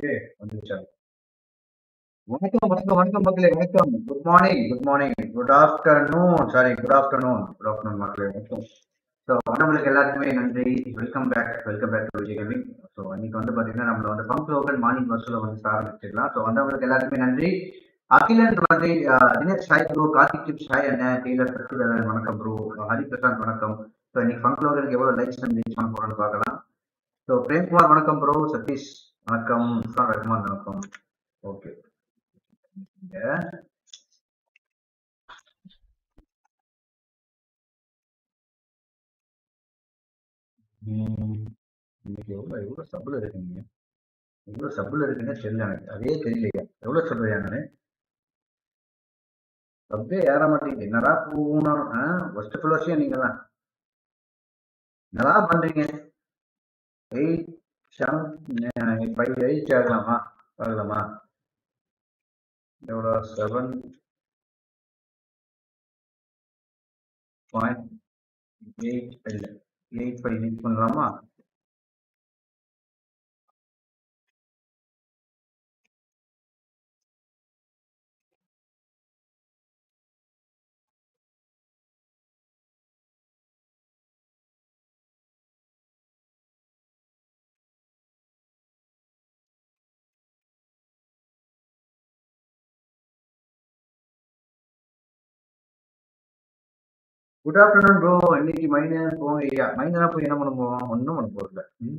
Okay வந்துருச்சா வணக்கம் வணக்கம் வணக்கம் மக்களே வணக்கம் good morning good morning good afternoon sorry good afternoon good afternoon மக்களே வணக்கம் ஸோ வந்தவங்களுக்கு எல்லாத்துக்குமே நன்றி welcome back welcome back to Vijay gaming so இன்னைக்கு வந்து பார்த்தீங்கன்னா நம்மள வந்து பம்ப் லோக்கல் மார்னிங் பஸ்ஸில் வந்து ஆரம்பிச்சிடலாம் ஸோ வந்தவங்களுக்கு எல்லாத்துக்குமே நன்றி அகிலன் வந்து அஹ், தினேஷ் சாய் ப்ரோ கார்த்திக் டிப்ஸ் சாய் அண்ணன் டெய்லர் சத்யதரன் வணக்கம் ப்ரோ ஹரிபிரசாந்த் வணக்கம் ஸோ இன்னைக்கு பம்ப் லோக்கலுக்கு எவ்வளோ லைக்ஸ் நம்ம ரீச் பண்ண போகிறோம்னு பார்க்கலாம் ஸோ பிரேம்குமார் வணக்கம் ப்ரோ சதீஷ் வணக்கம் உஷா ரஹ்மான் வணக்கம் ஓகே இன்னைக்கு எவ்வளோ எவ்வளோ சப்பில் இருக்குங்க எவ்வளோ சப்பில் இருக்குன்னு தெரியல எனக்கு அதே தெரியலையா எவ்வளோ சொல்றியா நான் சப்பே ஏற மாட்டேங்குது என்னடா போகணும் ஆ ஃபர்ஸ்ட் ஃபுல்லாசியா நீங்க தான் என்னடா பண்றீங்க எயிட் செவன் ஃபைவ் எயிட் ஆகலாமா ஆகலாமா எவ்வளோ செவன் பாயிண்ட் எயிட் இல்லை எயிட் ஃபைவ் ரீச் பண்ணலாமா குட் ஆஃப்டர்நூன் ப்ரோ இன்னைக்கு மைனர் போங்க ஐயா மைனரா போய் என்ன பண்ண போவோம் ஒன்றும் பண்ண போறதில்ல ம்.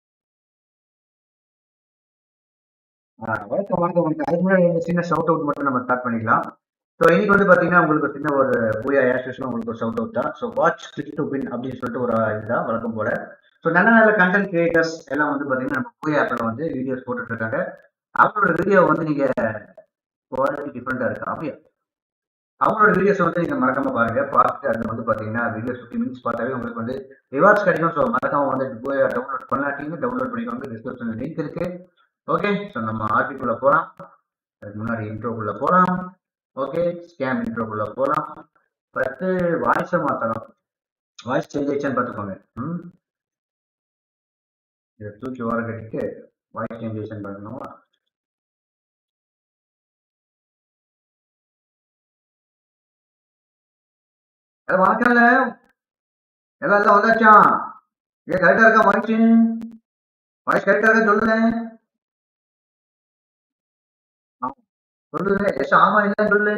ஆ, வணக்கம் வணக்கம் வணக்கம் அதுக்கு முன்னாடி ஒரு சின்ன ஷவுட் அவுட் மட்டும் நம்ம ஸ்டார்ட் பண்ணிக்கலாம் ஸோ இன்னைக்கு வந்து பார்த்தீங்கன்னா உங்களுக்கு ஒரு சின்ன ஒரு பூயா ஏஸ்டேஷன் உங்களுக்கு ஒரு ஷவுட் அவுட் தான் so watch click to pin அப்படின்னு சொல்லிட்டு ஒரு இதுதான் வழக்கம் போல ஸோ நல்ல நல்ல கண்டென்ட் கிரியேட்டர்ஸ் எல்லாம் வந்து பார்த்தீங்கன்னா நம்ம பூயா ஆப்பில் வந்து வீடியோஸ் போட்டுட்டு இருக்காங்க அவங்களோட வீடியோ வந்து நீங்க குவாலிட்டி டிஃப்ரெண்டா இருக்கு அப்படியே அவங்களோட வீடியோஸ் வந்து நீங்க மறக்காம பாருங்க பார்த்துட்டு அது வந்து பாத்தீங்கன்னா வீடியோஸ் ஃபிஃப்டி மினிட்ஸ் பார்த்தாவே உங்களுக்கு வந்து ரிவார்ட்ஸ் கிடைக்கும் ஸோ மறக்காம வந்து போய் டவுன்லோட் பண்ணாட்டீங்க டவுன்லோட் பண்ணிக்கோங்க டிஸ்கிரிப்ஷன் லிங்க் இருக்கு ஓகே ஸோ நம்ம ஆர்டிக்குள்ள போகலாம் அதுக்கு முன்னாடி இன்ட்ரோக்குள்ள போகலாம் ஓகே ஸ்கேம் இன்ட்ரோக்குள்ள போகலாம் ஃபர்ஸ்ட் வாய்ஸை மாற்றலாம் வாய்ஸ் சேஞ்ச் ஆயிடுச்சான்னு பார்த்துக்கோங்க ம் இதை தூக்கி ஓர கட்டிட்டு வாய்ஸ் சேஞ்ச் ஆயிடுச்சான்னு பார்க்கணுமா அது வணக்கம்ல எல்லாம் எல்லாம் வந்தாச்சா ஏ கரெக்டா இருக்கா வாய்ஸ் வாய்ஸ் கரெக்டா இருக்கா சொல்லுங்க ஆ, சொல்லுங்க எஸ் ஆமா இல்லைன்னு சொல்லு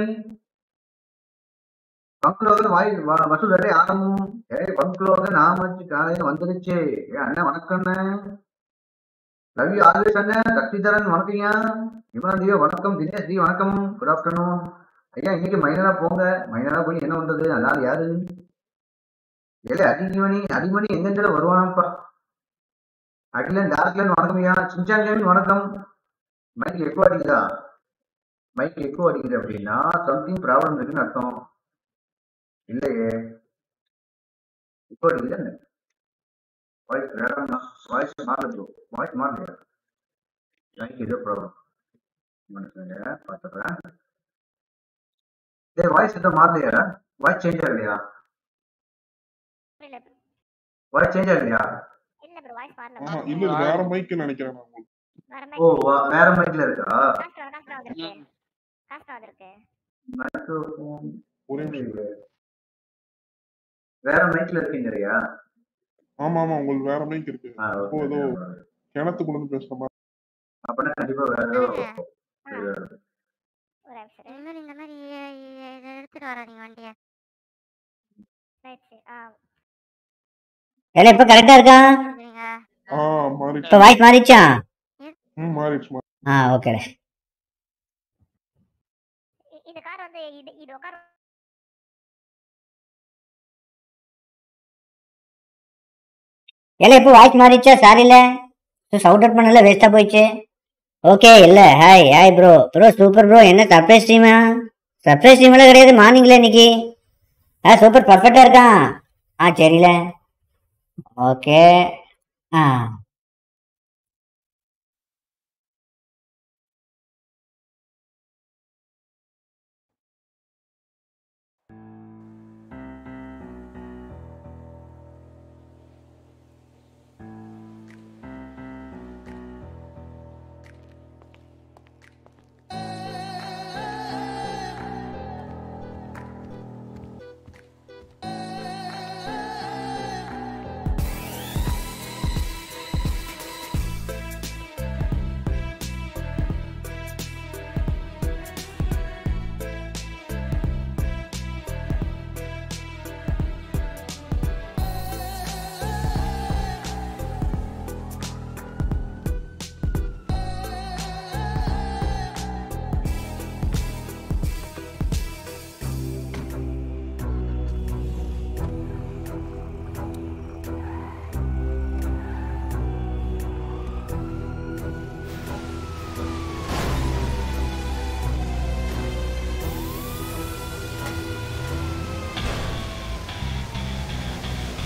பங்குலோகன் வாய் வ- வசூல் வேலை ஆரம்பம் ஏய் பங்குலோகன் நாமச்சு காலையில வந்துருச்சு ஏ அண்ணன் வணக்கம்ண்ணே லவ் யூ ஆல்வேஸ் அண்ணன் சக்திதரன் வணக்கம்யா இவன் தியோ வணக்கம் தினேஷ் தி வணக்கம் குட் ஆஃப்டர்நூன் ஐயா இன்னைக்கு மைனரா போங்க மைனரா போய் என்ன வந்தது அல்லாது யாரு ஏலே அடிமணி அடிமணி எங்கெங்கல வருவானாப்பா அகிலன் டார்க்லன் வணக்கம் ஐயா சின்சான் கேமிங் வணக்கம் மைக் எக்கோ அடிக்குதா மைக் எக்கோ அடிக்குது அப்படின்னா சம்திங் ப்ராப்ளம் இருக்குன்னு அர்த்தம் இல்லையே எக்கோ அடிக்குது வாய்ஸ் வேற வாய்ஸ் மாறுது வாய்ஸ் மாறலையா மைக் ஏதோ ப்ராப்ளம் மனுஷங்க பார்த்துக்கிறேன் டேய் வாய்ஸ் ஏதோ மாறலையா வாய்ஸ் சேஞ்ச் ஆகலையா இல்ல வாய்ஸ் சேஞ்ச் ஆகலையா இல்ல ப்ரோ வாய்ஸ் வரல ஆமா இல்ல இது வேற மைக்கு நினைக்கிறேன் நான் உங்களுக்கு. வர ஓ மாதிரி வா- வேற மைக்ல இருக்கா காஸ்ட் காஸ்ட் வந்திருக்கு காஸ்ட் வந்திருக்கு மைக்ரோஃபோன் ஒரே நிமிஷம் வேற மைக்ல இருக்கீங்கறியா ஆமா ஆமா உங்களுக்கு வேற மைக் இருக்கு ஆ, அப்போ okay. ஏதோ கிணத்துக்குள்ள இருந்து பேசுற மாதிரி அப்பனா கண்டிப்பா வேற ஏதோ ஆ, இது வருது. ஒரு நிமிஷம் இந்த மாதிரி இந்த மாதிரி இதை எடுத்துட்டு வர நீங்க வண்டிய ரைட் ஆ இல்ல இப்ப கரெக்டா இருக்கா நீங்க ஆ மாறிடுச்சு இப்ப வாய்ஸ் மாறிச்சா ம் மாறிடுச்சு மாறி- ஆ ஓகே இ- இந்த கார் வந்து இது இது உட்கார இல்ல இப்ப வாய்ஸ் மாறிச்சா சாரி இல்ல சவுட் அவுட் பண்ணல வேஸ்டா போயிடுச்சு ஓகே இல்ல hi hi bro bro super bro என்ன சர்ப்ரைஸ் டீமா சர்ப்ரைஸ் டீம் எல்லாம் கிடையாது மார்னிங்ல இன்னைக்கு ஆ சூப்பர் பர்ஃபெக்டா இருக்கான் ஆ சரில ஓகே ஆ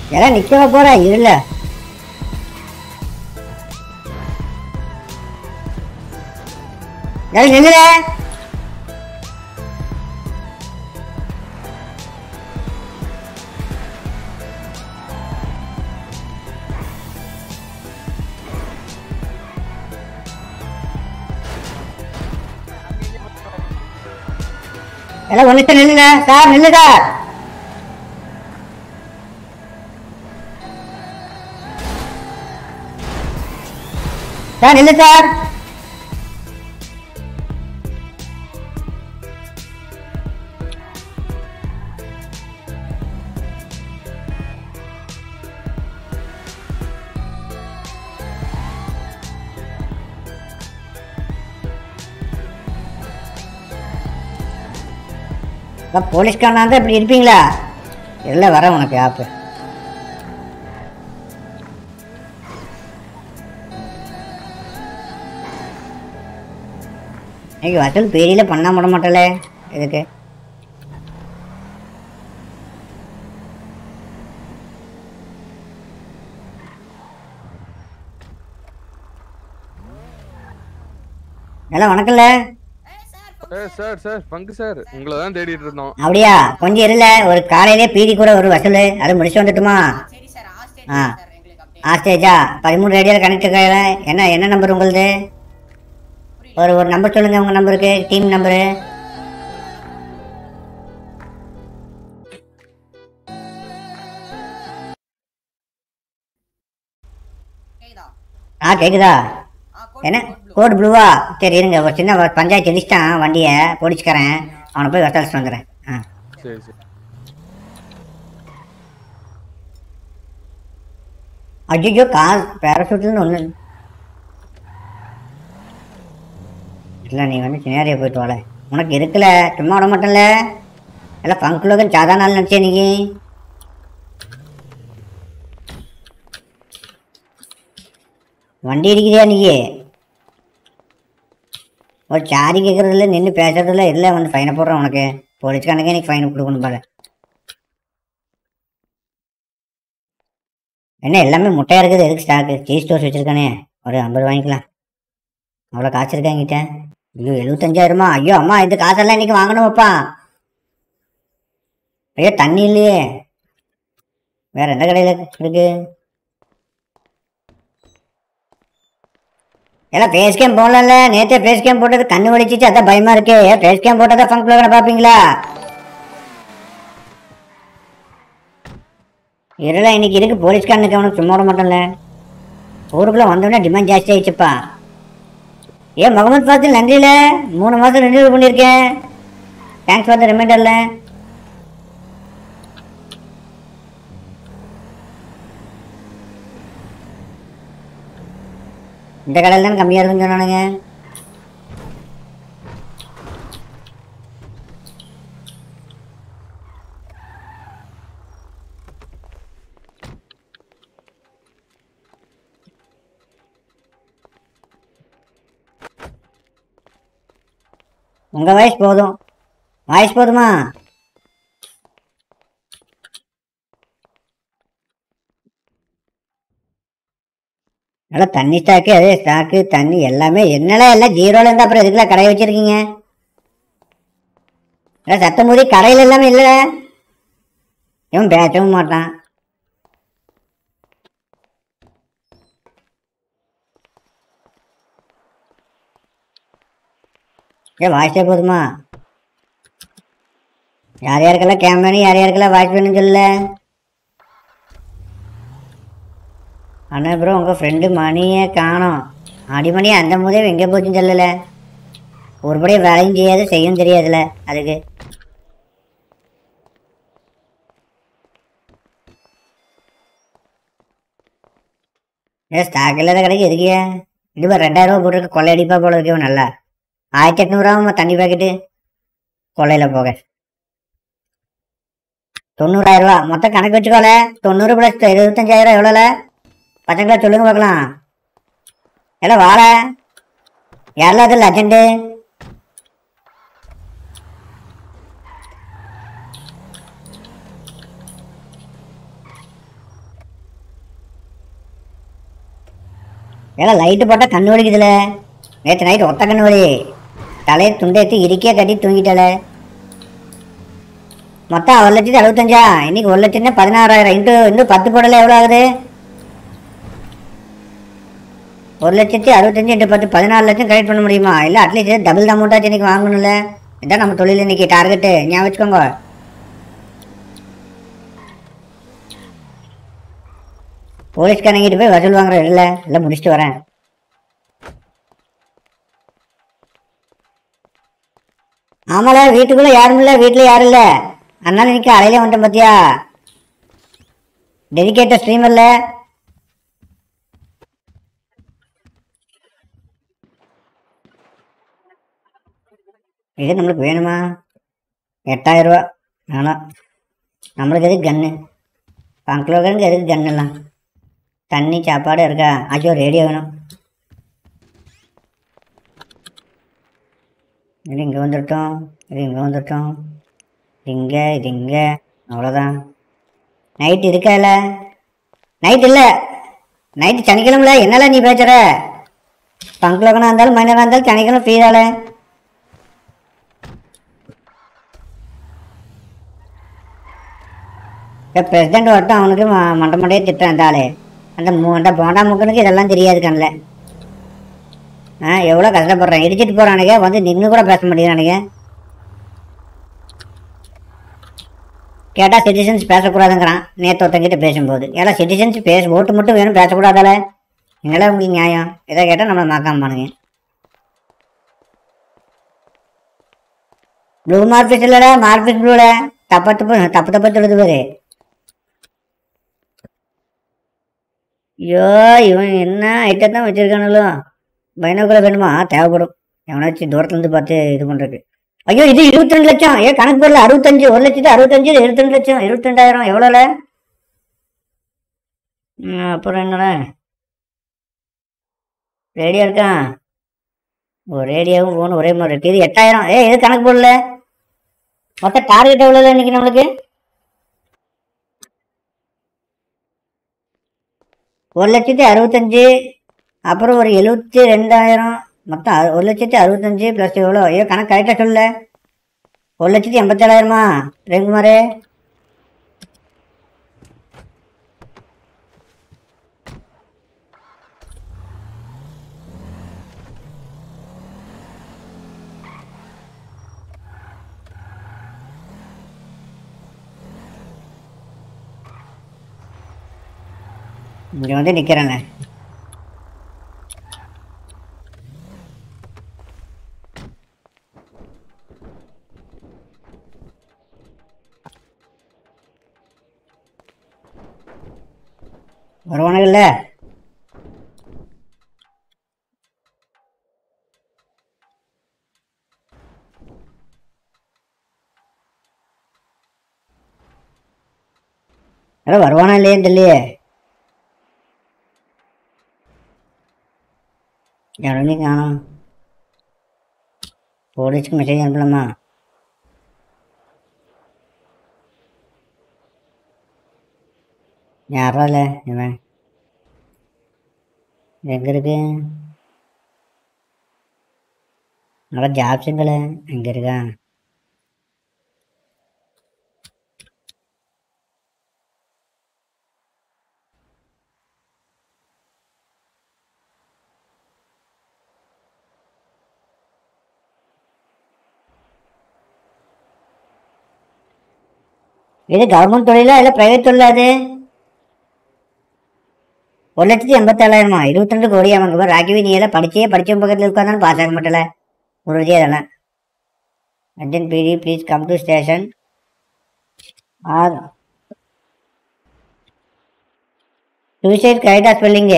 எல்லாம் நிக்கவா போற இருல எல்லாம் நில்லுல எல்லாம் ஒன்று நில்லுங்க சார் நில்லு சார் சார் நில்லு சார் அதான் போலீஸ்காரனா இருந்தா இப்படி இருப்பீங்களா இல்லை வரேன் உனக்கு ஆப்பு இன்னைக்கு வசூல் பேரியில பண்ண விட மாட்டல இதுக்கு எல்லாம் வணக்கம்ல ஏய் சார் சார் பங்கு சார் உங்களை தான் தேடிட்டு இருந்தோம் அப்படியா கொஞ்சம் இருல ஒரு காலையிலே பீதி கூட ஒரு வசூல் அது முடிச்சு வந்துட்டுமா சரி சார் ஹாஸ்டேஜ் ஆ. சார் எங்களுக்கு அப்படியே ஆஸ்டேஜா பதிமூணு ரேடியோவில் கனெக்ட் என்ன என்ன நம்பர் உங்களுது ஒரு ஒரு நம்பர் சொல்லுங்க உங்க நம்பருக்கு டீம் நம்பரு கேக்குதா ஆ கேக்குதா ஆ கோட் என்ன கோட் ப்ளூ கோட் ப்ளூவா சரி இருங்க ஒரு சின்ன ஒரு பஞ்சாயத்து எழுதிச்சிட்டான் வண்டியை போடிச்சுக்கிறேன் அவனை போய் வட்டாலிச்சு வந்துடுறேன் ஆ சரி சரி அஜிஜோ கார் பேராசூட்னு ஒன்று இல்லை நீ வந்து சின்னாரியா போயிட்டு வாழ உனக்கு இருக்குல்ல சும்மா விட மாட்டேன்ல எல்லாம் ஃபங்க்லோகன் சாதாரண நாள் நினச்சே நீ வண்டி அடிக்கிறியா நீ ஒரு சாரி கேட்கறதில்ல நின்று பேசுறதில்ல இல்லை வந்து ஃபைனை போடுறேன் உனக்கு போலீஸ்காரனுக்கே எனக்கு ஃபைனை கொடுக்கணும் பாரு என்ன எல்லாமே முட்டையா இருக்குது எதுக்கு ஸ்டாக்கு சீஸ் ஸ்டோர்ஸ் வச்சிருக்கானே ஒரு ஐம்பது வாங்கிக்கலாம் அவ்வளோ காசு இருக்கா என்கிட்ட ஐயோ எழுபத்தஞ்சாயிரமா ஐயோ அம்மா இந்த காசெல்லாம் இன்னைக்கு வாங்கணுமாப்பா ஐயோ தண்ணி இல்லையே வேற எந்த கடையில் இருக்கு எல்லாம் ஃபேஸ் கேம் போடல நேற்றே ஃபேஸ் கேம் போட்டது கண்ணு வலிச்சிச்சு அதான் பயமா இருக்கு ஃபேஸ் கேம் போட்டதா ஃபங்க் ப்ளோகரை பார்ப்பீங்களா இருளா இன்னைக்கு இருக்கு போலீஸ்காரனுக்கு அவனுக்கு சும்மா விட மாட்டோம்ல ஊருக்குள்ள வந்தோடனே டிமாண்ட் ஜாஸ்தி ஆயிடுச்சுப்பா ஏன் முகமது ஃபாசில் நன்றியில மூணு மாதம் ரெனியூவல் பண்ணியிருக்கேன் தேங்க்ஸ் ஃபார் த ரிமைண்டர்ல இந்த கடையில் தானே கம்மியாக இருக்குன்னு சொன்னானுங்க உங்க வாய்ஸ் போதும் வாய்ஸ் போதுமா நல்லா தண்ணி ஸ்டாக்கு அதே ஸ்டாக்கு தண்ணி எல்லாமே என்னடா எல்லாம் ஜீரோல இருந்தா அப்புறம் எதுக்குலாம் கடை வச்சிருக்கீங்க எல்லாம் சத்தம் மூதி கடையில எல்லாமே இல்ல இவன் பேசவும் மாட்டான் ஏ வாய்ஸே போதுமா யார் யாருக்கெல்லாம் கேமரா யார் யாருக்கெல்லாம் வாய்ஸ் வேணும்னு சொல்லல அண்ணா ப்ரோ உங்கள் ஃப்ரெண்டு மணியே காணோம் அடிமணி அந்த முதே எங்கே போச்சுன்னு சொல்லல ஒருபடியும் வேலையும் செய்யாது செய்யவும் தெரியாதுல்ல அதுக்கு ஏ ஸ்டாக் இல்லாத கடைக்கு எதுக்கியா இது பாரு ரெண்டாயிரம் ரூபா போட்டிருக்க கொள்ளையடிப்பா போல இருக்கவன் நல்லா ஆயிரத்தி எட்நூறுவா தண்ணி பாக்கெட்டு கொள்ளையில் போக தொண்ணூறாயிரம் ரூபா மொத்தம் கணக்கு வச்சுக்கோல தொண்ணூறு ப்ளஸ் இருபத்தஞ்சாயிரம் எவ்வளோல பசங்களா சொல்லுங்க பார்க்கலாம் எல்லாம் வாழ யாரெல்லாம் அது லெஜண்டு ஏன்னா லைட்டு போட்டால் கண்ணு வலிக்குதுல நேற்று நைட்டு ஒத்த கண்ணு வலி தலையை துண்டேற்றி இறுக்கியே கட்டி தூங்கிட்டால மொத்தம் ஒரு லட்சத்தி அறுபத்தஞ்சா இன்னைக்கு ஒரு லட்சம்னா பதினாறாயிரம் இன்ட்டு இன்னும் பத்து போடல எவ்வளோ ஆகுது ஒரு லட்சத்தி அறுபத்தஞ்சு இன்ட்டு பத்து பதினாறு லட்சம் கலெக்ட் பண்ண முடியுமா இல்லை அட்லீஸ்ட் டபுள் அமௌண்ட்டாச்சும் இன்னைக்கு வாங்கணும்ல இதான் நம்ம தொழில் இன்னைக்கு டார்கெட்டு ஞாபகம் வச்சுக்கோங்க போலீஸ்காரங்கிட்ட போய் வசூல் வாங்குற இல்லை இல்லை முடிச்சுட்டு வரேன் ஆமால வீட்டுக்குள்ள யாரும் இல்லை வீட்டில் யாரும் இல்லை அதனால இன்னைக்கு அலையில வந்துட்டேன் பார்த்தியா டெடிகேட்டட் ஸ்ட்ரீமர்ல இது நம்மளுக்கு வேணுமா எட்டாயிரம் ரூபா வேணாம் நம்மளுக்கு எதுக்கு கன்று பங்களோகனுக்கு எதுக்கு கன்று எல்லாம் தண்ணி சாப்பாடு இருக்கா ஐயோ ரேடியோ வேணும் இது இங்கே வந்துட்டோம் இது இங்கே வந்துட்டோம் இங்கே இது இங்கே அவ்வளோதான் நைட் இருக்கால நைட் இல்லை நைட்டு சனிக்கிழமைல என்னல நீ பேசுற பங்களோகனாக இருந்தாலும் மைனராக இருந்தாலும் சனிக்கிழமை ஃப்ரீ தானே இப்போ பிரசிடென்ட் வரட்டும் அவனுக்கு ம- மண்டை மண்டையே திட்டம் அந்த ஆளு அந்த மு அந்த போண்டா முக்கனுக்கு இதெல்லாம் தெரியாது கண்ணில் ஆ எவ்வளோ கஷ்டப்படுறேன் இடிச்சிட்டு போகிறானுங்க வந்து நின்று கூட பேச மாட்டேங்கிறானுங்க கேட்டால் சிட்டிசன்ஸ் பேசக்கூடாதுங்கிறான் நேற்று ஒருத்தங்கிட்ட பேசும்போது ஏன்னா சிட்டிசன்ஸ் பேச ஓட்டு மட்டும் வேணும் பேசக்கூடாதால என்னடா உங்களுக்கு நியாயம் இதை கேட்டால் நம்மளை மாக்காம பானுங்க ப்ளூ மார்பிஸ் இல்லைடா மார்பிஸ் ப்ளூல தப்ப தப்பு தப்பு தப்பா சொல்லுது பாரு ஐயோ இவன் என்ன ஐட்டம் தான் வச்சிருக்கானுங்களோ பைனாக்குள்ள வேணுமா தேவைப்படும் எவனாச்சும் தூரத்துலேருந்து பார்த்து இது பண்ணுறதுக்கு ஐயோ இது இருபத்தி ரெண்டு லட்சம் ஏன் கணக்கு போடல அறுபத்தஞ்சு ஒரு லட்சத்து அறுபத்தஞ்சு இது இருபத்தி ரெண்டு லட்சம் இருபத்தி ரெண்டாயிரம் எவ்வளோல ம், அப்புறம் என்னடா ரேடியோ இருக்கான் ஓ ரேடியோவும் ஃபோன் ஒரே மாதிரி இருக்கு இது எட்டாயிரம் ஏ எது கணக்கு போடல மொத்த டார்கெட் எவ்வளோ இன்னைக்கு நம்மளுக்கு ஒரு லட்சத்தி அறுபத்தஞ்சு அப்புறம் ஒரு எழுபத்தி ரெண்டாயிரம் மொத்தம் அறு- ஒரு லட்சத்தி அறுபத்தஞ்சு ப்ளஸ் எவ்வளோ ஐயோ கணக்கு கரெக்டாக சொல்லல ஒரு லட்சத்தி எண்பத்தேழாயிரமா ரேங்குமாரே இங்கே வந்து நிற்கிறேங்க வருவானுங்கல்ல அட வருவானா இல்லையேன்னு தெரியலையே யாரும் காணும் போலீஸ்க்கு மெசேஜ் அனுப்பலாமா யாரா இல்லை இவன் எங்க இருக்கு நல்லா ஜாப்ஸுங்கள எங்க இருக்கா இது கவர்மெண்ட் தொழிலா இல்லை பிரைவேட் தொழிலா அது ஒரு லட்சத்தி எண்பத்தேழாயிரமா இருபத்தி ரெண்டு கோடி அவங்க ராகிவி நீ எல்லாம் படிச்சே படிச்ச பக்கத்தில் உட்காந்தாலும் பாஸ் ஆக மாட்டல ஒரு விதியா அதெல்லாம் அர்ஜென்ட் பிடி please come to station or suicide கரெக்டாக ஸ்பெல்லிங்க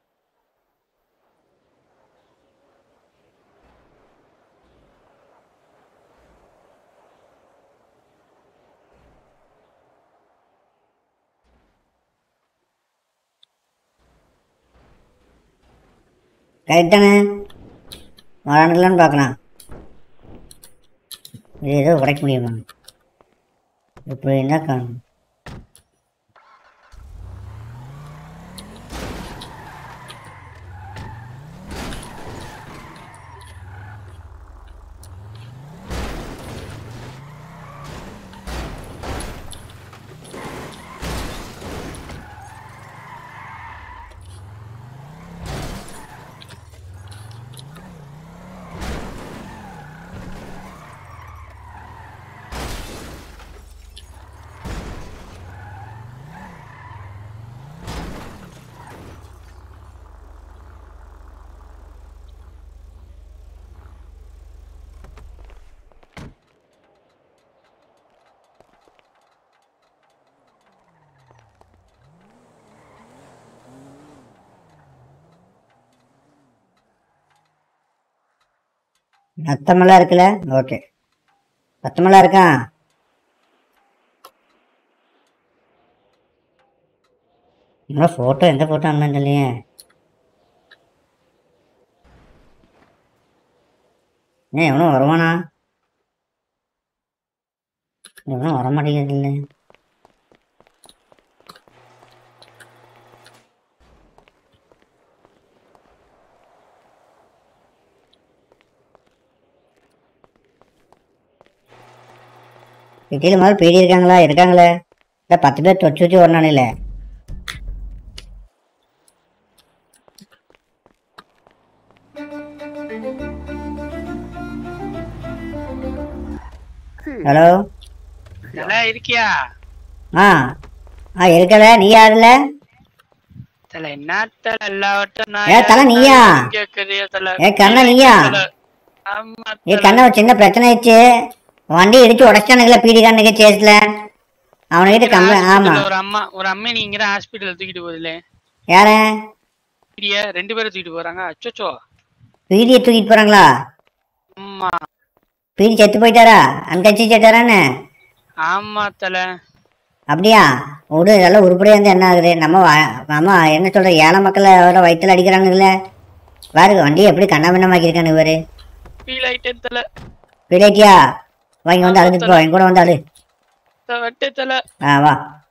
கரெக்ட் தானே வரானுங்களான்னு பார்க்கலாம் இது ஏதோ உடைக்க முடியுமா இப்படி என்ன காணும் ரத்தமெல்லாம் இருக்குல்ல ஓகே ரத்தமெல்லாம் இருக்கா இன்னும் ஃபோட்டோ எந்த ஃபோட்டோ அண்ணன் இல்லையே ஏன் எவனும் வருவானா எவனும் வரமாட்டேங்கிறது இல்லை சிட்டியில் முதல்ல பீடி இருக்காங்களா இருக்காங்களே இல்லை பத்து பேர் தொச்சு வச்சு ஒரு நாளையில் ஹலோ நல்லா இருக்கியா ஆ ஆ இருக்கல நீ யாருல தல என்ன தல எல்லாவட்டும் நான் ஏ, தல, நீயா? கேக்குறியா தல ஏ, கண்ணா, நீயா? தல. ஆமா ஏ தல. கண்ணா ஒரு சின்ன பிரச்சனை ஆயிடுச்சு வண்டி இடிச்சு உடச்சானுங்களா பீடி கண்ணுக்கு சேஸ்ல அவனுக்கிட்ட கம்ப்ளைண்ட் ஆமா ஹாஸ்பிடல்ல ஒரு அம்மா ஒரு அம்மா நீங்க ஹாஸ்பிடல் தூக்கிட்டு போகுதுல யார பீடிய ரெண்டு பேரும் தூக்கிட்டு போறாங்க அச்சோச்சோ பீடியை தூக்கிட்டு போறாங்களா ஆமா பீடி செத்து போயிட்டாரா அன்கட்சி செத்தாரான்னு ஆமா தல அப்படியா விடு இதெல்லாம் உருப்படியா இருந்து என்ன ஆகுது நம்ம வ- நம்ம என்ன சொல்ற ஏழை மக்களை வர வயிற்றுல அடிக்கிறானுங்களே பாருங்க வண்டியை எப்படி கண்ணாபின்னமாக்கியிருக்கானு இவரு ஃபீல் ஆயிட்டேன் தல பிள்ளைட்டியா வாங்கி வந்து அழுதுட்டு போ என் கூட வந்து அழு த- வெட்டு தல ஆ வா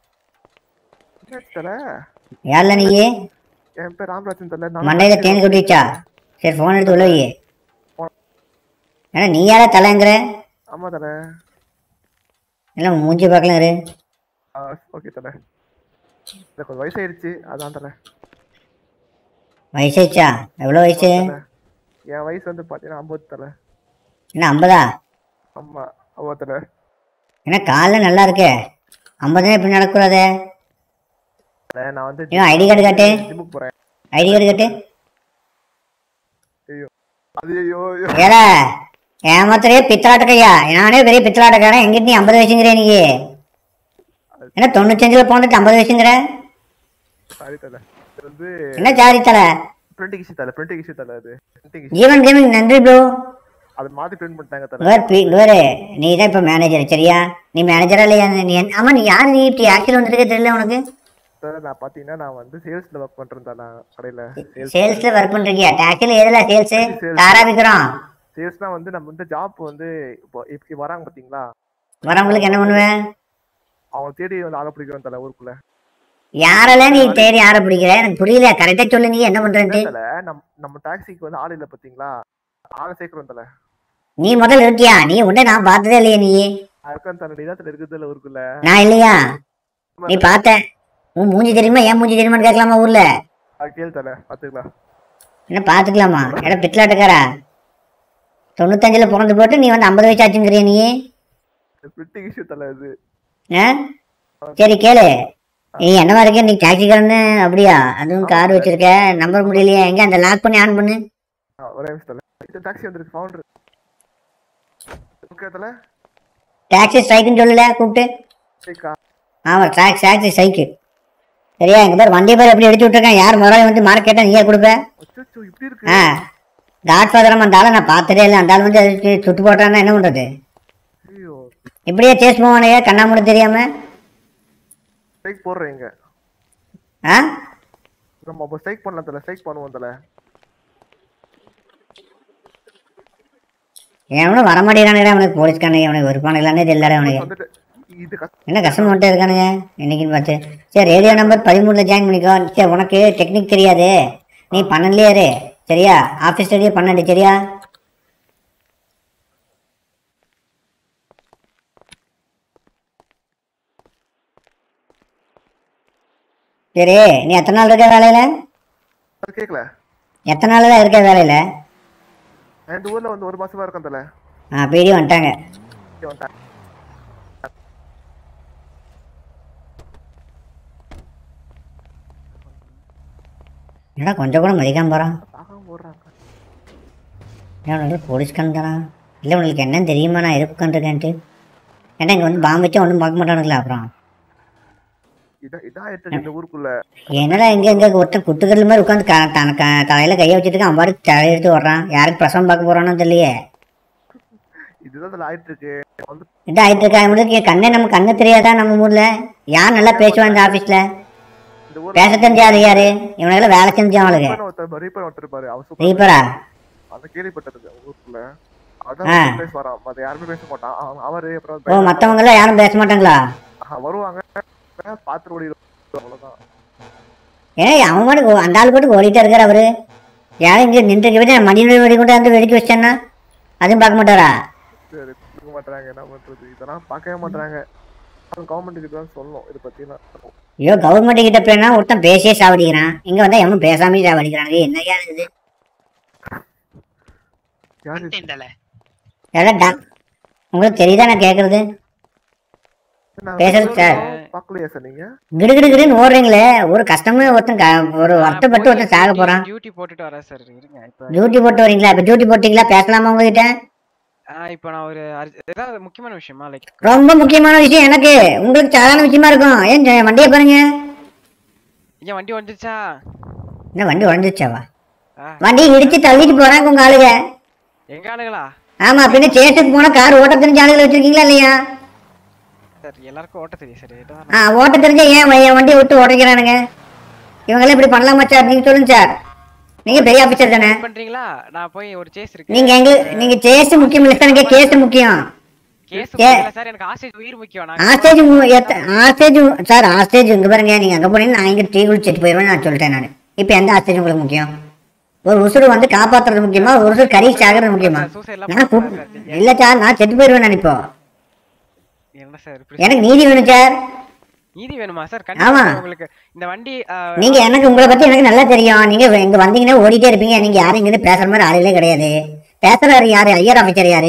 தல யாரில் நீ என் பேர் ராமராஜன் தல நான் மண்டையில தேன் கொட்டிச்சா சரி ஃபோன் எடுத்து உள்ள வை ஏன்னா நீ யாரா தலைங்கிற ஆமா தல இல்லை மூஞ்சி பார்க்கலாம் இரு ஓகே தல எனக்கு கொஞ்சம் வயசாயிருச்சு அதான் தல வயசாச்சா எவ்வளோ வயசு தல. என் வயசு வந்து பாத்தீங்கன்னா ஐம்பது தல என்ன ஐம்பதா ஆமா ஆமா தல என்ன காலில் நல்லா இருக்கே ஐம்பது இப்படி நடக்கூடாதே தல, நான் வந்து ஏன் ஐடி கார்டு காட்டு ஜிம்முக்கு போறேன் ஐடி கார்டு கட்டு ஐயோ அது ஐயோ ஐயோ ஏடா ஏமாத்திரையே பித்தலாட்டக்கையா நானே பெரிய பித்தலாட்டக்காரன் எங்கிட்ட நீ ஐம்பது வயசுங்கிற நீ என்ன தொண்ணூத்தஞ்சில் போந்துட்டு ஐம்பது வயசுங்கிற சாரி தல இது வந்து என்ன ஜாதி தலை பிரிண்டிங் இஷ்யூ தல பிரிண்டிங் இஷ்யூ தல அது பிரிண்டிங் இஷ்யூ ஜீவன் கேமிங் நன்றி ப்ரோ அது மாத்தி பிரிண்ட் பண்ணிட்டாங்க தல வேறு பி வேறு நீ தான் இப்போ மேனேஜர் சரியா நீ மேனேஜரா இல்லையா நீ என்ன- ஆமா நீ யார் நீ இப்படி ஆக்சுவல் வந்திருக்க தெரியல உனக்கு தல நான் பாத்தீங்கன்னா நான் வந்து சேல்ஸ்ல ஒர்க் பண்றேன் தல கடையில சேல்ஸ் சேல்ஸ்ல ஒர்க் பண்றீங்க ஆக்சுவலி எதுல சேல்ஸ் தாரா விற்கிறோம் சேல்ஸ்னா வந்து நம்ம வந்து ஜாப் வந்து இப்போ இப்படி வராங்க பாத்தீங்களா வரவங்களுக்கு என்ன பண்ணுவேன் அவங்க தேடி வந்து ஆள பிடிக்கிறோம் தல ஊருக்குள்ள யாரெல்லாம் நீ தேடி யாரை பிடிக்கிற எனக்கு புரியல கரெக்டா சொல்லு நீ என்ன பண்றேன்ட்டு தல நம் நம்ம டாக்ஸிக்கு வந்து ஆள் இல்ல பாத்தீங்களா ஆளை சேர்க்கிறோம் தல நீ முதல்ல இருக்கியா நீ உன்னை நான் பார்த்ததே இல்லையா நீ இருக்கேன் தல நீ தான் தல இருக்குது ஊருக்குள்ள நான் இல்லையா நீ பார்த்த உன் மூஞ்சி தெரியுமா ஏன் மூஞ்சி தெரியுமான்னு கேட்கலாமா ஊர்ல அது கேள் தல பாத்துக்கலாம் என்ன பார்த்துக்கலாமா எடா பித்தலாட்டுக்காரா தொண்ணூத்தஞ்சுல பிறந்து போட்டு நீ வந்து ஐம்பது வயசு ஆச்சுங்கிறிய நீ பிரிண்டிங் இஷ்யூ தல இது ஆ சரி கேளு நீ என்னவா இருக்க நீ டாக்ஸிக்காரன்னு அப்படியா அதுவும் கார் வச்சிருக்க நம்பர் முடியலையா எங்க அந்த லாக் பண்ணி ஆன் பண்ணு ஆ, ஒரே நிமிஷம் தல இது டாக்ஸி வந்திருக்கு ஃபவுண்டர் ஓகே தல டாக்ஸி ஸ்ட்ரைக்குன்னு சொல்லல கூப்பிட்டு சரிக்கா ஆமா டாக்ஸ் டாக்ஸி ஸ்ட்ரைக்கு சரியா எங்க பேர் வண்டியை பேர் எப்படி எடுத்து விட்டுருக்கேன் யார் முதல்ல வந்து மார்க் கேட்டா நீயே கொடுப்ப அச்சோ இப்படி இருக்கு ஆ காட் ஃபாதரம் அந்த ஆளை நான் பார்த்ததே இல்லை அந்த ஆள் வந்து அதுக்கு சுட்டு போட்டான்னா என்ன பண்றது ஐயோ இப்படியே சேஸ் போவானே கண்ணாமூட தெரியாம ஸ்ட்ரைக் போடுறேன் இங்க ஆ நம்ம அப்போ ஸ்ட்ரைக் பண்ணலாம் தல ஸ்ட்ரைக் பண்ணுவோம் தல எவனும் வரமாட்டேங்கிறானுடா அவனுக்கு போலீஸ்காரனுங்க அவனுக்கு வெறுப்பானுங்களானே தெரியலடா அவனுக்கு வந்துட்டு இது கஷ்டம் என்ன கஷ்டம் மட்டும் இருக்கானுங்க இன்னைக்குன்னு பார்த்து சரி ரேடியோ நம்பர் பதிமூணுல ஜாயின் பண்ணிக்கோ சரி உனக்கு டெக்னிக் தெரியாது நீ பன்னெண்டுலயே இரு சரியா ஆஃபீஸ் ஸ்டடியே பன்னெண்டு சரியா சரி நீ எத்தனை நாள் இருக்க வேலையில அது கேட்கல எத்தனை நாள் தான் இருக்க வேலையில என் ஊர்ல வந்து ஒரு மாசமா இருக்கேன் தல ஆ பீடி வந்துட்டாங்க இங்க வந்துட்டேன். என்னடா கொஞ்சம் கூட மதிக்காம போகிறான் பார்க்காம போடுறாங்க ஏன் உனக்கு போலீஸ்காரன் தானா இல்லை உங்களுக்கு என்னன்னு தெரியுமா நான் எதுக்கு உட்காந்துருக்கேன்ட்டு ஏன்னா இங்கே வந்து பாம்பு வச்சா ஒன்றும் பார்க்க மாட்டானுங்களா அப்புறம் இதான் இதான் ஆயிட்டு இந்த ஊருக்குள்ள என்னடா எங்கே எங்கே ஒருத்தன் குத்துக்கல் மாதிரி உட்காந்து க தன க தலையில் கையை வச்சுட்டு அவன் பாட்டு தலையெடுத்து வர்றான் யாருக்கு பிரசவம் பார்க்க போகிறானோ தெரியலையே இதுதான் இதுல ஆயிட்டு இருக்கு வந்து இது ஆயிட்டு இருக்கா உங்களுக்கு கண்ணே நம்ம கண்ணு தெரியாதா நம்ம ஊர்ல யார் நல்லா பேசுவா இந்த ஆபீஸ்ல இந்த ஊர்ல பேச தெரிஞ்சாது யாரு இவனுக்கு வேலை செஞ்சவனுக்கு ரீப்பர் ஒருத்தர் ரீப்பர் ஒருத்தர் பாரு அவர் சூப்பர் ரீப்பரா அதை கேள்விப்பட்டது ஊருக்குள்ள ஆ. அதான் பேசுவாராம் மத்த யாருமே பேச மாட்டான் அவ- அவரு ஓ அப்புறம் மத்தவங்க எல்லாம் யாரும் பேச மாட்டாங்களா ஆஹ் வருவாங்க பாத்துட்டு ஓடிடுவாங்க அவ்வளவுதான் ஏய் அவன் பாட்டுக்கு அந்த ஆள் பாட்டுக்கு ஓடிட்டே இருக்காரு அவரு யாரும் இங்க நின்று விட மணியில் வெடி கொண்டு வந்து வெடிக்க வச்சேன்னா அதுவும் பார்க்க மாட்டாரா சரி கொடுக்க மாட்டாங்க என்ன பண்றது இதெல்லாம் பார்க்கவே மாட்டாங்க கவர்மெண்ட் கிட்ட தான் சொல்லணும் இதை பத்தி எல்லாம் ஐயோ கவர்மெண்ட் கிட்ட போனா ஒருத்தன் பேசியே சாவடிக்கிறான் இங்க வந்தா எவனும் பேசாமே சாவடிக்கிறாங்க என்னையா இருக்குது யாரு தலை எல்லாம் டா- உங்களுக்கு தெரியுதா நான் கேக்குறது நான் பேசுறது சார். பார்க்கலையா சார் நீங்க கிடு கிடுன்னு ஓடுறீங்களே ஒரு கஷ்டமே ஒருத்தன் க- ஒரு வருத்தப்பட்டு ஒருத்தன் சாக போறான் டியூட்டி போட்டுட்டு வரேன் சார் இருங்க இப்போ டியூட்டி போட்டு வரீங்களா இப்ப டியூட்டி போட்டீங்களா பேசலாமா உங்ககிட்ட இப்போ நான் ஒரு அர்ஜ- ஏதாவது முக்கியமான விஷயமா லைக் ரொம்ப முக்கியமான விஷயம் எனக்கு உங்களுக்கு சாதாரண விஷயமா இருக்கும் ஏன் ஜ- வண்டியை பாருங்க ஏன் வண்டி வந்துச்சா என்ன வண்டி உடஞ்சிச்சாவா ஆ. வண்டியை இடிச்சு தள்ளிட்டு போறாங்க உங்க ஆளுங்க எங்க ஆளுங்களா ஆமா பின்ன சேட்டுக்கு போனா கார் ஓட்ட தெரிஞ்ச ஆளுகளை வச்சிருக்கீங்களா இல்லையா சார் எல்லாருக்கும் ஓட்ட தெரியும் சார் இதான் ஆ ஓட்ட தெரிஞ்ச ஏன் வ- என் வண்டியை விட்டு உடைக்கிறானுங்க இவங்கெல்லாம் இப்படி பண்ணலாமா சார் நீங்க சொல்லுங்க சார் நீங்க பெரிய ஆபீசர் தானே பண்றீங்களா நான் போய் ஒரு சேஸ் இருக்கு நீங்க எங்களுக்கு நீங்க சேஸ் முக்கியம் இல்லை சார் எனக்கு கேஸ் முக்கியம் கேஸ் ஏ. சார் எனக்கு ஆசை உயிர் முக்கியம் நான் ஆஸ்டேஜ் ஆஸ்டேஜ் சார் ஆஸ்டேஜ் இங்க பாருங்க நீங்க அங்க போனீங்கன்னா நான் இங்க டீ குடிச்சிட்டு போயிருவேன் நான் சொல்லிட்டேன் நான் இப்போ எந்த ஆஸ்டேஜ் உங்களுக்கு முக்கியம் ஒரு உசுறு வந்து காப்பாத்துறது முக்கியமா ஒரு உசுறு கறி சாகிறது முக்கியமா சூசைட் எல்லாம் நான் கூப்- பண்ணக்கூடாது சார். இல்ல சார் நான் செத்து போயிருவேன் நான் இப்போ என்ன சார் இப்படி எனக்கு நீதி வேணும் சார் நீதி வேணுமா சார் ஆமா. கண்டிப்பா உங்களுக்கு இந்த வண்டி ஆ, நீங்க எனக்கு உங்களை பத்தி எனக்கு நல்லா தெரியும் நீங்க இங்க வந்தீங்கன்னா ஓடிட்டே இருப்பீங்க நீங்க யாரும் இங்க இருந்து பேசுற மாதிரி ஆளுகளே கிடையாது பேசுறாரு யாரு ஐயர் ஆபீசர் யாரு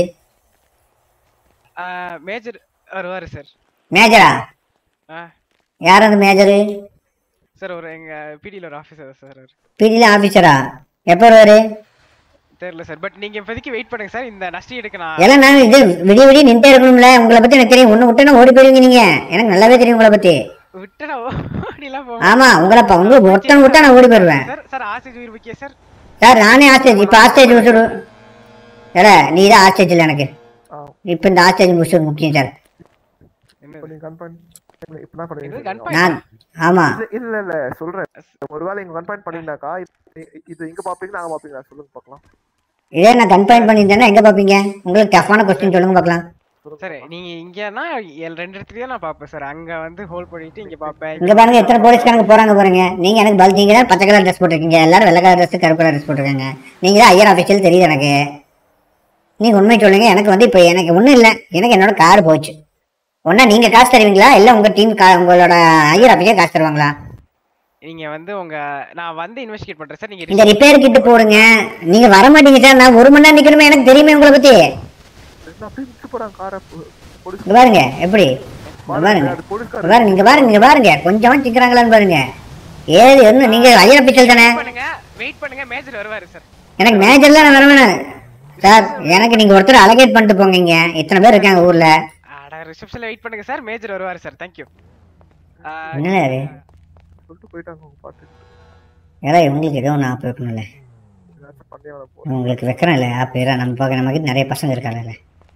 ஆ, மேஜர் வருவாரு சார் மேஜரா ஆ யார் அந்த மேஜரு சார் ஒரு எங்க பிடியில் ஒரு ஆஃபீஸர் சார் அவரு. பிடில ஆபீசரா எப்போ வருவாரு தெரியல சார் பட் நீங்க இப்போதைக்கு வெயிட் பண்ணுங்க சார் இந்த நஷ்டி எடுக்க நான் எல்லாம் நான் இது விடிய விடிய நின்றுட்டே இருக்கணும்ல உங்களை பத்தி எனக்கு தெரியும் ஒண்ணு விட்டு ஓடி போயிருவீங்க நீங்க எனக்கு நல்லாவே தெரியும் உங்களை பத்தி விட்டு நான் ஓடிலாம் போக ஆமா உங்களை ப- உங்க ஒருத்தன் விட்டா நான் ஓடி போயிருவேன் சார் சார் ஆசை உயிர் முக்கியம் சார் சார் நானே ஆஸ்டேஜ் இப்ப ஆஸ்டேஜ் முடிச்சுடு ஏடா நீ தான் ஆஸ்டேஜ் இல்லை எனக்கு ஆ. இப்ப இந்த ஆஸ்டேஜ் முடிச்சது முக்கியம் சார் இப்போ என்ன நீங்க கன்ஃபார்ம் இப்ப என்ன என்னது பண்ணுவீங்க gun நான் ஆமா இல்ல இல்ல இல்ல சொல்றேன் ஒருவேளை இங்க கன்ஃபார்ம் பண்ணிருந்தாக்கா இது இங்க பாப்பீங்க நாங்க பாப்பீங்களா சொல்லுங்க பார்க்கலாம் இதே நான் கன்ஃபைன் பண்ணியிருந்தேன்னா எங்க பாப்பீங்க உங்களுக்கு டஃப்பான கொஸ்டின் சொல்லுங்க பார்க்கலாம் சார் நீங்க இங்கன்னா எல் ரெண்டு இடத்துலயும் நான் பாப்பேன் சார் அங்க வந்து ஹோல்ட் பண்ணிட்டு இங்க பாப்பேன் இங்க பாருங்க எத்தனை போலீஸ்காரங்க போறாங்க பாருங்க நீங்க எனக்கு பல்தீங்க தான் பச்சை கலர் ட்ரெஸ் போட்டிருக்கீங்க எல்லாரும் வெள்ளை கலர் ட்ரெஸ் கருப்பு கலர் ட்ரெஸ் போட்டிருக்காங்க நீங்க தான் ஐயர் ஆஃபீஷியல் தெரியுது எனக்கு நீங்க உண்மை சொல்லுங்க எனக்கு வந்து இப்போ எனக்கு ஒன்றும் இல்லை எனக்கு என்னோட கார் போச்சு ஒன்றா நீங்க காசு தருவீங்களா இல்லை உங்க டீம் கா உங்களோட ஐயர் ஆஃபீஸே காசு தருவாங்களா நீங்க வந்து உங்க நான் வந்து இன்வெஸ்டிகேட் பண்றேன் சார் இந்த நீங்க ரிப்பேர் கிட்ட போடுங்க நீங்க வர மாட்டீங்க சார் நான் ஒரு மணி நேரம் நிக்கணுமே எனக்கு தெரியுமே உங்களை பத்தி அப்படியே விட்டு போறாங்க காரை போலீஸ் இங்க பாருங்க எப்படி இங்க பாருங்க அது போலீஸ்கார இங்க பாருங்க இங்க பாருங்க இங்க பாருங்க கொஞ்சமா சிக்கிறாங்களான்னு பாருங்க ஏது என்ன நீங்க ஐயர் ஆஃபீஸில் தானே பண்ணுங்க வெயிட் பண்ணுங்க மேஜர் வருவாரு சார் எனக்கு மேஜர்லாம் நான் வர வேணாம் சார் எனக்கு நீங்க ஒருத்தர் அலகேட் பண்ணிட்டு போங்க இங்க இத்தனை பேர் இருக்காங்க ஊர்ல அட ரிசப்ஷன்ல வெயிட் பண்ணுங்க சார் மேஜர் வருவாரு சார் தேங்க் யூ என்ன யாரு சொல்லிட்டு போயிட்டாங்க அவங்க பாட்டு ஏதா இவங்களுக்கு ஏதோ ஒன்று ஆப் இருக்கணும்ல ஏதாச்சும் பண்ணி அவனை போ உங்களுக்கு வைக்கிறேன் இல்லை ஆப் ஏதா நம்ம பார்க்க நமக்கு நிறைய பசங்க இருக்காங்கல்ல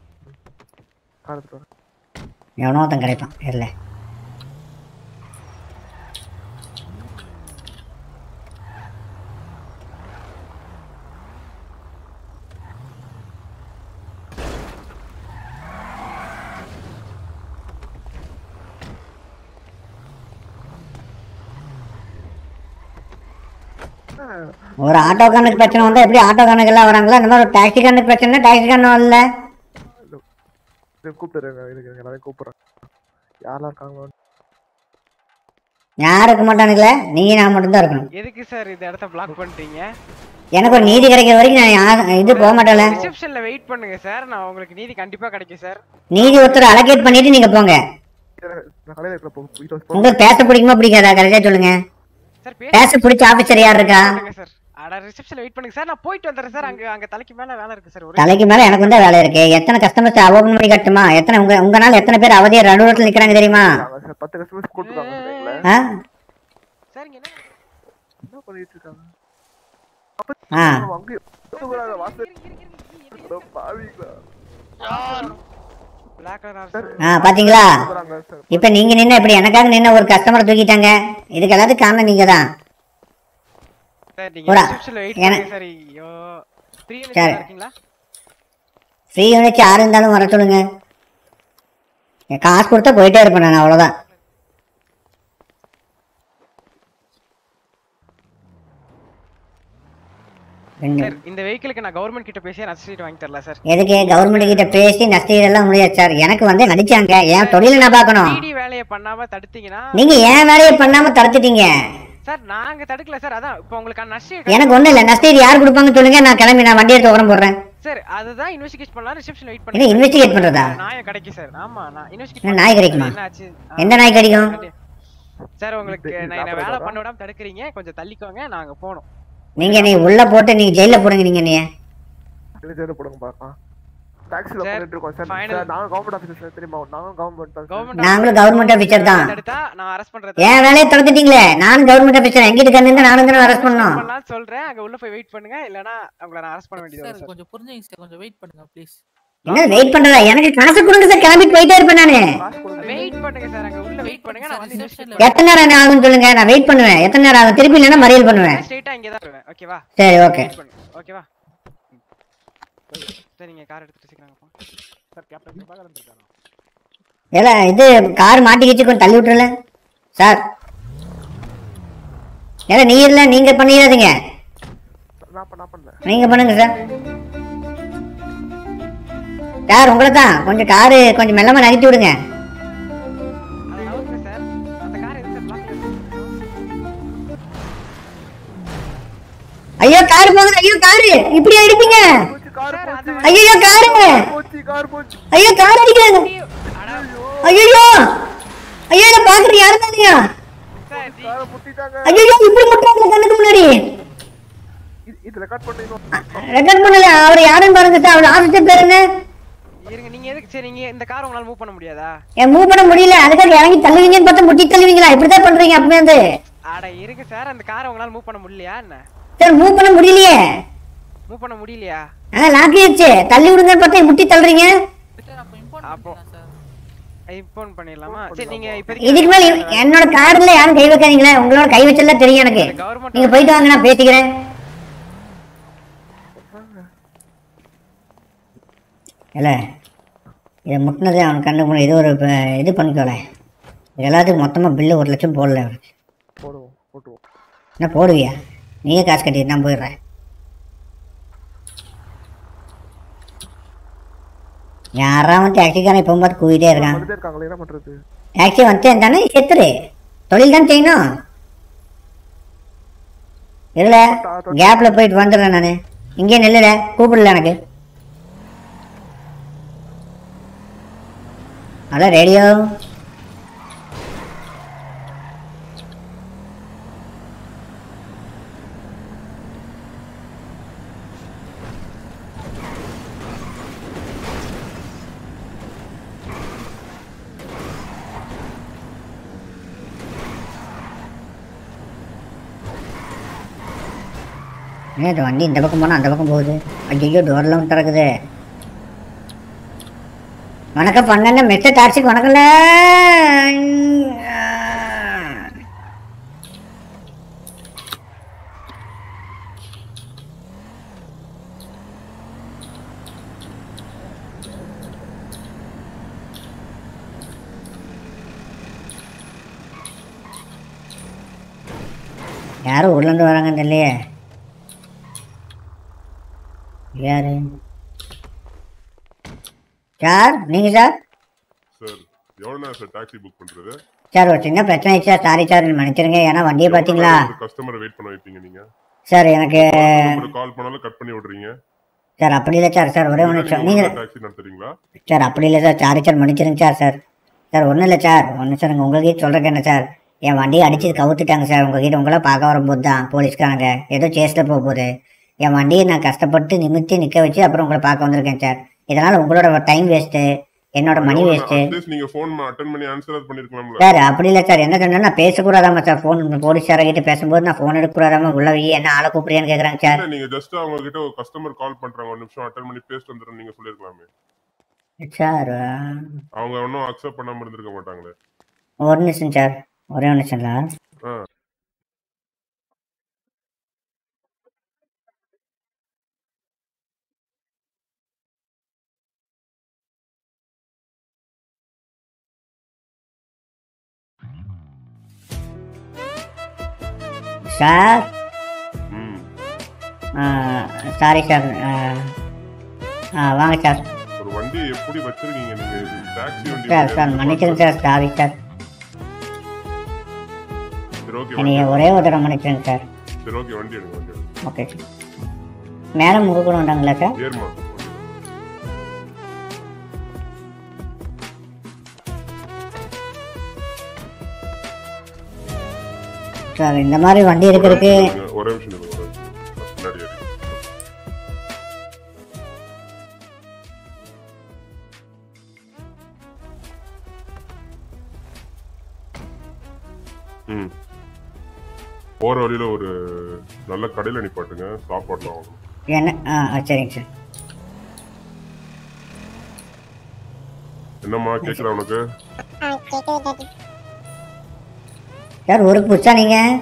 காலத்துல வர எவனோ ஒருத்தன் கிடைப்பான் இல்லை ஒரு ஆட்டோக்காரனுக்கு பிரச்சனை வந்தா எப்படி ஆட்டோக்காரனுக்கு எல்லாம் வராங்களா இந்த மாதிரி ஒரு டாக்ஸிக்காரனுக்கு பிரச்சனை டாக்ஸிக்காரனும் இல்ல இதை கூப்பிட்டுருங்க இதுக்கு எல்லாரையும் கூப்பிடுறேன் யாரெல்லாம் இருக்காங்களோ யாரும் இருக்க மாட்டானுங்களே நீங்க நான் மட்டும்தான் இருக்கணும் எதுக்கு சார் இந்த இடத்த பிளாக் பண்றீங்க எனக்கு ஒரு நீதி கிடைக்கிற வரைக்கும் நான் யா- இது போக மாட்டேன்ல ரிசப்ஷன்ல வெயிட் பண்ணுங்க சார் நான் உங்களுக்கு நீதி கண்டிப்பா கிடைக்கும் சார் நீதி ஒருத்தர் அலோகேட் பண்ணிட்டு நீங்க போங்க நான் கடையில் இருக்கிற போ போயிட்டு வந்து உங்களுக்கு பேச பிடிக்குமா பிடிக்காதா கரெக்டா சொல்லுங்க சார் பேச பிடிச்ச ஆபீசர் யார் இருக்கா பண்ணுங்க சார் அட ரிசப்ஷன்ல வெயிட் பண்ணுங்க சார் நான் போயிட்டு வந்துடுறேன் சார் அங்க அங்க தலைக்கு மேல வேலை இருக்கு சார் ஒரு தலைக்கு மேல எனக்கு வந்து வேலை இருக்கு எத்தனை கஸ்டமர்ஸ் ஓபன் பண்ணி கட்டுமா எத்தனை உங்க உங்கனால எத்தனை பேர் அவதியா நடுவரத்தில் நிக்கிறாங்க தெரியுமா இருக்காங்க சார் பத்து கஸ்டமர்ஸ் கூப்பிட்டுருக்காங்க சார் எங்களை ஆ? சார் இங்க என்ன என்ன பண்ணிட்டு இருக்காங்க ஆ அங்கே வாசல் பாவீங்களா பிளாக் கலர் ஆ பாத்தீங்களா போறாங்க சார் இப்ப நீங்க நின்ன இப்படி எனக்காக நின்ன ஒரு கஸ்டமரை தூக்கிட்டாங்க இதுக்கு எல்லாத்துக்கும் காரணம் நீங்க தான் சார் நீங்க போடா. ரிசப்ஷன்ல வெயிட் என- பண்ணுங்க சார் ஐயோ ஃப்ரீ சரி. இருக்கீங்களா ஃப்ரீ யூனிட் யாரு இருந்தாலும் வர சொல்லுங்க என் காசு கொடுத்தா போயிட்டே இருப்பேன் நான் அவ்வளவுதான் ரெண்டு. சார் இந்த வெஹிக்கிளுக்கு நான் கவர்மெண்ட் கிட்ட பேசி நஷ்டீடு வாங்கி தரல சார் எதுக்கு கவர்மெண்ட் கிட்ட பேசி நஷ்ட இதெல்லாம் முடியாது சார் எனக்கு வந்து நடிச்சாங்க என் தொழிலை நான் பார்க்கணும் பிடி வேலையை பண்ணாம தடுத்தீங்கன்னா நீங்க என் வேலையை பண்ணாம தடுத்துட்டீங்க சார் நாங்க தடுக்கல சார் அதான் இப்போ உங்களுக்கு நஷ்டம் எனக்கு ஒண்ணும் இல்ல நஷ்ட ஈடு யார் கொடுப்பாங்க சொல்லுங்க நான் கிளம்பி நான் வண்டி எடுத்து உரம் போடுறேன் சார் அதுதான் இன்வெஸ்டிகேட் பண்ணலாம் ரிசப்ஷன் வெயிட் என்ன investigate பண்றதா? நாயம் கிடைக்கும் சார் ஆமா நான் இன்வெஸ்டிகேட் என்ன நாய் கிடைக்குமா? என்னாச்சு எந்த நாய் கிடைக்கும்? சார் உங்களுக்கு இது- இது நான் என்ன வேலை சாப்பிட பண்ண விடாம தடுக்கிறீங்க கொஞ்சம் தள்ளிக்கோங்க நாங்க போனோம் நீங்க நீ உள்ள போட்டு நீங்க ஜெயில போடுங்க நீங்க நீ இல்லை ஜெயில போடுங்க பார்க்கலாம் டாக்ஸில சார், பண்ணிட்டு இருக்கோம் சார் final- சார் நாங்க கவர்மெண்ட் ஆஃபீஸர் தெரியுமா நாங்களும் கவர்மெண்ட் தான் சார். கவர்மெண்ட் நாங்களும் government officer தான். தடுத்தா நான் அரெஸ்ட் பண்றது என் வேலையை தடுத்துட்டீங்களே நானும் கவர்மெண்ட் ஆஃபீஸர் எங்கிட்ட கண்டு நானும் தானே அரெஸ்ட் பண்ணணும் பண்ணலாம் சொல்றேன் அங்க உள்ள போய் வெயிட் பண்ணுங்க இல்லனா உங்களை நான் அரெஸ்ட் பண்ண வேண்டியது வரும் சார் சார் கொஞ்சம் புரிஞ்சுங்க சார் கொஞ்சம் வெயிட் பண்ணுங்க ப்ளீஸ் என்ன வெயிட் பண்றதா எனக்கு காசு கொடுங்க சார் கிளம்பிட்டு போயிட்டே இருப்பேன் நானு காசு கொடுங்க வெயிட் பண்ணுங்க சார் அங்க உள்ள வெயிட் பண்ணுங்க நான் வந்து reception ல எத்தனை நேரம் ஆகும் சொல்லுங்க நான் வெயிட் பண்ணுவேன் எத்தனை நேரம் ஆகும் திருப்பி இல்லைன்னா மறியல் பண்ணுவேன் ஸ்ட்ரைட்டா இங்க தான் வருவேன் ஓகேவா சரி ஓகே வெயிட் பண்ணுங்க ஓகேவா சரி நீங்க கார் எடுத்துட்டு சீக்கிரம் போ சார் கேப்டன் பிரபாகரன் இருக்காரா ஏல இது கார் மாட்டிக்கிச்சு கொஞ்சம் தள்ளி விட்டுறல சார் ஏல நீ இல்ல நீங்க பண்ணிடாதீங்க நான் பண்ண நான் பண்ணல நீங்க பண்ணுங்க சார் சார் உங்களை தான் கொஞ்சம் காரு கொஞ்சம் மெல்லமா நகர்த்தி விடுங்க அது நவுங்க சார் அந்த கார் எதுக்கு சார் பிளாக்ல ஐயோ கார் போகுது ஐயோ காரு இப்படி அடிப்பீங்க போச்சு கார் சார், அந்த போச்சு ஐயோ காரு போச்சு கார் போச்சு ஐயோ கார் அடிக்கிறாங்க ஐயோ ஐயோ இதை பாக்குறது யாரும் தானியா சார் நீ- காரை முட்டிட்டாங்க ஐயோ இப்படி முட்டாங்க கண்ணுக்கு முன்னாடி இது- இது ரெக்கார்ட் பண்ணிடணும் ரெக்கார்ட் பண்ணல அவர் யாருன்னு பாருங்க சார் அவர் ஆஃபீஸர் பேர் என்ன இருங்க நீங்க எதுக்கு சரி நீங்க இந்த கார் உங்களால மூவ் பண்ண முடியாதா என் மூவ் பண்ண முடியல அதுக்காக இறங்கி தள்ளுவீங்கன்னு பார்த்தா முட்டி தள்ளுவீங்களா இப்படிதான் பண்றீங்க அப்பவே வந்து அட இருங்க சார் அந்த காரை உங்களால மூவ் பண்ண முடியலையா என்ன சார் மூவ் பண்ண முடியலையே மூவ் பண்ண முடியலையா ஆ லாக்கியாச்சு தள்ளி விடுங்கன்னு பார்த்தா முட்டி தள்ளுறீங்க சார் அப்போ இம்போர்ட் அப்போ- பண்ணிக்கலாம் சார் இம்போன் பண்ணிடலாமா சரி நீங்க இதுக்கு மேல இவ- என்னோட கார்ல யாரும் கை வைக்காதீங்களே உங்களோட கை வச்செல்லாம் தெரியும் எனக்கு கவர்மெண்ட் நீங்க போயிட்டு வாங்க நான் பேசிக்கிறேன் இல்ல இதை முட்டினது அவன் கண்ணு முன்னாடி இது ஒரு ப- இது பண்ணிக்கோல இது எல்லாத்துக்கும் மொத்தமாக பில்லு ஒரு லட்சம் போடல அவருக்கு போடுவோம் போட்டுவோம் என்ன போடுவியா நீயே காசு கட்டிட்டு நான் போயிடுறேன் யாராவது டாக்ஸிக்காரன் இப்போ பார்த்து கூவிட்டே இருக்கான் வந்துட்டே இருக்காங்களே என்ன பண்றது டாக்ஸி வந்துட்டேன் தானே செத்துரு தொழில் தான் செய்யணும் இல்ல கேப்ல போயிட்டு வந்துடுறேன் நான் இங்கே நில்லுல கூப்பிடல எனக்கு அதான் ரேடியோ என்ன இது வண்டி இந்த பக்கம் போனால் அந்த பக்கம் போகுது ஐயோ டோர்லாம் திறக்குது வணக்கம் பண்ண மிஸ்டர் டாக்ஸிக்கு வணக்கம்ல யாரும் ஊர்லேருந்து வராங்கன்னு தெரியலையே யாரு சார் நீங்க சார் சார் எவ்வளோ நேரம் சார் டாக்ஸி புக் பண்றது சார் ஒரு சின்ன பிரச்சனை ஆயிடுச்சு சார் சாரி சார் மன்னிச்சிருங்க ஏன்னா வண்டியை பார்த்தீங்களா கஸ்டமரை வெயிட் பண்ண வைப்பீங்க நீங்க சார் எனக்கு கால் பண்ணாலும் கட் பண்ணி விடுறீங்க சார் அப்படி இல்லை சார் சார் ஒரே ஒன்று சார் நீங்கள் டாக்ஸி நடத்துறீங்களா சார் அப்படி இல்லை சார் சாரி சார் மன்னிச்சிருங்க சார் சார் சார் ஒன்றும் இல்லை சார் ஒன்றும் சார் உங்ககிட்ட சொல்கிறேன் என்ன சார் என் வண்டியை அடிச்சு கவுத்துட்டாங்க சார் உங்ககிட்ட உங்களை பார்க்க வரும்போது தான் போலீஸ்காரங்க ஏதோ சேஸில் போக போகுது என் வண்டியை நான் கஷ்டப்பட்டு நிமித்தி நிற்க வச்சு அப்புறம் உங்களை பார்க்க வந்திருக்கேன் சார் இதனால் உங்களோட டைம் வேஸ்ட்டு என்னோட மணி வேஸ்ட்டு அட்லீஸ்ட் நீங்க ஃபோன் அட்டன் பண்ணி ஆன்சர் பண்ணிருக்கலாம்ல சார் அப்படி இல்லை சார் என்ன சொன்னா நான் பேசக்கூடாதாமா சார் ஃபோன் போலீஸ்காரங்கிட்ட பேசும்போது நான் ஃபோன் எடுக்கக்கூடாதாம உள்ள வை என்ன ஆளை கூப்பிடுறியான்னு கேட்குறாங்க சார் இல்ல நீங்க ஜஸ்ட் அவங்க கிட்ட ஒரு கஸ்டமர் கால் பண்றாங்க ஒரு நிமிஷம் அட்டன் பண்ணி பேசிட்டு வந்துடும் நீங்க சொல்லிருக்கலாமே சார் அவங்க ஒன்றும் அக்செப்ட் பண்ணாம இருந்திருக்க மாட்டாங்களே ஒரு நிமிஷம் சார் ஒரே ஒரு நிமிஷம்ல ஆ சார் ம் சாரி சார் வாங்க சார் ஒரு வண்டியை எப்படி வச்சிருக்கீங்க நீங்க டாக்ஸி வண்டி சார் சார் மன்னிச்சிருங்க சார் சாரி சார் சரி ஓகே என்னைய ஒரே ஒரு தடவை மன்னிச்சிருங்க சார் சரி ஓகே வண்டி எடுங்க வண்டி எடுங்க ஓகே சார் மேலே முகக்கூட உண்டாங்களா சார் ஏறுமா சார் இந்த மாதிரி வண்டி இருக்கிறதுக்கு ஒரே நிமிஷம் இருங்க, ஒரே நிமிஷம் இருங்க. பின்னாடி ஏறி ம் போற வழியில ஒரு நல்ல கடையில நிப்பாட்டுங்க சாப்பாடுலாம் வாங்கணும் என்ன ஆ ஆ, சரிங்க சார் என்னம்மா கேக்குதா உனக்கு சார் ஊருக்கு புதுசா நீங்கள்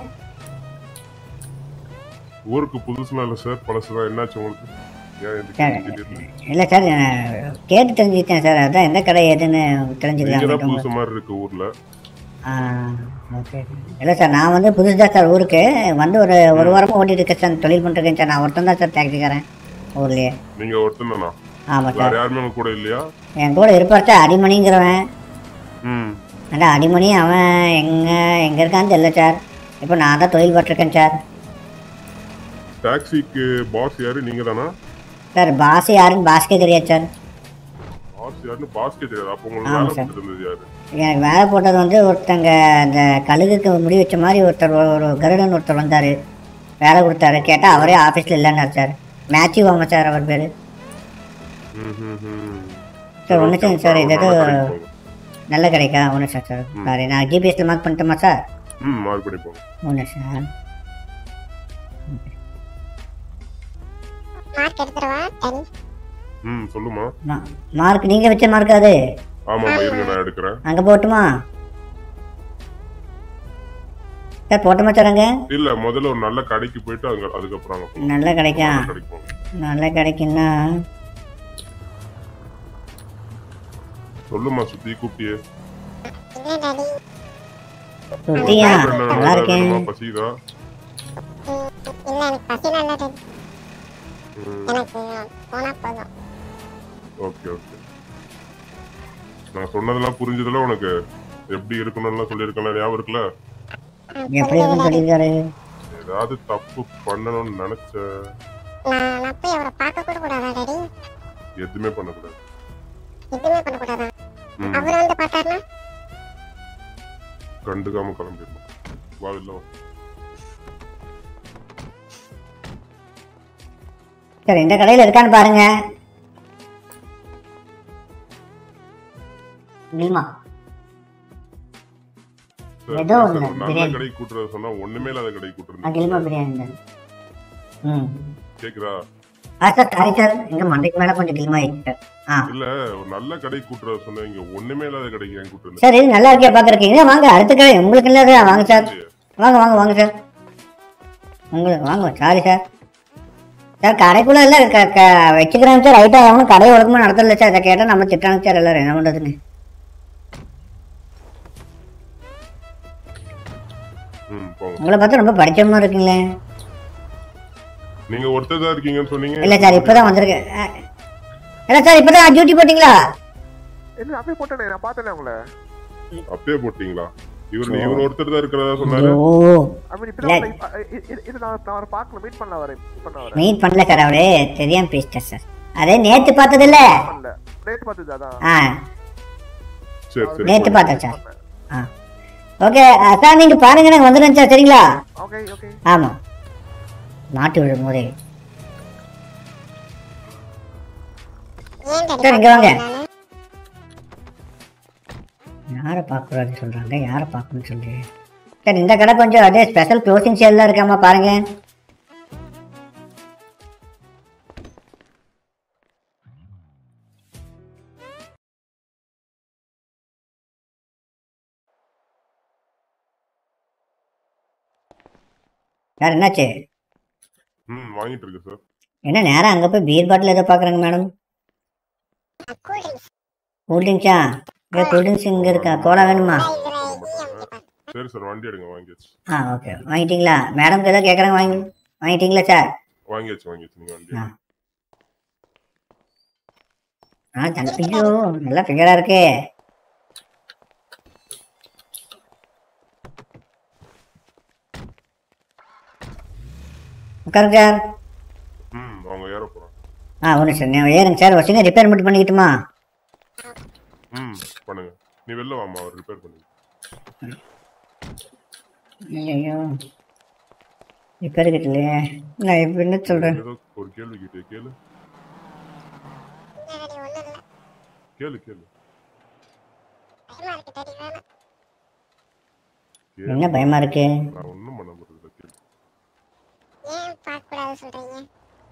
ஊருக்கு புதுசுலாம் இல்ல சார் பழசுதான் என்னாச்சு உங்களுக்கு ஏன் இந்த சார் கேள்வி திடீர்னு? இல்லை சார் நான் கேட்டு தெரிஞ்சுக்கிட்டேன் சார் அதான் எந்த கடை எதுன்னு நீங்க தான் தெரிஞ்சுக்கலாம் புதுசு மாதிரி இருக்கு ஊர்ல ஆ ஓகே இல்லை சார் நான் வந்து புதுசு தான் சார் ஊருக்கு வந்து ஒரு ஒரு வாரமாக ஓட்டிட்டு இருக்கேன் சார் தொழில் பண்ணிருக்கேன் சார் நான் ஒருத்தன் தான் சார் டாக்ஸிக்காரன் ஊர்லேயே நீங்க ஒருத்தன் தானா ஆமாம் வேற சார் யாருமே உங்க கூட இல்லையா என் கூட இருப்பார் சார் அடிமணிங்கிறவன் ம் அதான் அடிமணி அவன் எங்கே எங்கே இருக்கான்னு தெரியல சார் இப்போ நான் தான் தொழில் பட்டிருக்கேன் சார் டாக்ஸிக்கு பாஸ் யாரு நீங்க தானா சார் பாஸ் யாருன்னு பாஸ்கே தெரியாது சார் பாஸ் யாருன்னு பாஸ்கே தெரியாது அப்போ உங்களுக்கு ஆமா வேலை சார். கொடுத்தது இருந்தது யாரு எனக்கு வேலை போட்டது வந்து ஒருத்தங்க அந்த கழுகுக்கு முடி வச்ச மாதிரி ஒருத்தர் ஒரு- ஒரு கருடன் ஒருத்தர் வந்தார் வேலை கொடுத்தாரு கேட்டால் அவரே ஆஃபீஸில் இல்லைன்னார் சார் மேத்யூ ஆமா சார் அவர் பேர் ம், ம், ம். சார் ஒன்றும் சார் சார் இது ஏதோ நல்ல கடைக்கு போங்க. நல்ல கிடைக்கா ஒன்றும் சார் சார் சாரி நான் ஜிபிஎஸ்ல மார்க் பண்ணிட்டோமா சார் ம் மார்க் பண்ணி போங்க ஒன்றும் சார் மார்க் எடுத்துருவா சரி ம் சொல்லுமா மார்க் நீங்கள் வச்ச மார்க் அது ஆமாம்மா இருங்க நான் எடுக்கிறேன் அங்கே போட்டுமா சார் போட்டோமா சார் அங்கே இல்ல முதல்ல ஒரு நல்ல கடைக்கு போயிட்டு அங்க அதுக்கப்புறம் அங்க போங்க. நல்ல கிடைக்கா நல்ல கடைக்கு போங்க நல்ல கிடைக்குன்னா சொல்லுமா சுத்தி கூப்பிட்டியே இல்ல டாடி சுத்தியா என்ன நல்லா இருக்கேன் வேணுமா? பசிக்குதா ம், இல்ல எனக்கு பசிலாம் இல்ல டாடி ம், எனக்கு போனா போதும் ஓகே ஓகே நான் சொன்னதெல்லாம் புரிஞ்சதுல உனக்கு எப்படி இருக்கணும்லாம் சொல்லியிருக்கேன் ஞாபகம் இருக்குல்ல எப்படி இருக்குன்னு சொல்லியிருக்காரு ஏதாவது தப்பு பண்ணணும்னு நினைச்ச நான் நான் போய் அவரை பார்க்க கூட கூடாதா டாடி எதுவுமே பண்ணக்கூடாது எதுவுமே பண்ணக்கூடாதா ம், அவர் வந்து பார்த்தாருன்னா கண்டுக்காம கிளம்பிடணும் வா இல்ல வா. சார் இந்த கடையில் இருக்கான்னு பாருங்க நில்மா சார், ஏதோ சார், ஒண்ணு, ஒரு நல்ல பிரியாணி. கடைக்கு கூட்டுறத சொன்னா ஒண்ணுமே இல்லாத கடைக்கு ஆ கூட்டுறது கிளிமா பிரியாணி தான் ம் கேக்குதா ஆ சார் சாரி சார் எங்க மண்டைக்கு மேலே கொஞ்சம் கிளிமா ஆயிடுச்சு சார் ஆ இல்ல ஒரு நல்ல கடைக்கு கூட்டுறத சொன்னா இங்க ஒண்ணுமே இல்லாத கடைக்கு ஏன் கூட்டுறது சார் இது நல்லா இருக்கே பார்க்குறீங்க வாங்க அடுத்த கடை உங்களுக்கு இல்லாத வாங்க சார் வாங்க வாங்க வாங்க சார் உங்களுக்கு வாங்க சாரி சார் சார் கடைக்குள்ள இல்லை க க வச்சுக்கிறேன் சார் ரைட்டாக எவனும் கடையை ஒழுக்கமாக நடத்தல சார் இதை கேட்டால் நம்ம திட்டாங்க சார் எல்லாரும் என்ன பண்ணுறதுன்னு ம் போங்க உங்களை பார்த்தா ரொம்ப படிச்சவமா இருக்கீங்களே நீங்க ஒருத்தர் தான் இருக்கீங்கன்னு சொன்னீங்க இல்லை சார் இப்போ தான் வந்திருக்கேன் அஹ், இல்லை சார் இப்போ தான் டியூட்டி போட்டிங்களா இல்ல அப்படியே போட்டேனே நான் பார்த்தேனே உங்களை அப்பயே போட்டீங்களா இவர் இவர் ஒருத்தர் தான் இருக்கிறதா சொன்னாரு ஐயோ ஐ மீன் இல்ல. இப்போ இது நான் நான் அவரை பார்க்கல மீட் பண்ணல வரேன் மீட் பண்ண வரேன் மீட் பண்ணல சார் அவரு தெரியாம பேசிட்டேன் சார் அதே நேற்று பார்த்ததில்ல பண்ணல நேத்து பார்த்தது அதான் ஆ சரி சரி நேற்று பார்த்தேன் சார் ஆ ஓகே சார் நீங்கள் பாருங்க நாங்கள் வந்துடுறேன் சார் சரிங்களா ஓகே ஓகே ஆமாம் மாட்டி விடும் போதே ஏன் டாடி சார் இங்கே வாங்க நானு யாரை பார்க்கக்கூடாதுன்னு சொல்கிறாங்க யாரை பார்க்கணும்னு சொல்லி சார் இந்த கடை கொஞ்சம் அதே ஸ்பெஷல் க்ளோசிங் சேல்லாம் இருக்காமா பாருங்க சார் என்னாச்சு ம் வாங்கிட்டு இருக்கு சார் என்ன நேரம் அங்கே போய் பீர் பாட்டில் ஏதோ பார்க்குறாங்க மேடம் கூல்ட்ரிங்க்ஸா ஏ கூல்ட்ரிங்க்ஸ் இங்கே இருக்கா கோலா வேணுமா சரி சார் வண்டி எடுங்க வாங்கியாச்சு ஆ ஓகே வாங்கிட்டீங்களா மேடம்க்கு ஏதோ கேட்குறாங்க வாங்கி வாங்கிட்டீங்களா சார் வாங்கியாச்சு வாங்கியாச்சு நீங்க வண்டி ஆ ஆ தம்பியோ நல்லா ஃபிகரா இருக்கே உட்காருங்க சார் ம் அவங்க ஏற போறாங்க ஆ ஒன்று சார் நான் ஏறுங்க சார் ஒரு சின்ன ரிப்பேர் மட்டும் பண்ணிக்கிட்டுமா ம் பண்ணுங்க நீ வெளில வாமா அவர் ரிப்பேர் பண்ணி ஐயோ ரிப்பேர் கிட்டலையே நான் இப்போ என்ன சொல்கிறேன் ஏதோ ஒரு கேள்வி கேட்டு கேளு கேளு கேளு கேளு. என்ன பயமா இருக்கு நான் ஒண்ணும் பண்ண போறது கேளு ஏன் பார்க்க கூடாது சொல்றீங்க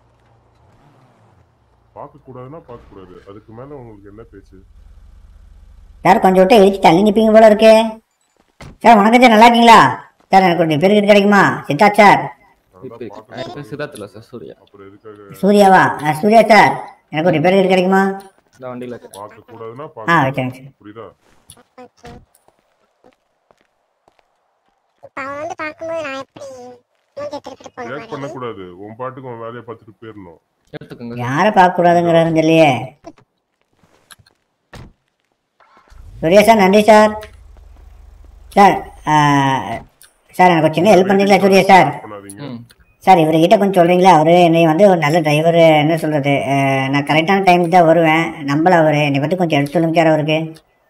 பார்க்க கூடாதுன்னா பார்க்க கூடாது அதுக்கு மேல உங்களுக்கு என்ன பேச்சு சார் கொஞ்சம் விட்டு இழுத்து தள்ளி நிற்பீங்க போல இருக்கே சார் வணக்கம் சார் நல்லா இருக்கீங்களா சார் எனக்கு ஒரு ரிப்பேர் கிட்ட கிடைக்குமா சித்தா சார் சிதார்த் இல்ல சார் சூர்யா அப்புறம் எதுக்காக சூர்யாவா ஆ, சூர்யா சார் எனக்கு ஒரு ரிப்பேர் கிட்ட கிடைக்குமா இந்த வண்டியில பார்க்க கூடாதுன்னா ஆ பார்க்க வச்சேங்க சார் புரியுதா இப்ப அவன் வந்து பார்க்கும்போது நான் எப்படி மூஞ்சி திருப்பிட்டு போக ரியாக்ட் பண்ணக்கூடாது உன் பாட்டுக்கு உன் வேலையை பார்த்துட்டு போயிடணும் எடுத்துக்கோங்க யாரை பார்க்கக்கூடாதுங்கிறாருன்னு இல்லையே சூர்யா சார் நன்றி சார் சார் ஆ, சார் எனக்கு ஒரு சின்ன ஹெல்ப் பண்ணுறீங்களா சூர்யா சார் பண்ணாதீங்க சார் இவர்கிட்ட கொஞ்சம் சொல்கிறீங்களா அவர் என்னை வந்து ஒரு நல்ல டிரைவர் என்ன சொல்கிறது நான் கரெக்டான டைமுக்கு தான் வருவேன் நம்பல அவர் என்னை பற்றி கொஞ்சம் எடுத்து சொல்லுங்க சார் அவருக்கு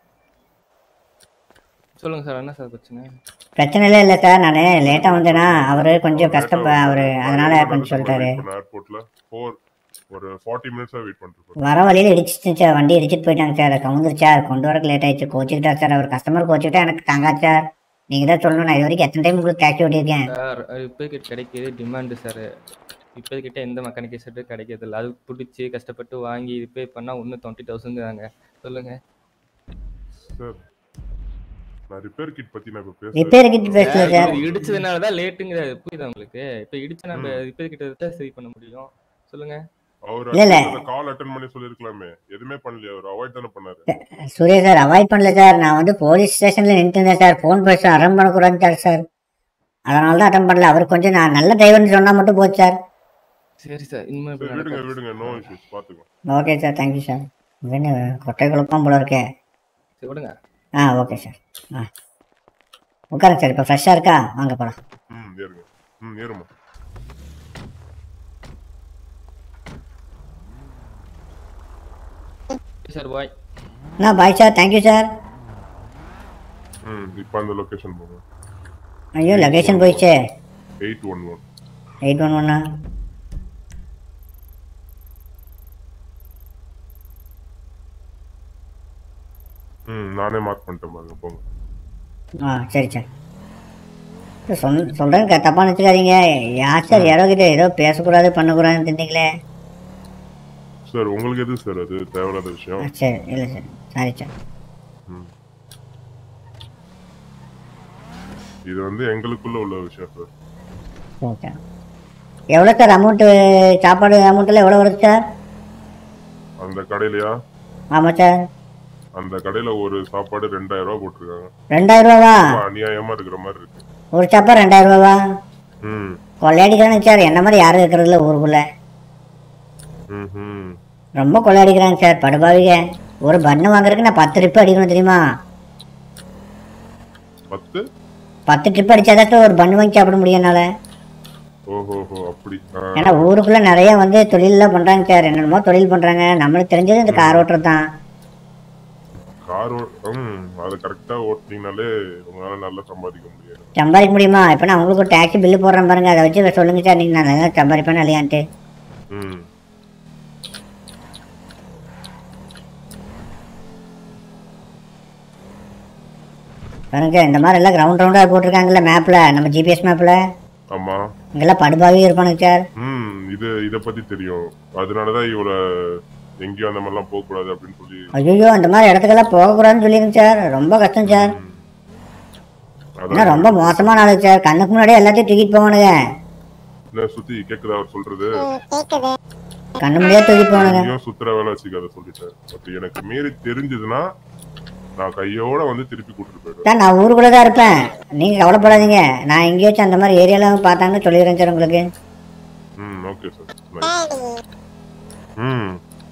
சொல்லுங்க சார் என்ன சார் பிரச்சனை பிரச்சனைலாம் இல்லை சார் நான் லேட்டாக வந்தேனா அவர் கொஞ்சம் கஷ்டப்ப அவர் அதனால கொஞ்சம் சொல்லிட்டாரு ஏர்போர்ட்ல ஃபோர் ஒரு ஃபார்ட்டி மினிட்ஸா வெயிட் பண்ணிட்டு வர வழியில் இடிச்சிச்சு சார் வண்டி இடிச்சிட்டு போயிட்டாங்க சார் கவுந்துரு சார் கொண்டு வரக்கு லேட் ஆயிடுச்சு கோச்சிக்கிட்டா சார் அவர் கஸ்டமர் கோச்சிக்கிட்டா எனக்கு தாங்காது சார் நீங்கள் தான் சொல்லணும் நான் இது வரைக்கும் எத்தனை டைம் உங்களுக்கு டாக்ஸி ஓட்டியிருக்கேன் சார் ரிப்பேர் கிட் கிடைக்கிறது டிமாண்டு சார் ரிப்பேர் கிட்ட எந்த மெக்கானிக் செட்டு கிடைக்கிறது இல்லை அது பிடிச்சி கஷ்டப்பட்டு வாங்கி ரிப்பேர் பண்ணால் ஒன்று டுவெண்ட்டி தௌசண்ட் தாங்க சொல்லுங்க சார் நான் ரிப்பேர் கிட் பத்தி நான் இப்ப ரிப்பேர் கிட் பேசல சார் இது இடிச்சதுனால தான் லேட்டுங்கிறது புரியுதா உங்களுக்கு இப்போ இடிச்சு நம்ம ரிப்பேர் கிட்ட தான் சரி பண்ண முடியும் சொல்லுங்க அவர் இல்ல, இல்ல. கால் அட்டன் பண்ணி சொல்லிருக்கலாமே எதுவுமே பண்ணலையே அவர் அவாய்ட் தானே பண்ணாரு சூர்யா சார் அவாய்ட் பண்ணல சார் நான் வந்து போலீஸ் ஸ்டேஷனில் நின்றுட்டு இருந்தேன் சார் ஃபோன் பேச அட்டன் பண்ணக்கூடாதுன்னு சார் அதனால தான் அட்டன் பண்ணல அவர் கொஞ்சம் நான் நல்ல டிரைவர்னு சொன்னால் மட்டும் போச்சு சார் சரி சார் இனிமேல் இப்படி சரி, விடுங்க நடக்காது. விடுங்க நோ இஷ்யூஸ் பாத்துக்கோ ஓகே சார் தேங்க்யூ சார் என்ன கொட்டை குழப்பம் போல இருக்கே சரி விடுங்க ஆ ஓகே சார் ஆ உட்காருங்க சார் இப்போ ஃப்ரெஷ்ஷாக இருக்கா வாங்க போகலாம் ம் ஏறுங்க ம் ஏறுமா சார் பாய் அண்ணா பாய் சார் தேங்க்யூ சார் ம் இப்போ அந்த லொகேஷன் போங்க ஐயோ லொகேஷன் போயிடுச்சே eight one one eight one ஒன்னா ம் நானே மார்க் பண்ணிட்டேன் பாருங்க போங்க ஆ சரி சார் சொல் சொல்கிறேன் தப்பாக நினச்சிக்காதீங்க யார் சார் யாரோ கிட்ட ஏதோ பேசக்கூடாது பண்ணக்கூடாதுன்னு இருந்தீங்களே சார் உங்களுக்கு எது சார் அது தேவையில்லாத விஷயம் ஆ, சரி இல்லை சார் சாரி சார் ம். இது வந்து எங்களுக்குள்ள உள்ள விஷயம் சார் ஓகே எவ்வளோ சார் அமௌண்ட்டு சாப்பாடு அமௌண்ட்டெல்லாம் எவ்வளோ வருது சார் அந்த கடையிலயா ஆமாம் சார் அந்த கடையில ஒரு சாப்பாடு ரெண்டாயிரம் ரூபாய் போட்டிருக்காங்க ரெண்டாயிரம் ரூபாவா ரொம்ப அநியாயமா இருக்கிற மாதிரி இருக்கு ஒரு சாப்பாடு ரெண்டாயிரம் ரூபாவா ம் கொள்ளையடிக்கிறானுங்க சார் என்ன மாதிரி யாரும் இருக்கிறதில்ல ஊருக்குள்ள ம் ம் ரொம்ப கொள்ளையடிக்கிறாங்க சார் படுபாவிங்க ஒரு பண்ணு வாங்குறதுக்கு நான் பத்து ட்ரிப் அடிக்கணும் தெரியுமா பத்து பத்து ட்ரிப் அடிச்சாதான் சார் ஒரு பண்ணு வாங்கி சாப்பிட முடியும் என்னால் ஓஹோஹோ அப்படி ஆ. ஏன்னா ஊருக்குள்ள நிறைய வந்து தொழிலெல்லாம் பண்றாங்க சார் என்னென்னமோ தொழில் பண்றாங்க நம்மளுக்கு தெரிஞ்சது இந்த கார் ஓட்டுறது தான் கார் ஓ- ம் அது கரெக்டா ஓட்டுனீங்கனாலே உங்களால நல்லா சம்பாதிக்க முடியாது சம்பாதிக்க முடியுமா இப்போ நான் உங்களுக்கு ஒரு டாக்ஸி பில்லு போடுறேன் பாருங்க அதை வச்சு சொல்லுங்க சார் நீங்க நான் நல்லா சம்பாதிப்பேன் இல்லையான்ட்டு ம் பாருங்க இந்த மாதிரி எல்லாம் கிரவுண்ட் ரவுண்டா போட்டிருக்காங்கல்ல மேப்ல நம்ம ஜிபிஎஸ் மேப்ல ஆமா இங்கெல்லாம் படுபாவி இருப்பானுங்க சார் ம் இது இத பத்தி தெரியும் அதனாலதான் இவள எங்கேயும் அந்த மாதிரிலாம் போக கூடாது அப்படின்னு சொல்லி ஐயோ அந்த மாதிரி இடத்துக்கெல்லாம் போகக்கூடாதுன்னு சொல்லிருங்க சார் ரொம்ப கஷ்டம் சார் ஏன்னா அதான் ரொம்ப மோசமான ஆளு சார் கண்ணுக்கு முன்னாடியே எல்லாத்தையும் தூக்கிட்டு போவானுங்க என்ன சுத்தி கேக்குதா அவர் சொல்றது கேக்குது கண்ணு முடியா தூக்கி போனுங்க எங்கேயோ சுத்துற வேலை வச்சுக்காத சொல்லிட்டேன் அப்படி எனக்கு மீறி தெரிஞ்சதுன்னா நான் கையோட வந்து திருப்பி கூட்டிட்டு போயிடுவேன் சார் நான் ஊருக்குள்ள தான் இருப்பேன் நீங்க கவலைப்படாதீங்க நான் எங்கேயாச்சும் அந்த மாதிரி ஏரியாலாம் பார்த்தாங்கன்னு சொல்லிடுறேன் சார் உங்களுக்கு ம் ஓகே சார் ம்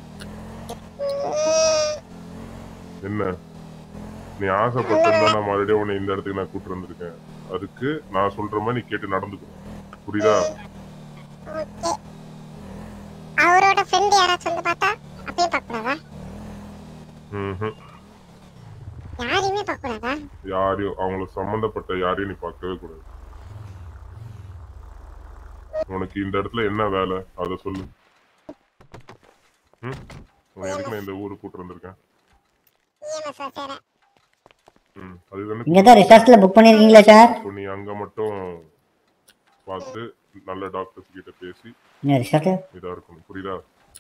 என்ன நீ ஆசைப்பட்டிருந்தா நான் மறுபடியும் உன்னை இந்த இடத்துக்கு நான் கூட்டு வந்திருக்கேன் அதுக்கு நான் சொல்ற மாதிரி நீ கேட்டு நடந்துக்கணும் புரியுதா ஓகே அவரோட ஃப்ரெண்ட் யாராச்சும் வந்து பார்த்தா அப்பயும் பார்க்கக்கூடாதா ம்ஹும். யாரையுமே பார்க்கக்கூடாதா யாரையும் அவங்களுக்கு சம்பந்தப்பட்ட யாரையும் நீ பார்க்கவே கூடாது உனக்கு இந்த இடத்துல என்ன வேலை அத சொல்லு ம்? உன்னை எதுக்கு நான் இந்த ஊருக்கு கூட்டு வந்திருக்கேன் இஎம்எஸ் சேர ம் அதுதானே இங்க தான் ரிசார்ட்ல புக் பண்ணிருக்கீங்களா சார் இப்போ நீ அங்க மட்டும் பார்த்து நல்ல டாக்டர்ஸ் கிட்ட பேசி என்ன ரிசார்ட் இதா இருக்கணும் புரியுதா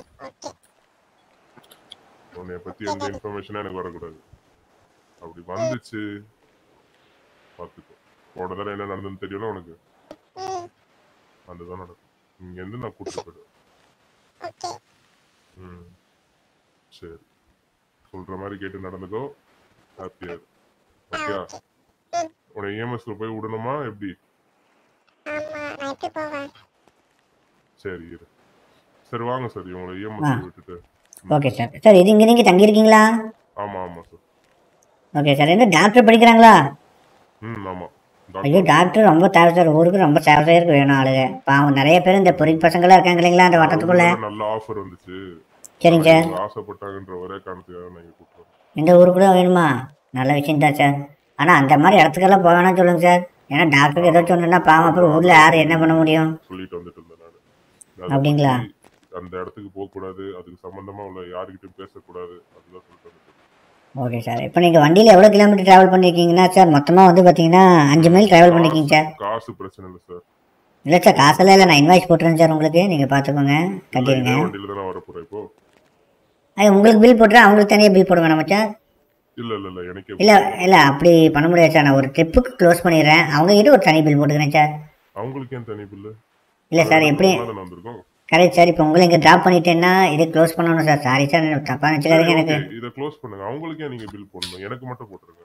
உன்னைய பத்தி எந்த இன்ஃபர்மேஷனும் எனக்கு வரக்கூடாது அப்படி வந்துச்சு பார்த்துக்கோ போன தடவை என்ன நடந்ததுன்னு தெரியும்ல உனக்கு அதுதான் நடக்கும் இங்க இருந்து நான் கூட்டிட்டு போயிடுவேன் ஓகே ம் சரி சொல்ற மாதிரி கேட்டு நடந்துக்கோ ஹாப்பியா ஓகே உன்னை இஎம்எஸ்ல போய் விடணுமா எப்படி ஆமா நான் எப்படி போவேன் சரி இரு சரி வாங்க சார் இவங்களை ஆ. இஎம்எஸ் விட்டுட்டு ஓகே சார் சார் இது இங்க நீங்க தங்கியிருக்கீங்களா ஆமா ஆமா சார் ஓகே சார் என்ன டாக்டர் படிக்கிறாங்களா ம் ஆமா ஐயோ டாக்டர் ரொம்ப தேவை சார் ஊருக்கு ரொம்ப சேவை செய்யறதுக்கு வேணும் ஆளுங்க பாவம் நிறைய பேர் இந்த பொறி பசங்களாம் இருக்காங்க இல்லைங்களா அந்த வட்டத்துக்குள்ள ஒரு நல்ல ஆஃபர் வந்துச்சு சரிங்க சார் அவங்க ஆசைப்பட்டாங்கன்ற ஒரே காரணத்துக்காக நான் இங்க கூப்பிட்டு வந்தேன். இந்த ஊருக்குள்ள வேணுமா நல்ல விஷயம் தான் சார் ஆனா அந்த மாதிரி இடத்துக்கெல்லாம் போக வேணாம்னு சொல்லுங்க சார் ஏன்னா டாக்டருக்கு ஏதாச்சும் ஒன்றுனா பாவம் அப்புறம் ஊர்ல யார் என்ன பண்ண முடியும் சொல்லிட்டு வந்துட்டு இருந்தேன் நான் அப்படிங்களா? அந்த இடத்துக்கு போக கூடாது அதுக்கு சம்பந்தமா உள்ள யாருக்கிட்டையும் பேசக்கூடாது அதுதான் சொல்லிட்டு வந்துட்டேன். ஓகே சார் இப்போ நீங்கள் வண்டியில் எவ்வளோ கிலோமீட்டர் ட்ராவல் பண்ணியிருக்கீங்கன்னா சார் மொத்தமாக வந்து பார்த்தீங்கன்னா அஞ்சு மைல் ட்ராவல் பண்ணிருக்கீங்க சார் காசு பிரச்சனை இல்லை சார் இல்லை சார் காசெல்லாம் இல்லை நான் இன்வாய்ஸ் போட்டுறேன் சார் உங்களுக்கு நீங்கள் பார்த்துக்கோங்க கட்டிடுங்க இதே வண்டியில தானே வர போறேன் இப்போ அது உங்களுக்கு பில் போட்டுறேன் அவங்களுக்கு தனியாக பில் போட வேணாமா சார் இல்ல இல்ல இல்ல எனக்கே இல்லை இல்லை அப்படி பண்ண முடியாது சார் நான் ஒரு ட்ரிப்புக்கு க்ளோஸ் பண்ணிடுறேன் அவங்க கிட்ட ஒரு தனி பில் போட்டுக்கிறேன் சார் அவங்களுக்கு ஏன் தனி பில்லு இல்லை சார் எப்படி தானே வந்திருக்கோம் கரெக்ட் சார் இப்போ உங்களை இங்கே ட்ராப் பண்ணிட்டேன்னா இது க்ளோஸ் பண்ணணும் சார் சாரி சார் தப்பாக நினச்சிக்காதீங்க எனக்கு இதை க்ளோஸ் பண்ணுங்க அவங்களுக்கே நீங்க பில் போடணும் எனக்கு மட்டும் போட்டுருங்க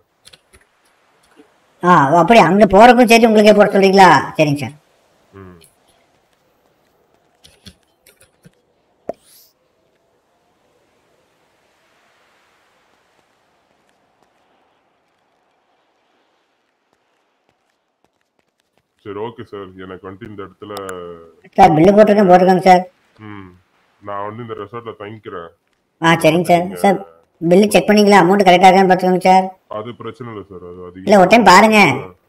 ஆ ஓ, அப்படி அங்கே போகிறக்கும் சேர்த்து உங்களுக்கே போட சொல்கிறீங்களா சரிங்க சார் ம் சரி ஓகே சார் எனக்கு வந்துட்டு இந்த இடத்துல சார் பில்லு போட்டிருக்கேன் போட்டிருக்கேங்க சார் ம் நான் வந்து இந்த ரெசார்ட்ல தங்கிக்கிறேன் ஆ சரிங்க சார் சார் பில்லு செக் பண்ணீங்களா அமௌண்ட் கரெக்டாக இருக்கான்னு பார்த்துக்கோங்க சார் அது பிரச்சனை இல்லை சார் அது அதிகம் இல்லை ஒரு டைம் பாருங்க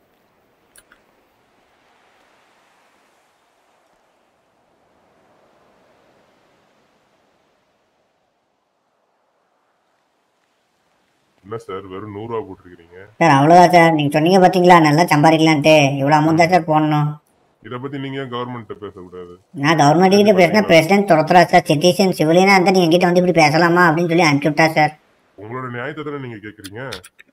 என்ன சார் வெறும் நூறுரூவா போட்டிருக்கீங்க சார் அவ்வளோதான் சார் நீங்கள் சொன்னீங்க பார்த்தீங்களா நல்லா சம்பாதிக்கலான்ட்டு இவ்வளோ அமௌண்ட் தான் சார் போடணும் இதை பத்தி நீங்க ஏன் கவர்மெண்ட்ட பேசக்கூடாது நான் கவர்மெண்ட் கிட்ட பேசினா பிரசிடென்ட் துரத்துறா சார் சிட்டிசன் சிவிலியனா இருந்தால் நீங்கள் எங்கிட்ட வந்து இப்படி பேசலாமா அப்படின்னு சொல்லி அனுப்பிச்சு விட்டா சார் உங்களோட நியாயத்தை தானே நீங்க கேக்குறீங்க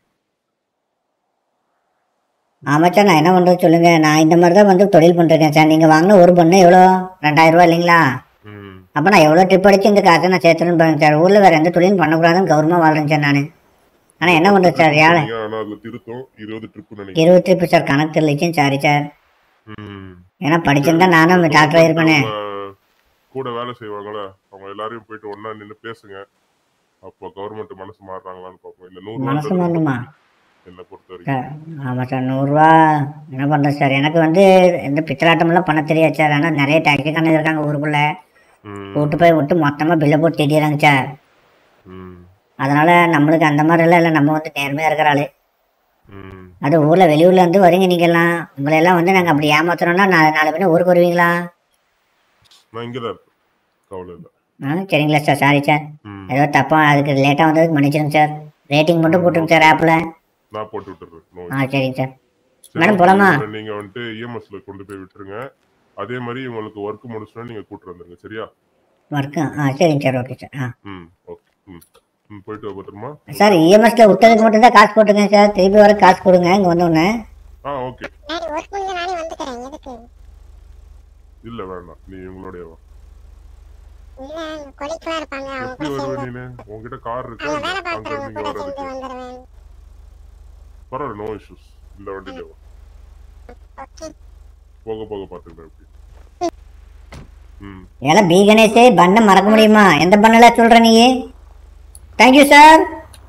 ஆமாம் சார் நான் என்ன பண்ணுறது சொல்லுங்கள் நான் இந்த மாதிரி தான் வந்து தொழில் பண்ணிருக்கேன் சார் நீங்கள் வாங்கின ஒரு பண்ணு எவ்வளோ ரெண்டாயிரம் ரூபா இல்லைங்களா ம் அப்போ நான் எவ்வளோ ட்ரிப் அடிச்சு இந்த காசை நான் சேர்த்துன்னு பாருங்க சார் ஊரில் வேறு எந்த தொழிலும் பண்ணக்கூடாதுன்னு கவர்மெண்ட் வாழ்றேன் சார் நான் ஆனால் என்ன பண்ணுறது சார் யாழை நீங்க ஆனா அதுல திருத்தம் இருபது ட்ரிப் நினைக்கிறேன் இருபது ட்ரிப்பு சார் கணக்கு தெரியலைச்சும் சாரி சார் ம். ஏன்னா படிச்சிருந்தா நானும் டாக்டர் ஆயிருப்பேனே அவங்க கூட வேலை செய்வாங்களே அவங்க எல்லாரையும் போயிட்டு ஒண்ணா நின்னு பேசுங்க அப்போ கவர்மெண்ட் மனசு மாறுறாங்களான்னு பார்ப்போம் இந்த நூறு மனசு மாறணுமா என்னை பொறுத்த வரைக்கும் சார் ஆமாம் சார் நூறுரூவா என்ன பண்ணுறது சார் எனக்கு வந்து இந்த பித்தலாட்டமெல்லாம் பண்ண தெரியாது சார் ஆனால் நிறைய டாக்ஸி கண்ணு இருக்காங்க ஊருக்குள்ளே ம், கூட்டு போய் விட்டு மொத்தமாக பில்லை போட்டு திட்டிடுறாங்க சார் ம், அதனால் நம்மளுக்கு அந்த மாதிரி எல்லாம் இல்லை நம்ம வந்து நேர்மையாக இருக்கிற ஆளு ம். அது ஊரில் வெளியூர்ல இருந்து வரீங்க நீங்கெல்லாம் உங்களையெல்லாம் வந்து நாங்கள் அப்படி ஏமாத்துறோம்னா நாலு நாலு பேர் ஊருக்கு வருவீங்களா நான் இங்கதான் இருப்பேன் கவலை இல்லை ஆ சரிங்களா சார் சாரி சார் ம். ஏதோ தப்பாக அதுக்கு லேட்டாக வந்ததுக்கு மன்னிச்சிருங்க சார் ரேட்டிங் மட்டும் போட்டுருங்க சார் ஆப்பில் நான் போட்டு விட்டுறேன் No ஆ சரிங்க சார் சரி, மேடம் okay. போலாமா இவரை நீங்க வந்துட்டு இஎம்எஸ்ல கொண்டு போய் விட்டுருங்க அதே மாதிரி உங்களுக்கு ஒர்க் முடிச்சுனா நீங்க கூட்டு வந்துருங்க சரியா ஒர்க்கு ஆ சரிங்க சார் ஓகே சார் ஆ ம் ஓகே ம் ம் போயிட்டு வா பத்திரமா சார் இஎம்எஸ்ல விட்டதுக்கு மட்டும் தான் காசு போட்டுருங்க சார் திருப்பி வர காசு கொடுங்க இங்கே வந்தோடனே ஆ ஓகே டாடி ஒர்க் முடிஞ்ச நானே வந்துக்கிறேன் எதுக்கு இல்ல வேண்டாம் நீ இவங்களோடய வா இல்ல கொலிக்கெல்லாம் இருப்பாங்க அவங்க எப்படி கூட வருவ சேர்ந்து நீனு உன்கிட்ட கார் இருக்கா அங்க வேலை இல்ல? அங்க பார்க்கறவங்க இருந்து கூட இங்க சேர்ந்து வர்றதுக்கு வந்துருவேன் பரவாயில்ல நோ இஷ்யூஸ் இந்த வண்டியில வா ஓகே போக போக பாத்துக்கிறேன் எப்படி ம் ஏல பி கணேஷ் பண்ண மறக்க முடியுமா எந்த பண்ணல சொல்ற நீ தேங்க்யூ சார்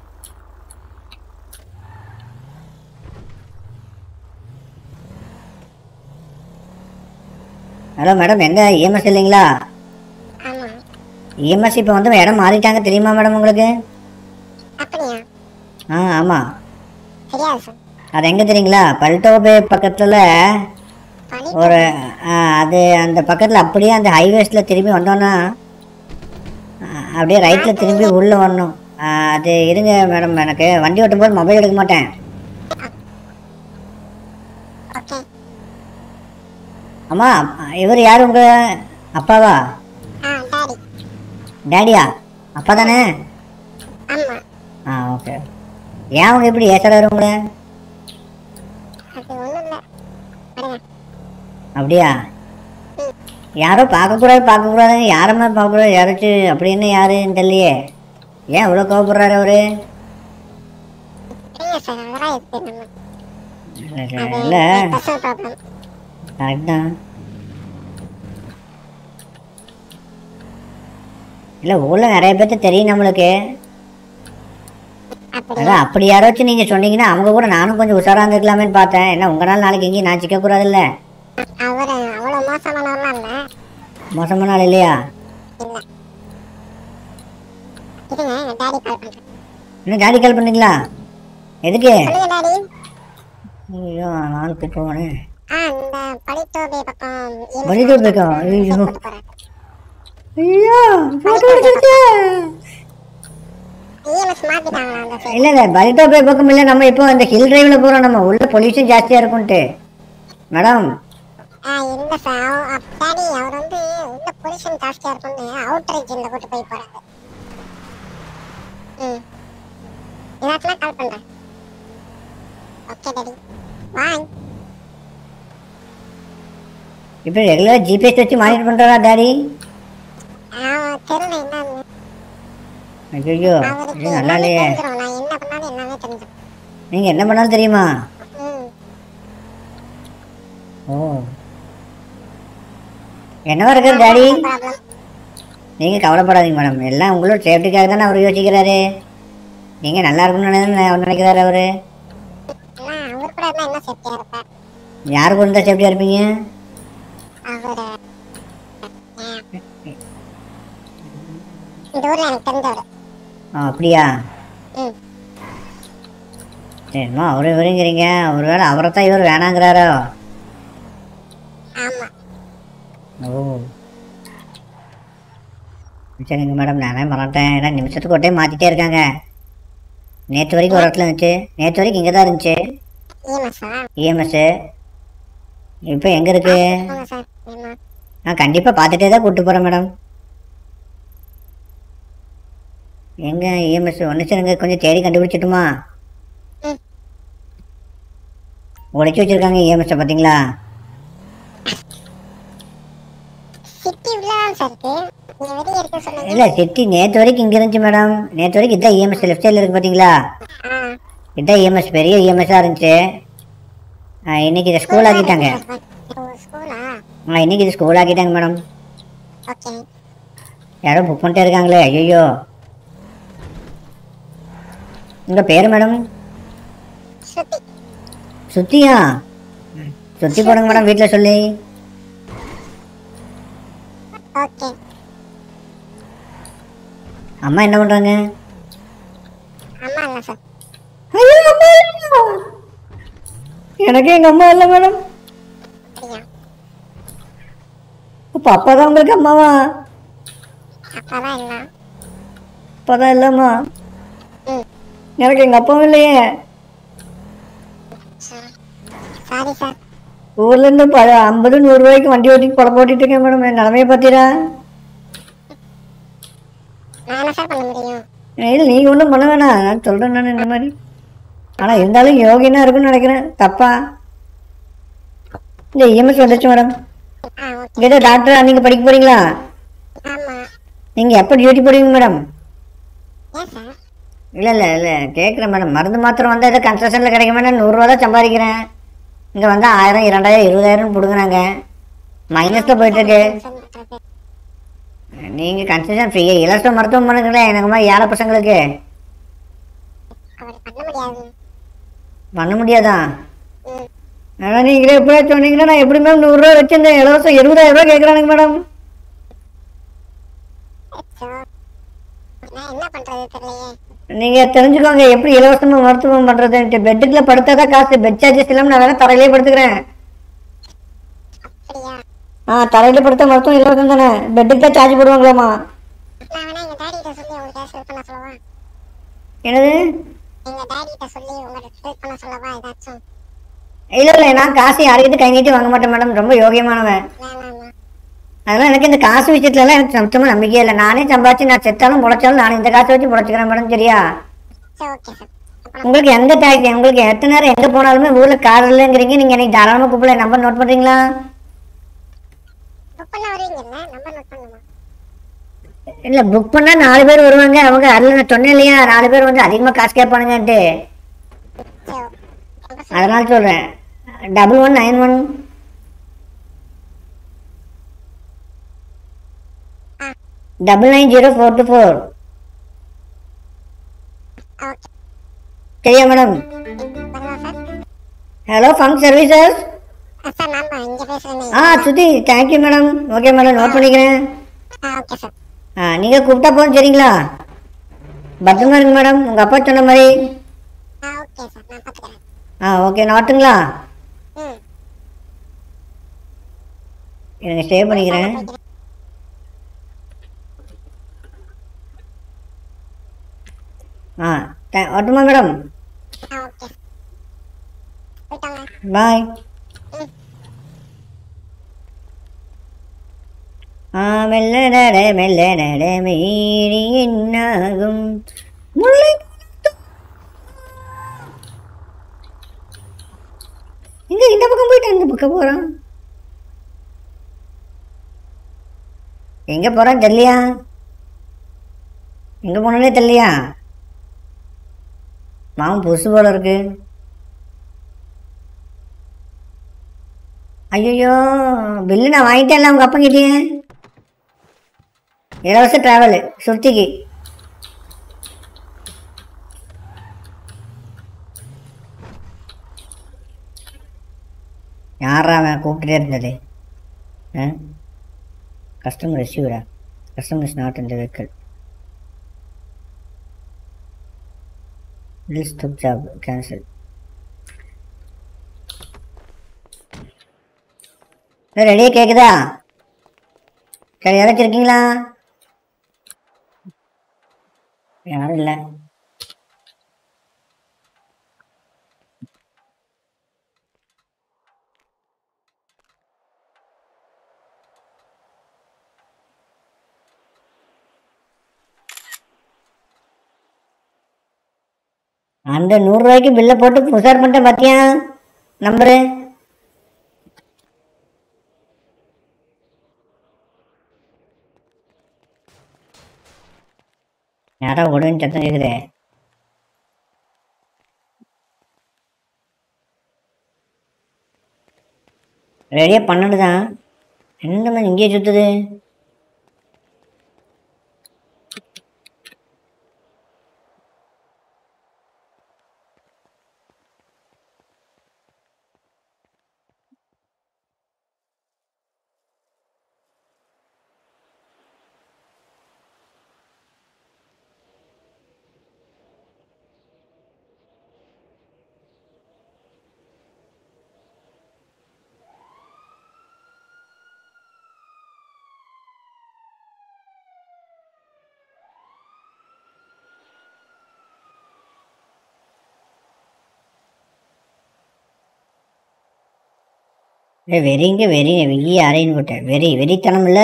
ஹலோ மேடம் எங்க இஎம்எஸ் இல்லைங்களா ஆமா இஎம்எஸ் இப்போ வந்து இடம் மாறிட்டாங்க தெரியுமா மேடம் உங்களுக்கு அப்படியா ஆ ஆமாம் தெரியாது சார் அது எங்கே தெரியுங்களா பல்டோபே பக்கத்தில் பனி ஒரு ஆ, அது அந்த பக்கத்தில் அப்படியே அந்த ஹைவேஸில் திரும்பி வந்தோன்னா ஆ, அப்படியே ரைட்டில் திரும்பி உள்ளே வரணும் ஆ, அது இருங்க மேடம் எனக்கு வண்டி ஓட்டும் போது மொபைல் எடுக்க மாட்டேன் ஓகே அம்மா இவர் யார் உங்கள் அப்பாவா ஆ டாடி டேடியா அப்பா தானே ஆமா ஆ ஓகே ஏன் அவங்க இப்படி ஏசுறாரு உங்களை அது ஒண்ணும் இல்ல பாருங்க அப்படியா யாரோ பார்க்கக்கூடாது பார்க்கக்கூடாதுங்க யாரம்மா பார்க்கக்கூடாது யாராச்சும் அப்படின்னு யாருன்னு தெரியலையே ஏன் இவ்வளோ கோவப்படுறாரு அவரு சரிங்க சார் அதெல்லாம் இருக்கு நம்ம இல்லை பர்சனல் ப்ராப்ளம் கரெக்ட் தான் இல்லை ஊரில் நிறைய பேர்த்து தெரியும் நம்மளுக்கு அப்படி அதான் அப்படி யாராச்சும் நீங்கள் சொன்னீங்கன்னா அவங்க கூட நானும் கொஞ்சம் உஷாராக இருந்துக்கலாமேன்னு பார்த்தேன் ஏன்னா உங்களால் நாளைக்கு எங்கேயும் நான் சிக்கக்கூடாதுல்ல அவரு அவ்வளவு மோசமானவர்லாம் இல்ல மோசமான நாள் இல்லையா இல்ல இருங்க டாடி கால் பண்றேன் இன்னும் டாடி கால் பண்ணீங்களா எதுக்கு சொல்லுங்க டாடி ஐயோ நாள் போனே ஆ இந்த பழித்தோபை பக்கம் பலிதோபை பக்கம், ஐயோ. போறேன் ஐயோ photo எடுத்துருச்சு. இஎம்எஸ் மாத்திட்டாங்களா அந்த சைடு இல்ல இல்ல பலிட்டோ போய் பக்கம் இல்ல நம்ம இப்போ அந்த ஹில் டிரைவ்ல போறோம் நம்ம உள்ள பொல்யூஷன் ஜாஸ்தியா இருக்கும்ட்டு மேடம் ஆ இல்ல சார் டாடி அவர் வந்து உள்ள பொல்யூஷன் ஜாஸ்தியா இருக்கும்னு அவுட் ரீஜன்ல கூட்டு போய் போறாரு ம் இதாச்சும் கால் பண்றேன் ஓகே டாடி பாய் இப்போ ரெகுலரா ஜிபிஎஸ் வச்சு மானிட்டர் பண்றாரா டாடி ஆ தெரியல என்னன்னு ஐயோ அவருக்கு இது நல்லா எல்லாமே இல்லையே தெரிஞ்சிரும் நான் என்ன பண்ணாலும் எல்லாமே தெரிஞ்சிரும் நீங்க என்ன பண்ணாலும் தெரியுமா ம் ஓ என்னவா இருக்காரு டாடி ப்ராப்ளம் நீங்க கவலைப்படாதீங்க மேடம் எல்லாம் உங்களோட சேஃப்டிக்காக தானே அவர் யோசிக்கிறாரு நீங்க நல்லா இருக்கணும்னு தானே அவர் நினைக்கிறாரு அவரு எல்லாம் அவர் கூட இருந்தா என்ன சேஃப்டியா இருப்பார் யாரு கூட இருந்தா சேஃப்டியா இருப்பீங்க அவரு இந்த ஊர்ல எனக்கு தெரிஞ்சவர் ஆ, அப்படியா ம் சரிம்மா அவரு இவருங்கிறீங்க ஒருவேளை அவரை தான் இவர் வேணாங்கிறாரோ ஆமா ஓ சரிங்க மேடம் நானே மறந்துட்டேன் ஏன்னா நிமிஷத்துக்கு ஒரு டைம் மாற்றிட்டே இருக்காங்க நேற்று வரைக்கும் ஒரு இடத்துல இருந்துச்சு நேற்று வரைக்கும் இங்கே தான் இருந்துச்சு இஎம்எஸ்ஸா இஎம்எஸ்ஸு இப்போ எங்கே இருக்கு ஆமா சார் ஆமா நான் கண்டிப்பாக பார்த்துட்டே தான் கூப்பிட்டு போகிறேன் மேடம் எங்கே இஎம்எஸ் ஒன்று சரிங்க கொஞ்சம் தேடி கண்டுபிடிச்சிட்டுமா ம். உடைச்சி வச்சுருக்காங்க இஎம்எஸ்ஸை பார்த்தீங்களா சிட்டி உள்ளதான் சார் இருக்கு நீங்க வெளியே இருக்க சொன்னீங்க இல்லை சிட்டி நேற்று வரைக்கும் இங்கே இருந்துச்சு மேடம் நேற்று வரைக்கும் இதான் இஎம்எஸ் லெஃப்ட் சைடில் இருக்குது பார்த்தீங்களா ஆ இதான் இஎம்எஸ் பெரிய இஎம்எஸ்ஸாக இருந்துச்சு ஆ, இன்னைக்கு இதை ஸ்கூல் ஆக்கிட்டாங்க ஓ ஸ்கூலா ஆ இன்னைக்கு இது ஸ்கூல் ஆக்கிட்டாங்க மேடம் ஓகே யாரோ புக் பண்ணிட்டே இருக்காங்களே ஐயோ உங்கள் பேர் மேடம் ஸ்ருதி சுத்தியா சுத்தி போடுங்க மேடம் வீட்டில் சொல்லி ஓகே அம்மா என்ன பண்ணுறாங்க அம்மா இல்ல சார் ஐயோ அம்மா இல்லையா? எனக்கு எங்கள் அம்மா இல்லை மேடம் அப்படியா அப்போ அப்பா தான் உங்களுக்கு அம்மாவா அப்பாதான் இல்ல அப்பா தான் இல்லைம்மா ம் எனக்கு எங்கள் அப்பாவும் இல்லையே சாரி சார் ஊர்லேருந்து ப ஐம்பது நூறு ரூபாய்க்கு வண்டி ஓட்டி கொலை போட்டுட்டு இருக்கேன் மேடம் என் நிலமைய பார்த்தீரா நான் என்ன சார் பண்ண முடியும் இல்லை நீங்கள் ஒன்றும் பண்ண வேணாம் நான் சொல்கிறேன் நான் இந்த மாதிரி ஆனால் இருந்தாலும் யோகினா இருக்குன்னு நினைக்கிறேன் தப்பா இந்த இஎம்எஸ் வந்துச்சு மேடம் ஆ ஓகே ஏதோ டாக்டரா நீங்க படிக்க போறீங்களா ஆமா நீங்க எப்போ டியூட்டி போடுவீங்க மேடம் ஏன் சார் இல்ல இல்ல இல்ல கேட்குறேன் மேடம் மருந்து மாத்திரம் வந்தால் ஏதோ கன்ஸ்ட்ரக்ஷனில் கிடைக்க மேடம் நூறுரூவா தான் சம்பாதிக்கிறேன் இங்கே வந்து ஆயிரம் இரண்டாயிரம் இருபதாயிரம் பிடுங்குறாங்க மைனஸில் போயிட்டு இருக்கு நீங்க கன்ஸ்ட்ரக்ஷன் ஃப்ரீ இலவச மருத்துவம் பண்ணுங்களேன் எனக்கு மாதிரி ஏழை பசங்களுக்கு அப்படி பண்ண முடியாது பண்ண முடியாதா ஆனால் நீங்களே எப்படியா சொன்னீங்கன்னா நான் எப்படி மேம் நூறுரூவா வச்சிருந்தேன் இலவசம் இருபதாயிரம் ரூபா கேட்குறானுங்க மேடம் அச்சோ. நான் என்ன பண்றது தெரியலையே நீங்க தெரிஞ்சுக்கோங்க எப்படி இலவசமா மருத்துவம் பண்றதுன்ட்டு பெட்டுக்குள்ள படுத்தாதான் காசு பெட் சார்ஜஸ் இல்லாம நான் வேணா தரையிலே படுத்துக்கிறேன் அப்படியா ஆ தரையில படுத்த மருத்துவம் இலவசம் தானே பெட்டுக்கு தான் சார்ஜ் போடுவாங்களாமா நான் வேணா எங்க டாடி கிட்ட சொல்லி உங்களுக்கு ஹெல்ப் பண்ண சொல்லவா என்னது எங்க டாடி கிட்ட சொல்லி உங்களுக்கு ஹெல்ப் பண்ண சொல்லவா ஏதாச்சும் இல்ல இல்ல நான் காசு யாருக்கிட்ட கை நீட்டி வாங்க மாட்டேன் மேடம் ரொம்ப யோகியமானவன் வேணாமா அதெல்லாம் எனக்கு இந்த காசு விஷயத்துல எல்லாம் எனக்கு சுத்தமா நம்பிக்கையே இல்லை நானே சம்பாதிச்சு நான் செத்தாலும் முளைச்சாலும் நான் இந்த காசை வச்சு முளைச்சிக்கிறேன் மேடம் சரியா சரி ஓகே சார் உங்களுக்கு எந்த டாக்ஸி உங்களுக்கு எத்தனை நேரம் எங்க போனாலுமே ஊர்ல கார் இல்லைங்கிறீங்க நீங்க எனக்கு தாராளமா கூப்பிடல நம்பர் நோட் பண்றீங்களா புக் பண்ண வருவீங்கல்ல நம்பர் நோட் பண்ணுமா இல்ல புக் பண்ணா நாலு பேர் வருவாங்க அவங்க அதுல நான் சொன்னேன் இல்லையா நாலு பேர் வந்து அதிகமா காசு கேட்பானுங்கன்ட்டு சரி அதனால சொல்றேன் double one nine one double nine zero four two four okay சரியா மேடம் பண்ணுவா sir hello funk services sir நான் தான் இங்க பேசுறேன் ஆ சுத்தி thank you madam okay madam note பண்ணிக்கிறேன் ஆ ஓகே சார் ஆ நீங்கள் கூப்பிட்டா போதும் சரிங்களா பத்திரமா இருங்க மேடம் உங்கள் அப்பா சொன்ன மாதிரி ஆ ஓகே சார் நான் பாத்துக்கிறேன் ஆ ஓகே நோட்டுங்களா ம் எனக்கு ஸ்டே பண்ணிக்கிறேன் ஆ தே- வரட்டுமா மேடம் ஆ ஓகே போயிட்டாங்க பாய் ஆ மெல்ல நட மெல்ல நட மீறி என்னாகும் முல்லை இங்க இந்த பக்கம் போயிட்டு இந்த பக்கம் போறான் எங்க போறான் தெரியலையா எங்க போனாலே தெரியலையா மாமன் புதுசு போல இருக்கு ஐயோ பில்லு நான் வாங்கிட்டேன்ல உங்க அப்பா கிட்டே இலவச டிராவல் சுத்திக்கு யாரா அவன் கூப்பிட்டுட்டே இருந்தது கஸ்டமர் ரிசீவரா கஸ்டமர் இஸ் நாட் இந்த vehicle list of job cancel ரெடியாக கேட்குதா சரி யாராச்சும் இருக்கீங்களா யாரும் இல்லை அந்த நூறுரூவாய்க்கு பில்லை போட்டு உஷார் பண்ணிட்டேன் பார்த்தியா நம்பரு யாரோ உடனே சத்தம் கேக்குதே ரெடியாக பன்னெண்டு தான் என்ன மாதிரி இங்கேயே சுத்துது ஏ வெறிங்க வெறி வெய்ய அறைன்னு போட்டேன் வெறி வெறித்தனம் இல்லை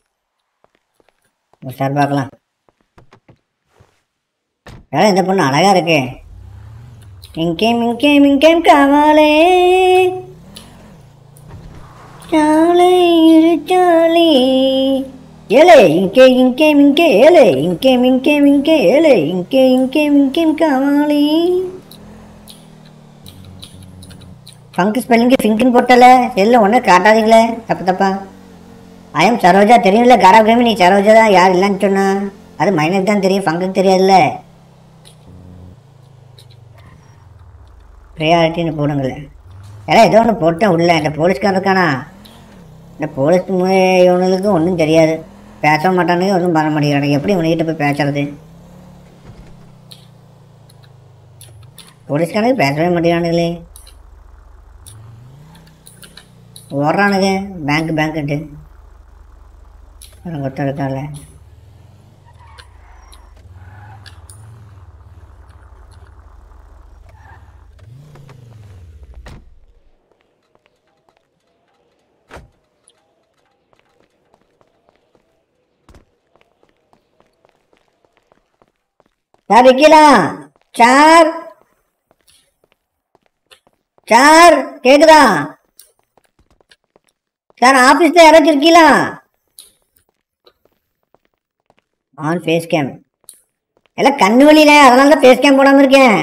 சார் பார்க்கலாம் வேலை இந்த பொண்ணு அழகா இருக்கு ఇంకేం ఇంకేం ఇంకేం కావాలి చాలే చాలే ఏలే ఇంకే ఇంకేం ఇంకే ఏలే ఇంకేం ఇంకేం ఇంకే ఏలే ఇంకే ఇంకేం ఇంకేం కావాలి ஃபங்க் ஸ்பெல்லிங்கு ஃபிங்க்னு போட்டல செல்ல ஒன்றும் காட்டாதீங்களே தப்பு தப்பா ஐயம் சரோஜா தெரியும்ல காரா கேமி நீ சரோஜா தான் யார் இல்லைன்னு சொன்னா அது மைனஸ் தான் தெரியும் ஃபங்குக்கு தெரியாதுல்ல ப்ரையாரிட்டின்னு போடுங்களேன் ஏன்னா ஏதோ ஒன்று போட்டேன் உள்ள இந்த போலீஸ்காரன் இருக்கானா இந்த போலீஸ் மு- இவனுக்கு ஒன்றும் தெரியாது பேச மாட்டானுங்க ஒன்றும் பண்ண மாட்டேங்கிறானுங்க எப்படி உனக்கிட்ட போய் பேசுறது போலீஸ்காரனுக்கு பேசவே மாட்டேங்கிறானுங்களே ஓடுறானுங்க பேங்க் பேங்க்குன்ட்டு ஒருத்தர் இருக்கால சார் வைக்கலாம் சார் சார் கேக்குதா சார் ஆஃபீஸில் யாராச்சும் இருக்கீங்களா ஆன் ஃபேஸ் கேம் எல்லாம் கண்ணு வழியில அதனால தான் ஃபேஸ் கேம் போடாமல் இருக்கேன்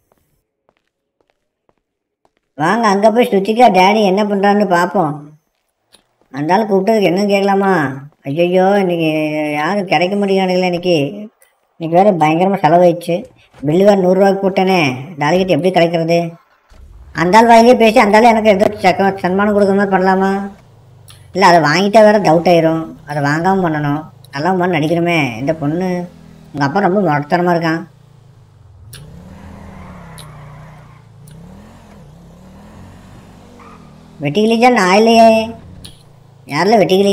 வாங்க அங்கே போய் சுச்சிக்கா டேடி என்ன பண்ணுறான்னு பார்ப்போம் அந்த ஆள் கூப்பிட்டதுக்கு என்னன்னு கேட்கலாமா ஐயோ இன்னைக்கு யாரும் கிடைக்க மாட்டேங்கிறானுங்களே இன்னைக்கு இன்னைக்கு வேறு பயங்கரமாக செலவாயிடுச்சு பில்லு வேறு நூறுரூவாய்க்கு போட்டேனே டாலிக்கிட்ட எப்படி கிடைக்கிறது அந்த ஆள் வாயிலே பேசி அந்த ஆள் எனக்கு ஏதோ சக்க சன்மானம் கொடுக்குற மாதிரி பண்ணலாமா இல்லை அதை வாங்கிட்டா வேற டவுட் ஆயிரும் அதை வாங்காமல் பண்ணணும் நல்லா மாதிரி நடிக்கிறோமே இந்த பொண்ணு உங்கள் அப்பா ரொம்ப முரட்டத்தனமாக இருக்கான் வெட்டிக்கிளிச்சா நான் இல்லையே யாரில் வெட்டிக்கிளி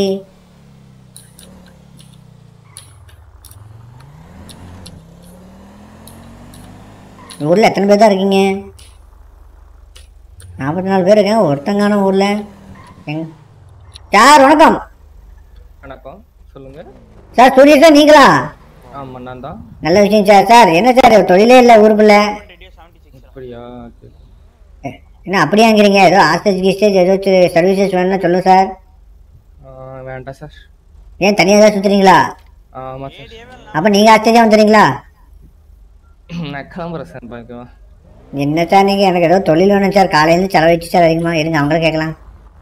ஊரில் எத்தனை பேர் தான் இருக்கீங்க நாற்பத்தி நாலு பேர் இருக்கேன் ஒருத்தங்கான ஊரில் எங்க சார் வணக்கம் வணக்கம் சொல்லுங்க சார் சூரிய சார் நீங்களா ஆமா நான் தான் நல்ல விஷயம் சார் சார் என்ன சார் தொழிலே இல்லை ஊருக்குள்ள அப்படியா சரி. என்ன அப்படியாங்கிறீங்க ஏதோ ஹாஸ்டேஜ் கீஸ்டேஜ் ஏதோ சர்வீசஸ் வேணும்னா சொல்லுங்க சார் ஆ, வேண்டாம் சார் ஏன் தனியாக ஏதாவது சுற்றுறீங்களா ஆமா சார் அப்போ நீங்கள் ஹாஸ்டேஜாக வந்துடுறீங்களா நான் கிளம்புறேன் சார் பாக்கலாம் என்ன சார் நீங்கள் எனக்கு ஏதோ தொழில் வேணும் சார் காலையிலேருந்து செலவழிச்சு சார் அதிகமாக இருங்க அவங்கள கேட்கலாம்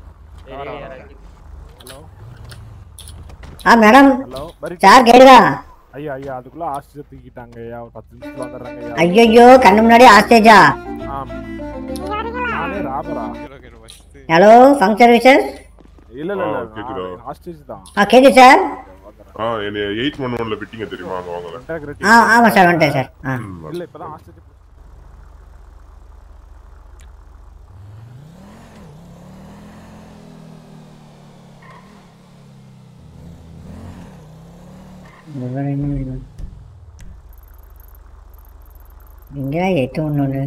ஆ மேடம் ஹலோ பரி சார் கேடுதா ஐயா ஐயா அதுக்குள்ள ஆஸ்திரேலியா தூக்கிட்டாங்க ஐயா ஒரு பத்து நிமிஷத்துல வந்துடுறாங்க ஐயா ஐயோ கண்ணு முன்னாடி ஹாஸ்டேஜா ஆம் நானே ராபரா ஹலோ ஃபங்க் சர்வீசஸ் இல்ல இல்ல ஆ, இல்ல கேக்குதா? ஹாஸ்டேஜ் தான் ஆ கேட்குது சார் ஆ என்ன எயிட் ஒன் ஒன்ல விட்டீங்க தெரியுமா அங்க வாங்கல ஆ ஆமாம் சார் வந்துட்டேன் சார் ஆ இல்ல இப்பதான் ஹாஸ்டேஜ் இங்கே எட்டு ஒன்று ஒன்று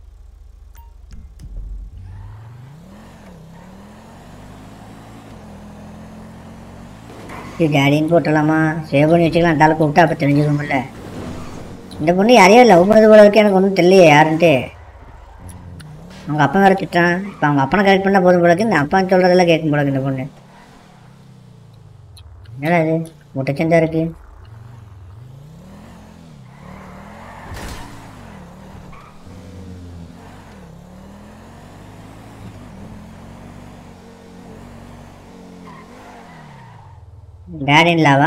இது டேடின்னு போட்டலாமா சேவ் பண்ணி வச்சுக்கலாம் அந்த ஆளை கூப்பிட்டா அப்போ தெரிஞ்சுக்கணும்ல இந்த பொண்ணு யாரையோ லவ் பண்ணது போல இருக்கு எனக்கு ஒன்றும் தெரியலையே யாருன்ட்டு அவங்க அப்பா வேற திட்டான் இப்போ அவங்க அப்பனை கரெக்ட் பண்ணால் போதும் போல இருக்கு இந்த அப்பா சொல்கிறதெல்லாம் கேட்கும் போல இருக்கு இந்த பொண்ணு என்னடா இது முட்டைச்சந்தா இருக்கு டேடின்லாவா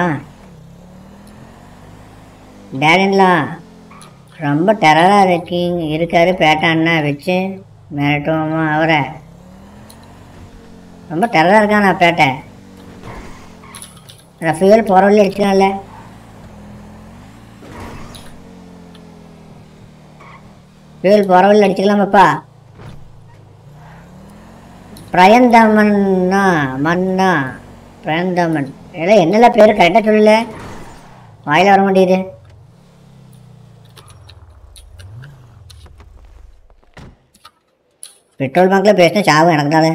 டேடின்லா ரொம்ப டெரராக இருக்கீங்க இருக்காரு பேட்டா அண்ணா வச்சு மிரட்டுவோமா அவரை ரொம்ப டெரராக இருக்கானா பேட்டை ரஃபியல் போகிற வழி அடிச்சுக்கலாம்ல ஃபியூல் போகிற வழி அடிச்சுக்கலாமாப்பா பிரயந்தமன்னா மன்னா பிரயந்தமன் இதெல்லாம் என்னெல்லாம் பேர் கரெக்டாக சொல்லல வாயில வர மாட்டேங்குது பெட்ரோல் பங்க்ல பேசின சாவு எனக்கு தானே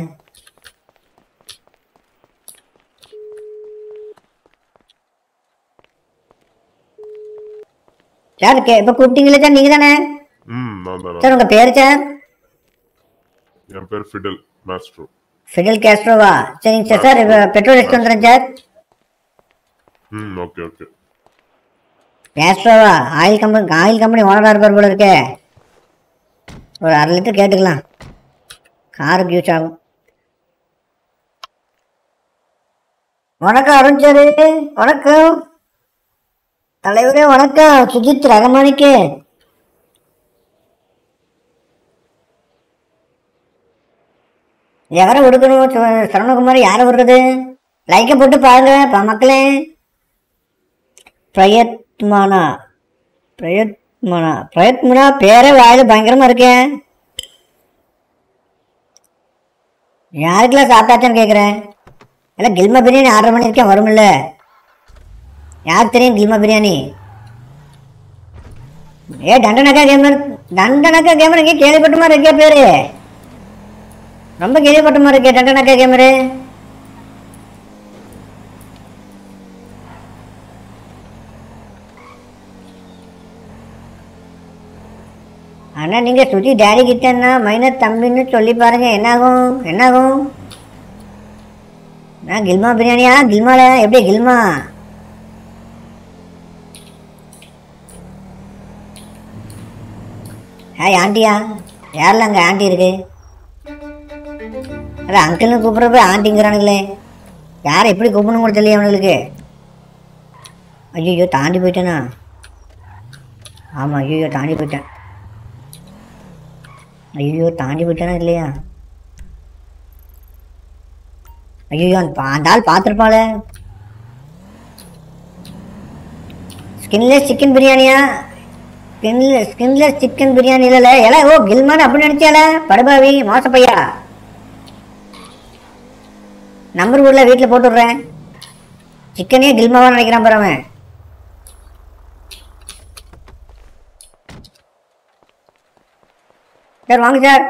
சார் கே இப்போ கூப்பிட்டீங்களே சார் நீங்கள் தானே ம் நான் தான் சார் உங்கள் பேர் சார் என் பேர் ஃபிடல் மாஸ்ட்ரோ ஃபிடல் கேஸ்ட்ரோவா சரிங்க சார் சார் இப்போ பெட்ரோல் எடுத்து வந்துடுறேன் சார் ம் ஓகே ஓகே கேஸ்ட்ரோவா ஆயில் கம்பெனி ஆயில் கம்பெனி ஓனராக இருப்பார் போல இருக்கே ஒரு அரை லிட்டர் கேட்டுக்கலாம் காருக்கு யூஸ் ஆகும் வணக்கம் அருண் சார் வணக்கம் தலைவரே வணக்கம் சுஜித் ரகமானிக்கு எவரை விடுக்கணும் சு- சரவணகுமார் யாரை விடுறது லைக்கை போட்டு பாருங்க பா- மக்களே பிரயத்மானா பிரயத்மனா பிரயத்மனா பேரே வாயில பயங்கரமா இருக்கேன் யாருக்கெல்லாம் சாப்பிட்டாச்சான்னு கேட்குறேன் எல்லாம் கில்மா பிரியாணி ஆர்டர் பண்ணியிருக்கேன் வரும்ல யாருக்கு தெரியும் கில்மா பிரியாணி ஏ தண்டனக்கா கேமர் தண்டனக்கா கேமர் இங்கே கேள்விப்பட்ட மாதிரி இருக்கே பேரு ரொம்ப கேள்விப்பட்ட மாதிரி இருக்கே தண்டனக்கா கேமரு ஆனா நீங்க சுஜி டேடி கிட்டன்னா மைனர் தம்பின்னு சொல்லி பாருங்க என்னாகும் என்னாகும் நான் கில்மா பிரியாணியா கில்மால எப்படி கில்மா ஹாய் ஆண்டியா யாரில் அங்கே ஆண்டி இருக்கு அது அங்கிள்னு கூப்பிட்றப்ப ஆண்டிங்கிறானுங்களே யாரை எப்படி கூப்பிடணும் கூட தெரியல அவனுங்களுக்கு ஐயோ தாண்டி போயிட்டேனா ஆமாம் ஐயோ தாண்டி போயிட்டேன் ஐயோ தாண்டி போயிட்டானா இல்லையா ஐயோ அந்த பா- அந்த ஆள் பார்த்துருப்பாளே ஸ்கின்லெஸ் சிக்கன் பிரியாணியா ஸ்கின்லெஸ் ஸ்கின்லெஸ் சிக்கன் பிரியாணி இல்லைல்ல ஏல ஓ கில்மான் அப்படின்னு நினைச்சால படுபாவி மோச பையா நம்பர் ஊரில் வீட்டில் போட்டு விட்றேன் சிக்கனே கில்மாவா நினைக்கிறான் பாரு அவன் சார் வாங்க சார்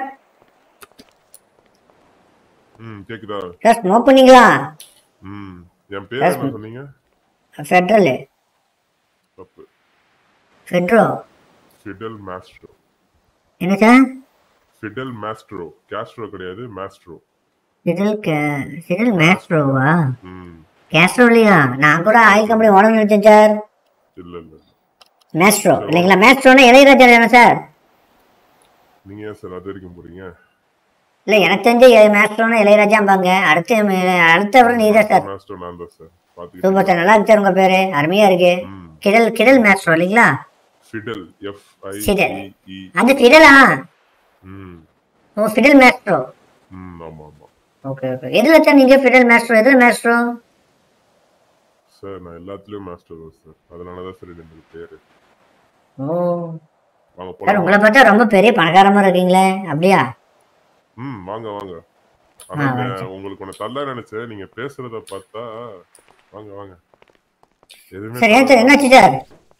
ம் கேக்குதா சார் ஸ்மோக் பண்ணீங்களா ம் என் பேர் என்ன சொன்னீங்க ஃபெட்ரல் தப்பு ஃபெட்ரோ ஃபிடல் மாஸ்ட்ரோ என்ன சார் ஃபிடல் மாஸ்ட்ரோ கேஸ்ட்ரோ கிடையாது மாஸ்ட்ரோ சிடில் கே சிடில் மேஸ்ட்ரோவா ம் கேஸ்ட்ரோலையா நான் கூட ஆயில் கம்பெனி ஓனர் நினைச்சேன் சார் இல்ல இல்ல மேஸ்ட்ரோ இல்லைங்களா மேஸ்ட்ரோன்னா இளையராஜா தானே சார் நீங்க ஏன் சார் அது வரைக்கும் போறீங்க இல்லை எனக்கு தெரிஞ்ச மேஸ்ட்ரோன்னா இளையராஜாம்பாங்க அடுத்து அடுத்தவரை நீ தான் சார் மாஸ்ட்ரோ நான் தான் சார் பாத்துக்கிட்டு சூப்பர் சார் நல்லா இருக்கு சார் உங்கள் பேர் அருமையாக இருக்கு கிடல் கிடல் மேஸ்ட்ரோ இல்லைங்களா ஃபிடல் எஃப் ஐ ஃபிடல். இ அது ஃபிடலா ம் ஓ ஃபிடல் மேஸ்ட்ரோ ம் ஆமா ஆமா ஓகே ஓகே எதில் சார் நீங்கள் ஃபிடல் மேஸ்ட்ரோ எதில் மேஸ்ட்ரோ சார் நான் எல்லாத்துலயும் மாஸ்டர் தான் சார் அதனால தான் சார் இது எனக்கு பேரு ஓ வாங்க சார் போலாம் உங்களை பார்த்தா ரொம்ப பெரிய பணக்காரமாக இருக்கீங்களே அப்படியா ம் வாங்க வாங்க ஆனா ஆ, இந்த- வாங்க சார். உங்களுக்கு ஒண்ணு தள்ள நினைச்சேன் நீங்க பேசுறத பார்த்தா வாங்க வாங்க எதுவுமே சார் ஏன் சார் என்னாச்சு சார்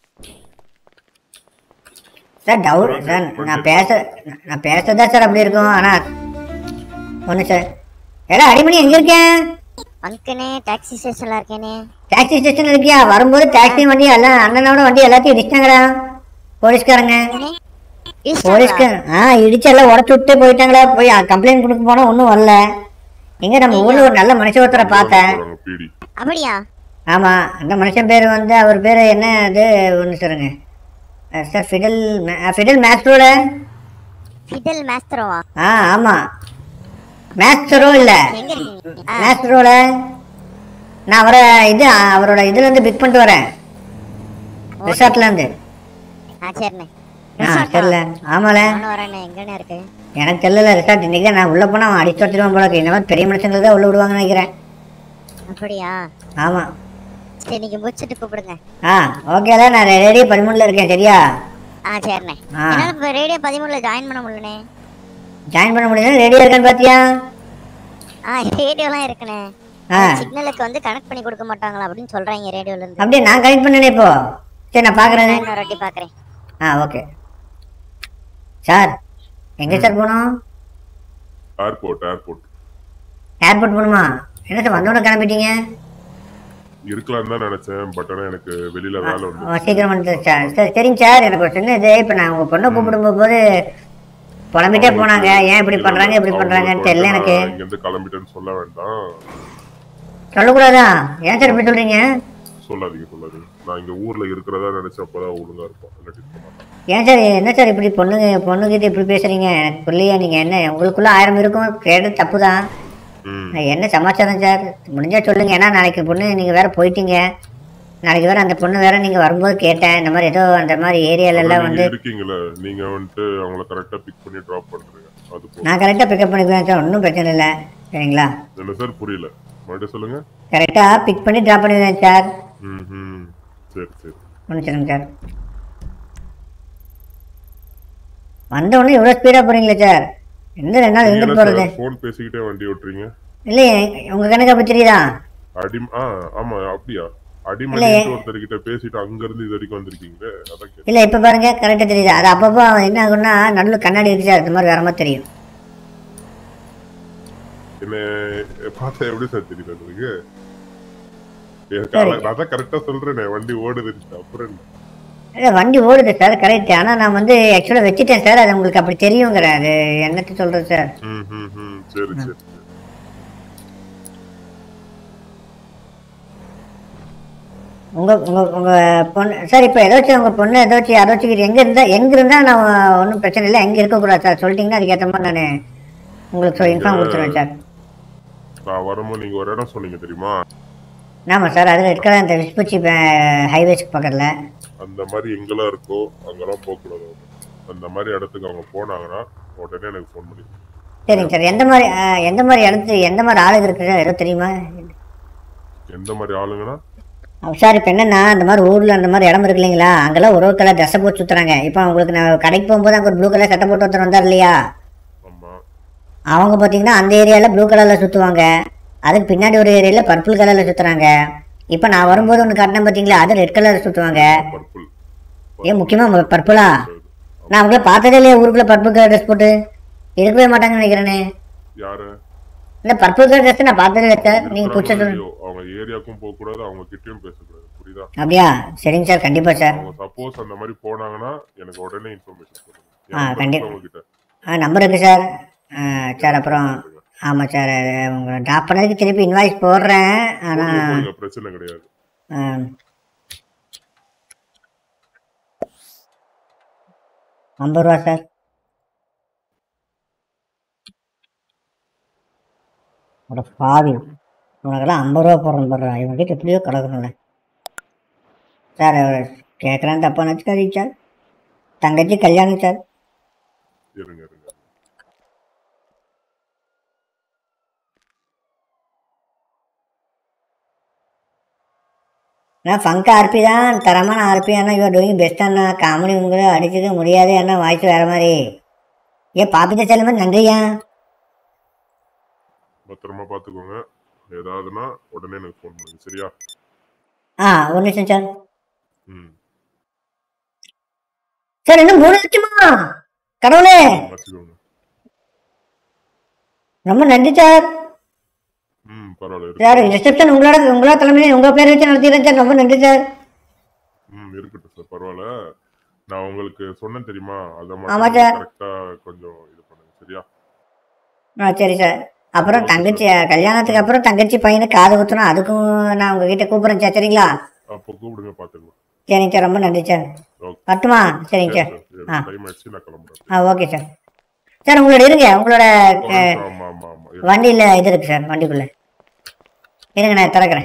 சார் டவுட் சார் நான் பேச நான் பேசுறதா சார் அப்படி இருக்கும் ஆனா ஒன்று சார் ஏடா அடிமணி எங்க இருக்கேன் அங்கனே டாக்ஸி ஸ்டேஷன்ல இருக்கேனே டாக்ஸி ஸ்டேஷன் இருக்கியா வரும்போது டாக்ஸி வண்டி எல்லாம் அண்ணனோட வண்டி எல்லாத்தையும் இடிச்சிட்டாங்கடா போலீஸ்காரங்க போலீஸ்கார ஆ இடிச்சு எல்லாம் உடச்சு விட்டு போயிட்டாங்களா போய் கம்ப்ளைண்ட் கொடுக்க போனா ஒன்றும் வரல எங்க நம்ம ஊர்ல ஒரு நல்ல மனுஷ ஒருத்தரை பார்த்தேன் பீடி அப்படியா ஆமா அந்த மனுஷன் பேர் வந்து அவர் பேர் என்ன அது ஒன்று சொல்லுங்க அஹ் சார் ஃபிடல் மே- அஹ் ஃபிடல் மேஸ்ட்ரோட ஃபிடல் மாஸ்டரோவா ஆ ஆமா மேஸ்டரோ இல்ல எங்க இருக்கீங்க ஆ, மேஸ்டரோட நான் அவரை இது அவரோட இதுல இருந்து பிக் பண்ணிட்டு வரேன் ரிசார்ட்ல இருந்து ஆ சரிண்ணே ஆ தெரியல ஆமால நானும் வரேண்ணே எங்கண்ணே இருக்கு எனக்கு தெரியல ரிசார்ட் இன்னைக்கு தான் நான் உள்ள போனா அவன் அடிச்சு வச்சிருவான் போல இருக்கு. இந்த மாதிரி பெரிய மனுஷங்களுக்கு தான் உள்ள விடுவாங்கன்னு நினைக்கிறேன் அப்படியா ஆமா சரி நீங்க முடிச்சிட்டு கூப்பிடுங்க ஆ ஓகேல நான் ரெடி பதிமூணுல இருக்கேன் சரியா ஆ சரிண்ணே ஆ. என்னால இப்ப ரேடியோ பதிமூணுல ஜாயின் பண்ண முடியலண்ணே ஜாயின் பண்ண முடியாது ரெடியா இருக்கான்னு பாத்தியா ஆ ரேடியோலாம் இருக்குண்ணே ஆ சிக்னலுக்கு வந்து கனெக்ட் பண்ணி கொடுக்க மாட்டாங்களா அப்படின்னு சொல்றாங்க ரேடியோல இருந்து அப்படியே நான் கனெக்ட் பண்ணனே இப்போ சரி நான் பாக்குறேன் நான் இன்னொரு வாட்டி பாக்குறேன் ஆ ஓகே சார் எங்க சார் போகணும் ஏர்போர்ட் ஏர்போர்ட் ஏர்போர்ட் போகணுமா என்ன சார் வந்தோடனே கிளம்பிட்டீங்க இருக்கலாம் தான் நினைச்சேன் பட் ஆனா எனக்கு வெளியில வேலை ஓ, உண்டு சீக்கிரம் வந்து சார் சரி சரிங்க சார் எனக்கு ஒரு சின்ன இது இப்போ நான் உங்கள் பொண்ணை கூப்பிடும் போது புலம்பிட்டே போனாங்க ஏன் இப்படி பண்றாங்க இப்படி பண்றாங்கன்னு தெரியல எனக்கு இங்க இருந்து கிளம்பிட்டேன்னு சொல்ல வேண்டாம் சொல்லக்கூடாதா ஏன் சார் இப்படி சொல்றீங்க சொல்லாதீங்க சொல்லாதீங்க நான் இங்க ஊர்ல இருக்கிறதா நினைச்சு அப்பதான் ஒழுங்கா இருப்போம் இல்லாட்டி இருக்க மாட்டேன். ஏன் சார் என்ன சார் இப்படி பொண்ணுங்க பொண்ணுகிட்ட இப்படி பேசுறீங்க எனக்கு புரியலையா நீங்க என்ன உங்களுக்குள்ள ஆயிரம் இருக்கும் கேட்டது தப்பு தான் ம் என்ன சமாச்சாரம் சார் முடிஞ்சா சொல்லுங்க ஏன்னா நாளைக்கு பொண்ணு நீங்க வேற போயிட்டீங்க நாளைக்கு வேற அந்த பொண்ணு வேற நீங்க வரும்போது கேட்டேன் இந்த மாதிரி ஏதோ அந்த மாதிரி ஏரியால எல்லாம் நீங்க வந்து இருக்கீங்களே நீங்க வந்துட்டு அவங்கள கரெக்டா பிக் பண்ணி டிராப் பண்றீங்க அது போதும். நான் கரெக்டாக பிக்கப் பண்ணிக்குவேன் சார் ஒன்றும் பிரச்சனை இல்லை சரிங்களா என்ன சார் புரியல மறுபடியும் சொல்லுங்க கரெக்டாக பிக் பண்ணி ட்ராப் பண்ணிடுவேன் சார் ம் ம் சரி சரி ஒன்றும் சொல்லுங்க சார் வந்த உடனே இவ்வளோ ஸ்பீடாக போகிறீங்களே சார் எந்த ரெண்டு நாள் இருந்துட்டு போகிறது ஃபோன் பேசிக்கிட்டே வண்டி ஓட்டுறீங்க இல்லையே உங்கள் கணக்கு அப்படி தெரியுதா அடி ஆ ஆமா அப்படியா அடிமணி இல்லையே. ஒருத்தர்கிட்ட பேசிட்டு அங்க இருந்து இது வரைக்கும் வந்திருக்கீங்களே அதான் கேட்டேன். இல்லை இப்போ பாருங்க கரெக்டாக தெரியுது அது அப்பப்போ என்ன ஆகும்னா நடுவில் கண்ணாடி இருக்கு சார் இந்த மாதிரி வேற மாதிரி தெரியும் என்ன பார்த்தா எப்படி சார் தெரியுது உங்களுக்கு எனக்கு சரி. அதான் நான் தான் கரெக்டா சொல்றேனே வண்டி ஓடுது அப்புறம் என்ன இல்லை வண்டி ஓடுது சார் கரெக்ட் ஆனால் நான் வந்து ஆக்சுவலாக வச்சுட்டேன் சார் அது உங்களுக்கு அப்படி தெரியுங்கிற அது என்னத்தை சொல்கிறது சார் ம் ம் ம் சரி சரி சரி. உங்க உங்க உங்க பொண்ணு சார் இப்போ ஏதாச்சும் உங்க பொண்ணு ஏதாச்சும் யாராச்சும் எங்க இருந்தா எங்க இருந்தா நான் ஒன்றும் பிரச்சனை இல்லை எங்க இருக்கக்கூடாது சார் சொல்லிட்டீங்கன்னா அதுக்கேற்ற மாதிரி நான் உங்களுக்கு இன்ஃபார்ம் கொடுத்துருவேன் சார் நான் வரும்போது நீங்க ஒரு இடம் சொன்னீங்க தெரியுமா ஆமாம் சார் அதில் இருக்கிற அந்த விஸ்புச்சி ஹைவேஸ்க்கு பக்கத்தில் அந்த மாதிரி எங்கெல்லாம் இருக்கோ அங்கெல்லாம் போகக்கூடாது அவங்க. அந்த மாதிரி இடத்துக்கு அவங்க போனாங்கன்னா உடனே எனக்கு ஃபோன் பண்ணி சரிங்க சார் எந்த மாதிரி அஹ், எந்த மாதிரி இடத்து எந்த மாதிரி ஆளுங்க இருக்கு சார் ஏதோ தெரியுமா எந்த மாதிரி ஆளுங்கன்னா அஹ் சார் இப்போ என்னன்னா அந்த மாதிரி ஊரில் அந்த மாதிரி இடம் இருக்கு இல்லைங்களா அங்கெல்லாம் ஒரு ஒரு கலர் ட்ரெஸ்ஸை போட்டு சுற்றுறாங்க இப்போ உங்களுக்கு நான் கடைக்கு போகும்போது அங்கே ஒரு ப்ளூ கலர் சட்டை போட்டு ஒருத்தர் வந்தார் இல்லையா ஆமா அவங்க பார்த்தீங்கன்னா அந்த ஏரியாவில் ப்ளூ கலரில் சுற்றுவாங்க அதுக்கு பின்னாடி ஒரு ஏரியாவில் பர்பிள் கலரில் சுற்றுறாங்க இப்போ நான் வரும்போது ஒன்று காட்டினேன் பார்த்தீங்களா அது ரெட் கலரில் சுற்றுவாங்க பர்பிள் ஏன் முக்கியமாக பர்பிளா நான் அவங்கள பார்த்ததே இல்லையா ஊருக்குள்ளே பர்பிள் கலர் ட்ரெஸ் போட்டு இருக்கவே மாட்டாங்கன்னு நினைக்கிறேனே யாரு இல்லை பர்பிள் கலர் ட்ரெஸ் நான் பார்த்ததே இல்லை சார் நீங்கள் பிடிச்ச இருக்கிறாங்களோ சொல்லுங்க இல்லையோ, அவங்க ஏரியாக்கும் போக கூடாது அவங்க கிட்டயும் பேசக்கூடாது புரியுதா அப்படியா சரிங்க சார் கண்டிப்பாக சார் அவங்க சப்போஸ் அந்த மாதிரி போனாங்கன்னா எனக்கு உடனே இன்ஃபர்மேஷன் சொல்லுங்க ஆ, என் கண்டி- number உங்ககிட்ட ஆ நம்பர் இருக்கு சார் ஆ, சார் அப்புறம் ஆமாம் சார் அது உங்களை ட்ராப் பண்ணதுக்கு திருப்பி இன்வாய்ஸ் போடுறேன் போடுங்க, ஆனால் போடுங்க, பிரச்சனை கிடையாது ஐம்பது ரூபா சார் அட பாவி உனக்கெல்லாம் ஐம்பது ரூபா போடுறேன் போடுறா இவன்கிட்ட எப்படியோ கிடக்கணும்ல சார் கேட்குறேன் தப்பா நினச்சிக்காதீங்க சார் தங்கச்சி கல்யாணம் சார் இருங்க இருங்க நான் ஃபங்க் ஆர்பி தான் தரமான ஆர்பி ஆனால் யூஆர் டூயிங் பெஸ்ட் அண்ணா காமெடி உங்களை அடிச்சது முடியாது அண்ணா வாய்ஸ் வேறு மாதிரி ஏன் பாப்பிட்ட செல்லுமே நன்றியா பத்திரமா பாத்துக்கோங்க ஏதாவதுன்னா உடனே எனக்கு ஃபோன் பண்ணுங்க சரியா ஆ ஒரு நிமிஷம் சார் ம் சார் இன்னும் மூணு லட்சமா கடவுளே வச்சுக்கோங்க ரொம்ப நன்றி சார் ம் பரவாயில்ல சார் இருக்கட்டும். ரிசப்ஷன் உங்களோட உங்களோட தலைமையில உங்க பேர் வச்சு நடத்திடுறேன் சார் ரொம்ப நன்றி சார் ம் இருக்கட்டும் சார் பரவாயில்ல நான் உங்களுக்கு சொன்னேன் தெரியுமா அதை ஆமா மட்டும் சார். கரெக்டா கொஞ்சம் இது பண்ணுங்க சரியா ஆ சரி சார் அப்புறம் தங்கச்சி கல்யாணத்துக்கு அப்புறம் தங்கச்சி பையனுக்கு காது குத்தணும் அதுக்கும் நான் உங்ககிட்ட கூப்பிடுறேன் சார் சரிங்களா அப்போ கூப்பிடுங்க பாத்துக்கலாம் சரிங்க சார் ரொம்ப நன்றி சார் ஓகே வரட்டுமா சரிங்க சார் ஆ டைம் ஆயிடுச்சு நான் கிளம்புறேன் ஆ ஓகே சார் சார் உங்களோட இருங்க உங்களோட ஒரு அஹ், நிமிஷம், ஆமா ஆமா ஆமா இருக்கு. வண்டியில் இது இருக்கு சார் வண்டிக்குள்ள இருங்க நான் திறக்கிறேன்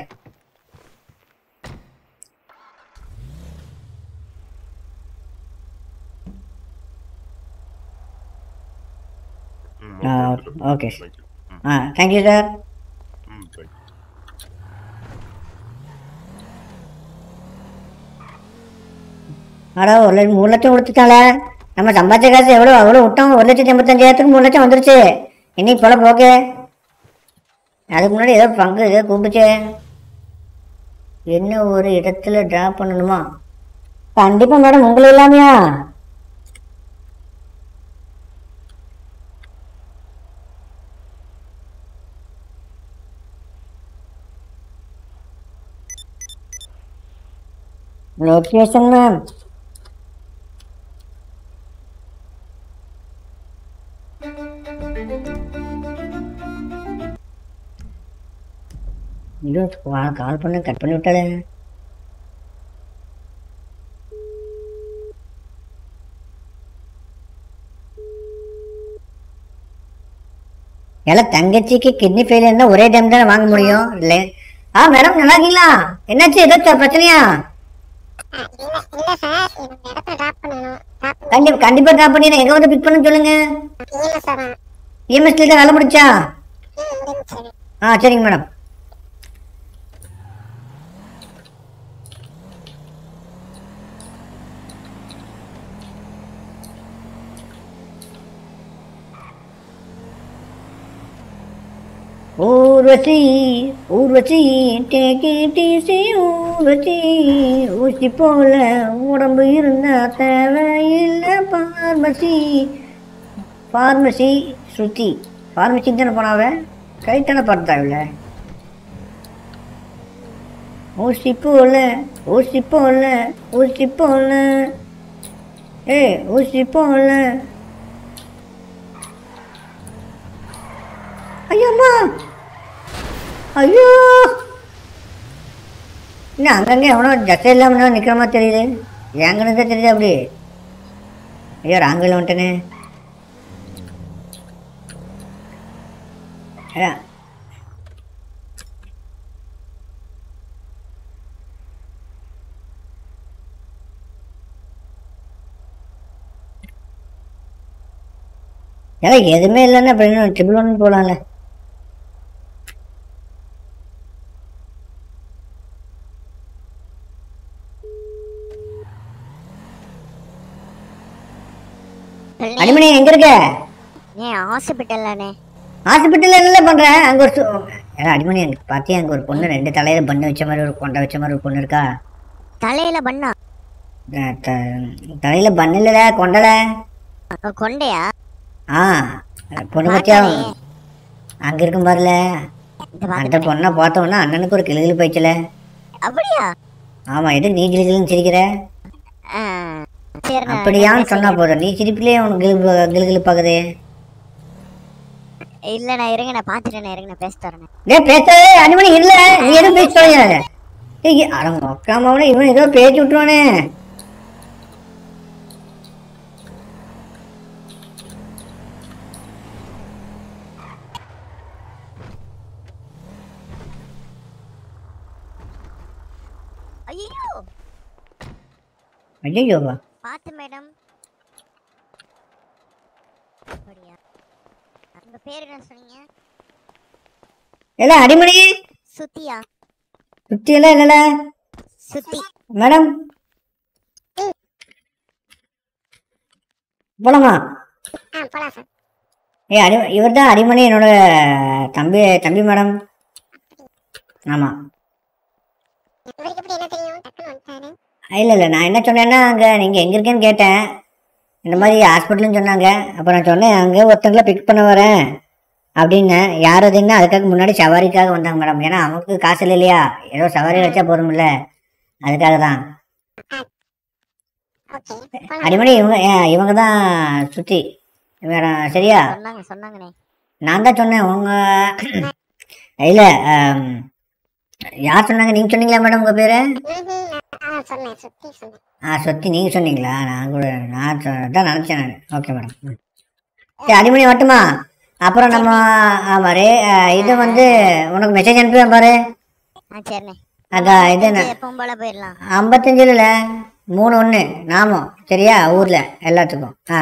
ம், ஆ okay, எடுத்துட்டு போ. Okay Thank you. ம், ஆ தேங்க்யூ சார் ம், thank you. அடா ஒரு லட்சம் மூணு லட்சம் கொடுத்துட்டால நம்ம சம்பாதிச்ச காசு எவ்வளோ அவ்வளோ விட்டோம் ஒரு லட்சத்தி எண்பத்தஞ்சாயிரத்துக்கு மூணு லட்சம் வந்துருச்சு இன்னைக்கு போல போக்கு அதுக்கு முன்னாடி ஏதோ பங்கு ஏதோ கூப்பிச்சே என்ன ஒரு இடத்துல டிராப் பண்ணணுமா கண்டிப்பா மேடம் உங்களை இல்லாமையா லொகேஷன் மேம் ஐயோ கால் பண்ண கட் பண்ணி விட்டாளே எல்லாம் தங்கச்சிக்கு கிட்னி ஃபெயிலியர் இருந்தா ஒரே டைம் தானே வாங்க முடியும் இல்ல ஆ மேடம் நல்லா இருக்கீங்களா என்னாச்சு ஏதாச்சும் பிரச்சனையா இல்ல சார் இந்த இடத்துல டிராப் பண்ணணும் கண்டிப்பா கண்டிப்பா ட்ராப் பண்ணி எங்க வந்து பிக் பண்ண சொல்லுங்க இல்ல சார் இஎம்எஸ்ல தான் வேலை முடிச்சா முடிஞ்சு ஆ சரிங்க madam Urvashi Urvashi take it easy Urvashi ஊசி போல உடம்பு இருந்தா தேவையில்லை பார்மசி ஃபார்மசி ஸ்ருதி ஃபார்மசிக்கு தானே போனாவ கைத்தானே பார்த்தாவில்ல ஊசி போல ஊசி போல ஊசி போல ஏ ஊசி போல ஐயோம்மா ஐயோ என்ன அங்கங்கே எவனோ ஜசை இல்லாமல் நிற்கிற மாதிரி தெரியுது எங்கன்னு தான் தெரியுது அப்படி ஐயோ ராங்கில் வந்துட்டேனே அதான். ஏன்னா எதுவுமே இல்லைன்னா அப்புறம் ட்ரிபிள் ஒன் போகலாம்ல அடிமணி எங்க இருக்க ஏன் ஹாஸ்பிட்டல்லானே ஹாஸ்பிட்டல்ல என்ன பண்ற அங்க ஒரு சு- ஏடா அடிமணி அங்க பாத்தியா அங்க ஒரு பொண்ணு ரெண்டு தலையில பண்ணு வச்ச மாதிரி ஒரு கொண்டை வச்ச மாதிரி ஒரு பொண்ணு இருக்கா தலையில பண்ணா அஹ் த- தலையில பண்ணு இல்லல கொண்டல கொண்டையா ஆ பொண்ணு பத்தியா அங்க இருக்கும் பாருல அந்த பொண்ணை பார்த்த உடனே அண்ணனுக்கு ஒரு கிளுகிழு போயிடுச்சுல அப்படியா ஆமா எது நீ கிளுகிளுன்னு சிரிக்கிற ஆ, சரி நான் அப்படியான்னு சொன்னா போதும் நீ சிரிப்பிலே உனக்கு கிளு கிளுகிழு பாக்குது இல்ல நான் இருங்க நான் பாத்துட்டேன் இருங்க நான் பேச தரேன் டேய் பேசாதே அடிமணி இல்ல நீ எதுவும் பேச தொலையாத ஏய் அட உக்காம இவன் ஏதோ பேச்சு விட்டுருவானே ஐயோ ஐயோவா பாத்து மேடம் அப்படியா உங்க பேர் என்ன சொன்னீங்க இல்ல அடிமணி சுத்தியா சுத்தி எல்லாம் இல்லல சுத்தி மேடம் போலாமா ஆ போலாம் சார் ஏய் அடி இவர் தான் அடிமணி என்னோட தம்பி தம்பி மேடம் ஆமா இவருக்கு எப்படி என்ன தெரியும் டக்குன்னு வந்துட்டாரு இல்லை இல்லை நான் என்ன சொன்னேன்னா அங்கே நீங்கள் எங்கே இருக்கேன்னு கேட்டேன் இந்த மாதிரி ஹாஸ்பிட்டல்னு சொன்னாங்க அப்போ நான் சொன்னேன் அங்கே ஒருத்தங்கள பிக் பண்ண வரேன் அப்படின்னேன் யார் அதுங்கன்னா அதுக்காக முன்னாடி சவாரிக்காக வந்தாங்க மேடம் ஏன்னா அவங்களுக்கு காசு இல்லை இல்லையா ஏதோ சவாரி வச்சா போதும்ல அதுக்காக தான் அடிமணி இவங்க ஏ- இவங்க தான் சுற்றி மேடம் சரியா சொன்னாங்க சொன்னாங்கண்ணே நான் தான் சொன்னேன் உங்க இல்லை யார் சொன்னாங்க நீங்கள் சொன்னீங்களா மேடம் உங்கள் பேர் ஆ சொன்னேன் சுத்தி சொன்னேன் ஆ சொத்தி நீங்கள் சொன்னீங்களா நான் கூட நான் சொ- அதான் நினச்சேன் நான் ஓகே மேடம் ம். சரி அடிமணி மட்டுமா அப்புறம் நம்ம ஆமாம் ரே அஹ், இது வந்து உனக்கு மெசேஜ் அனுப்புவேன் பாரு ஆ சரிண்ணே அதான் இது என்ன எப்பவும் போல போயிடலாம் ஐம்பத்தஞ்சில் இல்லை மூணு ஒன்று நாமம் சரியா ஊரில் எல்லாத்துக்கும் ஆ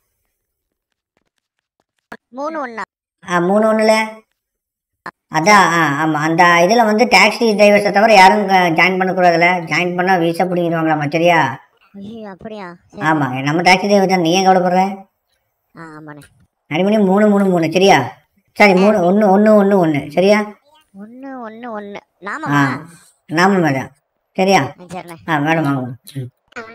மூணு ஒண்ணா ஆ மூணு ஒன்றில் அதான் ஆ ஆமாம் அந்த இதில் வந்து டாக்ஸி டிரைவர்ஸை தவிர யாரும் ஜாயின் பண்ணக்கூடாதுல ஜாயின் பண்ணால் வீசா பிடிங்கிடுவாங்களாம்மா சரியா ஐயோ அப்படியா சரி. ஆமாம் நம்ம டாக்ஸி டிரைவர் தான் நீ ஏன் கவலைப்படுற ஆ ஆமாண்ணே அடிமணி மூணு மூணு மூணு சரியா சரி மூணு ஒன்று ஒன்று ஒன்று ஒன்று சரியா ஒண்ணு ஒண்ணு ஒண்ணு ஆ நாமமா நாம மேடம் சரியா ஆ, சரிண்ணே ஆ மேடம் வாங்க ம்.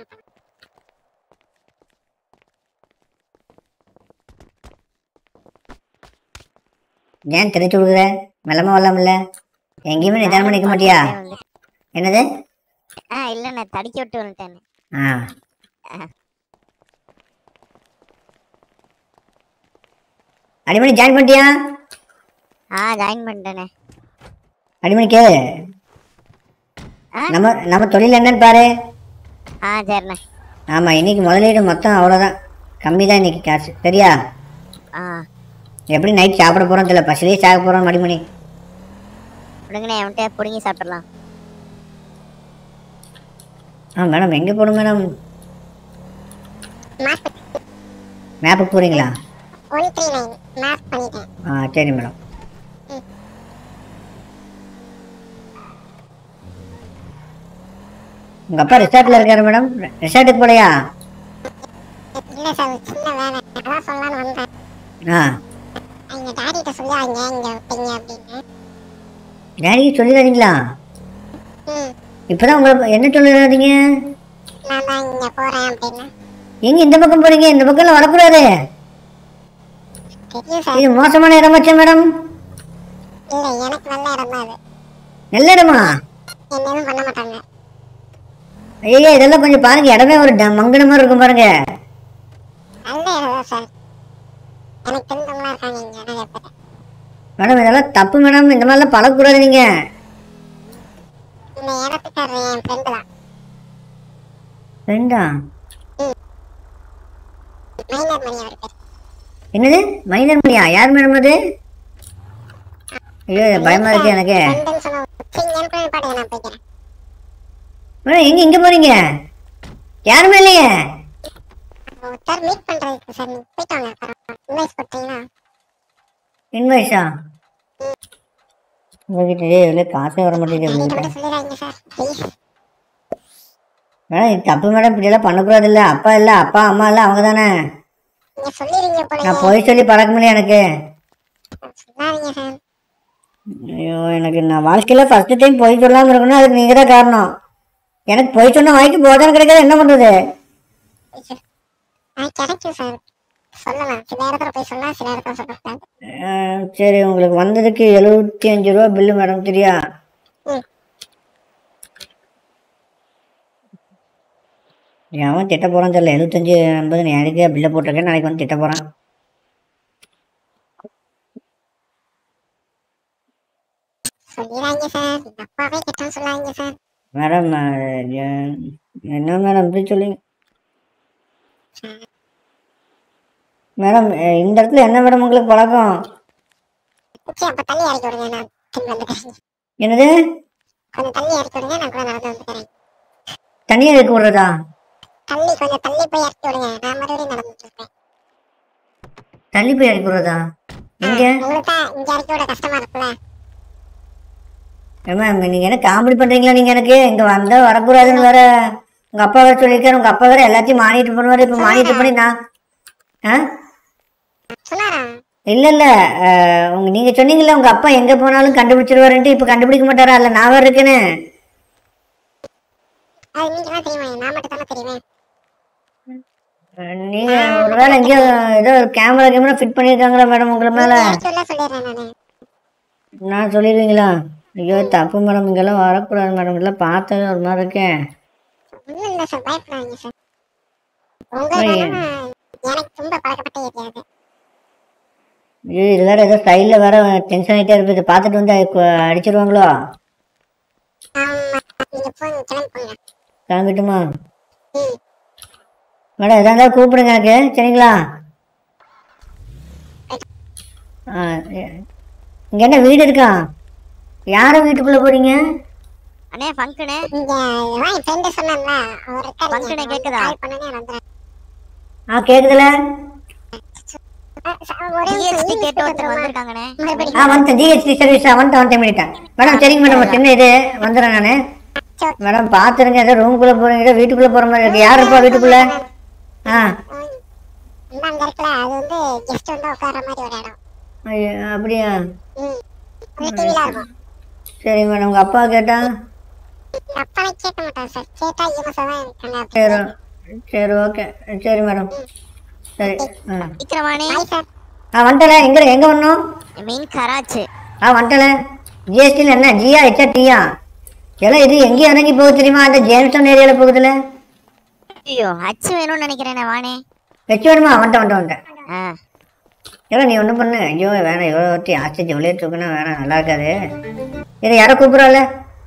ஏன் தெரிச்சு கொடுக்குற மெல்லமா வரலாம்ல எங்கேயுமே நிதானமா நிற்க மாட்டியா என்னது ஆ இல்லண்ணே தடிக்க விட்டு வந்துட்டேன் ஆ அடிமணி ஜாயின் பண்ணிட்டியா ஆ ஜாயின் பண்ணிட்டேனே அடிமணி கேளு நம்ம நம்ம தொழில் என்னன்னு பாரு ஆ சரிண்ணே ஆமா இன்னைக்கு முதலீடு மொத்தம் அவ்வளோதான் கம்மி தான் இன்னைக்கு காசு சரியா ஆ எப்படி நைட் சாப்பிட போறோம் தெரியல பசிலேயே சாப்பிட போறோம் மடிமணி விடுங்கண்ணே அவன்கிட்ட பிடுங்கி சாப்பிட்றலாம் ஆ மேடம் எங்கே போகணும் மேடம் மார்க் மேப்புக்கு போறீங்களா ஒன் த்ரீ நைன் மார்க் பண்ணிட்டேன் ஆ சரி மேடம் உங்க அப்பா ரிசார்ட்ல இருக்காரு மேடம் ரிசார்ட்டுக்கு போலையா இல்ல சார் ஒரு சின்ன வேலை அதான் சொல்லலாம்னு வந்தேன் ஆ எங்க டாடிட்ட சொல்லி அவங்க இங்க விட்டீங்க அப்படின்னு டேடிக்கு சொல்லிடாதீங்களா ம் இப்பதான் உங்களை என்ன சொல்லிடாதீங்க நான் தான் இங்க போறேன் அப்படின்னு எங்க இந்த பக்கம் போறீங்க இந்த பக்கம்லாம் வரக்கூடாது தெரியும் சார் இது மோசமான இடமாச்சா மேடம் இல்ல எனக்கு நல்ல இடம் தான் அது நல்ல இடமா என்ன எதுவும் பண்ண மாட்டாங்க ஐயா இதெல்லாம் கொஞ்சம் பாருங்க இடமே ஒரு ட- மங்குன மாதிரி இருக்கும் பாருங்க நல்ல இடம் தான் சார் எனக்கு தெரிஞ்சவங்களா இருக்காங்க இங்க நிறைய பேர் மேடம் இதெல்லாம் தப்பு மேடம் இந்த மாதிரிலாம் பழகக்கூடாது நீங்க இந்த இடத்துக்காரர் என் ஃப்ரெண்டு தான் ரெண்டா மைனர் மணி அவர் பேர் என்னது மைனர் மணியா யார் மேடம் அது ஐயோ பயமா இருக்கு எனக்கு ஃப்ரெண்டுன்னு சொன்ன சரி எனக்கு பாட்டு நான் போய்க்கிறேன் மேடம் எங்க இங்க போறீங்க யாருமே இல்லையே ஒருத்தர் மீட் பண்றதுக்கு சார் நீங்க போயிட்டு வாங்க அப்புறம் இன்வைஸ் கொடுத்தீங்கன்னா இன்வாய்ஸா உங்ககிட்ட இவ்வளோ காசே வர மாட்டேங்குது டாடிட்ட உங்ககிட்ட மட்டும் சொல்லிடாதீங்க சார் ப்ளீஸ் மேடம் இது தப்பு மேடம் இப்படியெல்லாம் பண்ணக்கூடாது இல்லை அப்பா இல்லை அப்பா அம்மா இல்லை அவங்க தானே நீங்க சொல்லிடுவீங்க போல நான் போய் சொல்லி பழக்கம் இல்லை எனக்கு சொல்லாதீங்க சார் ஐயோ எனக்கு நான் வாழ்க்கையில் ஃபஸ்ட்டு டைம் போய் சொல்லாமல் இருக்கணும் அதுக்கு நீங்கள் தான் காரணம் எனக்கு போய் சொன்ன வாய்க்கு போதான் கிடைக்காது என்ன பண்ணுறது ஆ கிடைக்கும் சார் சொல்லலாம் சில இடத்துல போய் சொல்லலாம் சில இடத்துல சொல்லக்கூடாது அஹ், சரி உங்களுக்கு வந்ததுக்கு எழுபத்தி அஞ்சு ரூபா பில்லு மேடம் சரியா ம். அவன் திட்ட போகிறான் தெரியல எழுபத்தஞ்சு ஐம்பது நீ எனக்கு பில்லை போட்டிருக்கேன் நாளைக்கு வந்து திட்ட போகிறான் சொல்லிடாதீங்க சார் எங்க அப்பாவே கிட்ட சொல்லாதீங்க சார் மேடம் அஹ், எ- என்ன மேடம் இப்படி சொல்லுங்க மேடம் அஹ், இந்த இடத்துல என்ன மேடம் உங்களுக்கு பழக்கம் சரி அப்ப தள்ளி இறக்கி விடுங்க நான் திரும்பி வந்துக்கிறேன் என்னது கொஞ்சம் தள்ளி இறக்கி விடுங்க நான் கூட நடந்து வந்துக்கிறேன் தனியாக இருக்க விடுறதா தள்ளி கொஞ்சம் தள்ளி போய் இறக்கி விடுங்க நான் மறுபடியும் நடந்துட்டு இருக்கேன் தள்ளி போய் இறக்கி விடுறதா எங்க உங்களுக்கு தான் இங்க இறக்கி விட கஷ்டமா இருக்குல்ல மேம் நீங்க என்ன காமெடி பண்றீங்களா நீங்க எனக்கு இங்க வந்தா வரக்கூடாதுன்னு வேற உங்க அப்பா வேற சொல்லியிருக்காரு உங்க அப்பா வேற எல்லாத்தையும் மானிட்டர் பண்ணுவாரு இப்ப மானிட்டர் பண்ணி நான் ஆ சொன்னாரா இல்ல இல்ல அஹ், உங்க நீங்க சொன்னீங்கல்ல உங்க அப்பா எங்க போனாலும் கண்டுபிடிச்சிருவாருன்ட்டு இப்ப கண்டுபிடிக்க மாட்டாரா இல்ல நான் வேற இருக்கேன்னு அது நீங்க தான் தெரியுமா நான் மட்டும் தானே தெரியுமே அஹ், நீங்க ஒருவேளை எங்கேயோ ஏதோ கேமரா கேமரா ஃபிட் பண்ணிருக்காங்களா மேடம் உங்களை மேல இறக்கி விட சொல்லிடுறேன் நானு நான் சொல்லிடுவீங்களா ஐயோ தப்பு மேடம் இங்கெல்லாம் வரக்கூடாது மேடம் இதெல்லாம் பார்த்தது ஒரு மாதிரி இருக்கேன் ஒண்ணும் இல்ல சார் பயப்படாதீங்க சார் ஐயோ. உங்களுக்கு எனக்கு ரொம்ப பழக்கப்பட்ட ஏரியா அது ஐயோ இது வேற ஏதோ ஸ்டைலில் வேற டென்ஷன் ஆகிட்டே இருப்பது இதை பார்த்துட்டு வந்து அது கு- அடிச்சிருவாங்களோ ஆமா நீங்க போங்க கிளம்பி போங்க கிளம்பிட்டுமா ம் மேடம் எதா இருந்தாலும் கூப்பிடுங்க எனக்கு சரிங்களா ஆ இங்கே என்ன வீடு இருக்கா யாரும் வீட்டுக்குள்ளே போறீங்க அண்ணே ஃபங்க்ஷனு இங்க வா என் ஃப்ரெண்டு சொன்னான்ல அவர் இருக்காரு ஃபங்க்ஷனு கேக்குதா கால் பண்ணனே வந்துறேன் ஆ கேட்குதுல ஒரே ஜிஎஸ்டி கேட்டு ஒருத்தர் வந்திருக்காங்கண்ணே ஆ வந்துட்டேன் ஜிஹெச்டி சர்வீஸ் வந்துட்டேன் வந்துட்டேன் பண்ணிட்டேன் மேடம் சரிங்க மேடம் ஒரு சின்ன இது வந்துடுறேன் நான் மேடம் பார்த்துருங்க ஏதோ ரூமுக்குள்ளே போகிறீங்க ஏதோ வீட்டுக்குள்ளே போகிற மாதிரி இருக்கு யார் இருப்பா வீட்டுக்குள்ளே ஆ இந்த அங்க இருக்கல அது வந்து கெஸ்ட் வந்து உட்கார்ற மாதிரி ஒரு இடம் ஐயோ, அப்படியா ம் அது டிவில இருக்கும் சரி மேடம் உங்கள் அப்பா கேட்டா எங்க அப்பாவை கேட்க மாட்டான் சார் கேட்டா இவங்க தான் இருக்காங்க சரி சரி ஓகே சரி மேடம் சரி ஆ விக்ரமாணி ஆ வந்துட்டல எங்க எங்க வரணும் மீன் கராச்சு ஆ வந்துட்டல ஜிஎஸ்டியில் என்ன ஜியா ஹெச்ஆ டியா எல்லாம் இது எங்கேயும் இறங்கி போகுது தெரியுமா அந்த ஜேம்ஸ்டவுன் ஏரியாவில் போகுதுல ஐயோ அச்சு வேணும்னு நினைக்கிறேனே வாணே வச்சு வேணுமா வந்துட்டேன் வந்துட்டேன் வந்துட்டேன் ஆ ஏன்னா நீ ஒன்றும் பண்ணு ஐயோ வேணாம் இவ்வளோ ஒருத்தி ஆஸ்டேஜ் இவ்வளோ தூக்குனா வேணாம் நல்லா இருக்காது இது யாரோ கூப்பிட்றாள்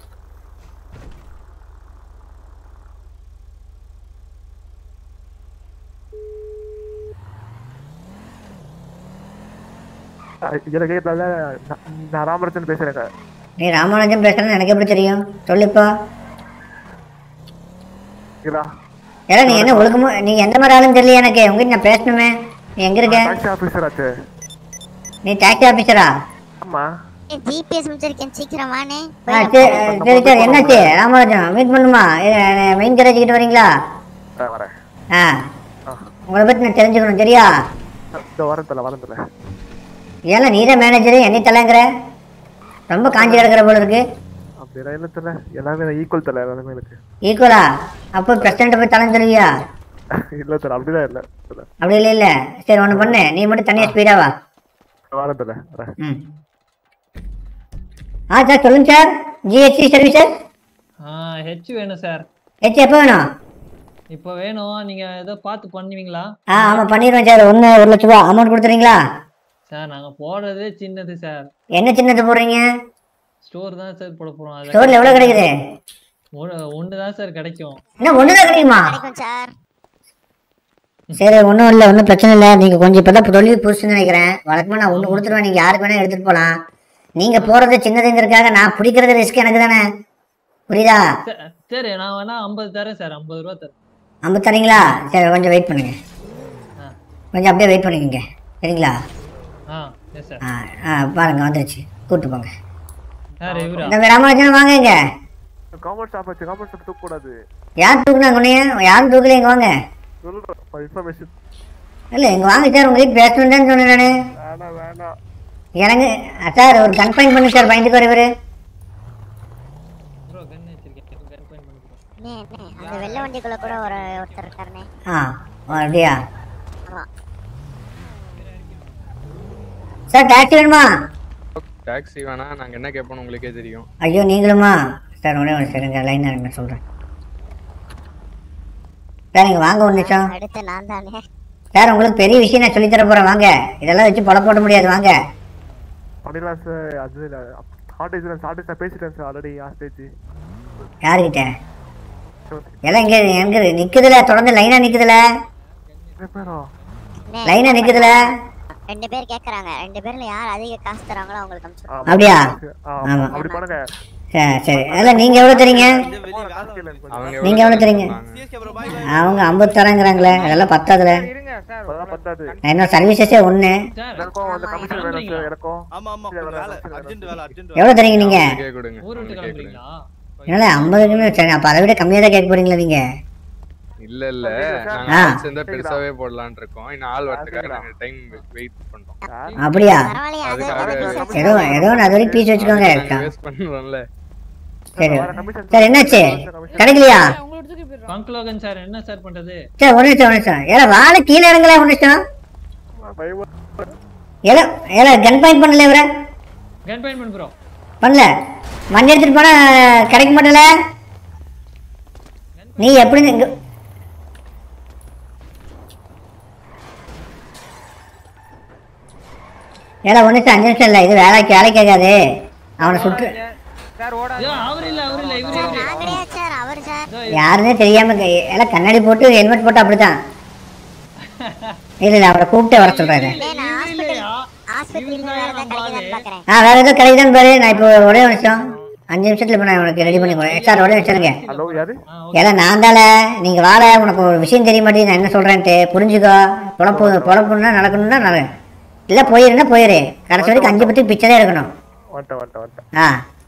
இதுல கேட்கல நான் ராமராஜன் பேசுறேங்க நீ ராமானுஜன் பேசுறேன்னு எனக்கு எப்படி தெரியும் சொல்லுப்பா இதா ஏன்னா நீ என்ன ஒழுக்கமோ நீ எந்த மாதிரி ஆளுன்னு தெரியல எனக்கு உங்ககிட்ட நான் பேசணுமே நீ எங்க இருக்க டாக்ஸி ஆபீசர் ஆச்சு நீ டாக்ஸி ஆஃபீஸரா ஆமா ஜிபிஎஸ் முடிச்சிருக்கேன் சீக்கிரம் வானே ஆ சரி சரி சரி என்னாச்சு ராமராஜன் மீட் பண்ணுமா மெயின் கேரேஜ் கிட்ட வரீங்களா நான் வரேன் ஆ உங்களை பற்றி நான் தெரிஞ்சுக்கணும் சரியா இந்த வரேன் தல வரேன் தல ஏன்னா நீ தான் மேனேஜரு என்னை தலைங்கிற ரொம்ப காஞ்சி கிடக்கிற போல இருக்கு அப்படிலாம் இல்ல தல எல்லாமே ஈக்குவல் தல எல்லாமே எனக்கு ஈக்குவலா அப்போ பிரசிடண்ட்டை போய் தலைன்னு சொல்லுவியா இல்ல தல அப்படிதான் இல்ல தல அப்படி இல்லை இல்லை சரி ஒன்று பண்ணு நீ மட்டும் தனியாக ஸ்பீடாக வா வரேன் தல வரேன் ம் ஆ சார் சொல்லுங்க sir GHC service sir H வேணும் சார் ஹெச் எப்போ வேணும் இப்போ வேணும் நீங்க ஏதோ பார்த்து பண்ணுவீங்களா ஆ ஆமாம் பண்ணிடுவேன் சார் ஒன்று ஒரு லட்ச ரூபா அமௌண்ட் கொடுத்துறீங்களா சார் நாங்க போடுறதே சின்னது சார் என்ன சின்னது போடுறீங்க ஸ்டோர் தான் சார் போட போறோம் அது ஸ்டோரில் எவ்வளோ கிடைக்குது ஒன்று தான் சார் கிடைக்கும் என்ன ஒன்று தான் கிடைக்குமா கிடைக்கும் சார் சரி ஒன்றும் இல்லை ஒன்றும் பிரச்சனை இல்லை நீங்கள் கொஞ்சம் இப்போ தான் தொழில் புதுசுன்னு நினைக்கிறேன் வழக்கமாக நான் ஒன்று கொடுத்துருவேன் நீங்கள் யாருக்கு வேணால் எடுத்துகிட்டு போகலாம் நீங்கள் போகிறது சின்னதுங்கிறதுக்காக நான் பிடிக்கிறது ரிஸ்க் எனக்கு தானே புரியுதா சரி, சரி நான் வேணா ஐம்பது தரேன் சார் ஐம்பது ரூபா தரேன் ஐம்பது தரீங்களா சரி கொஞ்சம் வெயிட் பண்ணுங்க ஆ. கொஞ்சம் அப்படியே வெயிட் பண்ணிக்கங்க சரிங்களா ஆ எஸ் சார் ஆ ஆ பாருங்க வந்துருச்சு கூப்பிட்டு போங்க சார் இவரா இந்த ராமராஜன் வாங்க இங்க காமர்ஸ் ஷாப் வச்சு காமர்ஸ் ஷாப் தூக்க கூடாது யார் தூக்குனாங்க உன்னைய யாரும் தூக்கல இங்க வாங்க சொல்றேன் இன்ஃபர்மேஷன் இல்லை இங்க வாங்க சார் உங்ககிட்ட பேசணுன்னு தான் சொன்னேன் நான் வேணாம் வேணாம் எனக்கு சார் ஒரு கன்ஃபைன் பண்ணு சார் பயந்துக்கு வரவர் ப்ரோ கன் வச்சிருக்கேன் கன் பாயிண்ட் பண்ணி ப்ரோ அண்ணே, அண்ணே, அந்த வெள்ளை வண்டிக்குள்ள கூட ஒரு ஒருத்தர் இருக்காருண்ணே ஆ ஓ, அப்படியா ஆமா சார் டாக்ஸி வேணுமா டாக்ஸி வேணா நாங்க என்ன கேட்போம்னு உங்களுக்கே தெரியும் ஐயோ நீங்களுமா சார் ஒரே ஒரு செகண்ட் லைனாக இருங்க சொல்கிறேன் சார் நீங்கள் வாங்க ஒரு நிமிஷம் அடுத்து நான் தானே சார் உங்களுக்கு பெரிய விஷயம் நான் சொல்லித் தர போகிறேன் வாங்க இதெல்லாம் வச்சு பொல போட முடியாது வாங்க பண்ணிடலாம் சார் அது ஹார்டேஜ் ஹார்டேஜ் நான் பேசிட்டேன் சார் ஆல்ரெடி ஹாஸ்டேஜ் யாருக்கிட்ட எல்லாம் இங்கே எங்க நிற்குதுல தொடர்ந்து லைனாக நிற்குதுல அண்ணே, லைனாக நிற்குதுல ரெண்டு பேர் கேக்குறாங்க ரெண்டு பேர்ல யார் அதிக காசு தராங்களோ அவங்களுக்கு அனுப்பிச்சு அப்படியா ஆமா ஆமா. அப்படி பண்ணுங்க சரி சரி அதில் நீங்கள் எவ்வளோ தரீங்க அவங்க நீங்கள் எவ்வளோ தரீங்க அவங்க ஐம்பது தரேங்கிறாங்களே அதெல்லாம் பத்தாதுல அப்பதான் பத்தாது நான் இன்னும் சர்வீசஸே ஒன்று எனக்கும் அந்த கமிஷன் வேணும் சார் எனக்கும் எவ்வளோ தரீங்க நீங்கள் உங்களுக்கே கொடுங்க ஊர் விட்டு உங்களுக்கே கிளம்புறீங்களா என்னால ஐம்பதுக்குன்னு சரி அப்போ அதை விட கம்மியாக தான் கேட்க போறீங்களா நீங்கள் இல்ல இல்ல நாங்க ஆ. ஆள் சேர்ந்தா பெருசாவே போடலாம்னு இருக்கோம் இன்னும் ஆள் வரதுக்காக நாங்க டைம் வெயிட் பண்றோம் அப்படியா அதுக்காக ஏதோ ஏதோ ஒன்று அது வரைக்கும் பீஸ் வச்சுக்கோங்க வேஸ்ட் பண்றோம்ல சரி சார் என்னாச்சு கிடைக்கலையா பங்க்லோகன் சார் என்ன சார் பண்றது சரி ஒரு நிமிஷம் ஒரு நிமிஷம் ஏல வாழை கீழே இறங்கல ஒரு நிமிஷம் ஏல ஏல கன் பாயிண்ட் பண்ணல இவர கன் பாயிண்ட் பண்ணு ப்ரோ பண்ணல வண்டி எடுத்துட்டு போனா கிடைக்க மாட்டல நீ எப்படி இங்க ஏல ஒரு நிமிஷம் அஞ்சு நிமிஷம் இல்லை இது வேலைக்கு வேலைக்கு கேட்காது அவனை சுட்டு சார் ஓட அவர் இல்ல அவர் இல்ல இவரு இவரு நான் கிடையாது சார் அவர் சார் யாருன்னே தெரியாம க- எல்லாம் கண்ணாடி போட்டு ஹெல்மெட் போட்டு அப்படிதான் இல்ல இல்ல அவரை கூப்பிட்டு வர சொல்றாரு ஆஸ்பத்திரியில வேற ஏதாவது கிடைக்குதான்னு பாக்குறேன் ஆ வேற ஏதோ கிடைக்குதான்னு பாரு நான் இப்போ ஒரே ஒரு நிமிஷம் அஞ்சு நிமிஷத்துல இப்போ நான் உனக்கு ரெடி பண்ணி கொடுறேன் சார் ஒரே நிமிஷம் இருங்க ஹலோ யாரு ஏன்னா நான் தானே நீங்க வாழ உனக்கு ஒரு விஷயம் தெரிய மாட்டேங்குது நான் என்ன சொல்றேன்ட்டு புரிஞ்சுக்கோ பொழப்பு பொழப்புன்னா நடக்கணும்னா நட இல்ல போயிருந்தா போயிரு கடைசி வரைக்கும் அஞ்சு பத்துக்கு பிச்சை தான் எடுக்கணும் வந்துட்டேன் வந்துட்டேன் வந்துட்டேன் ஆ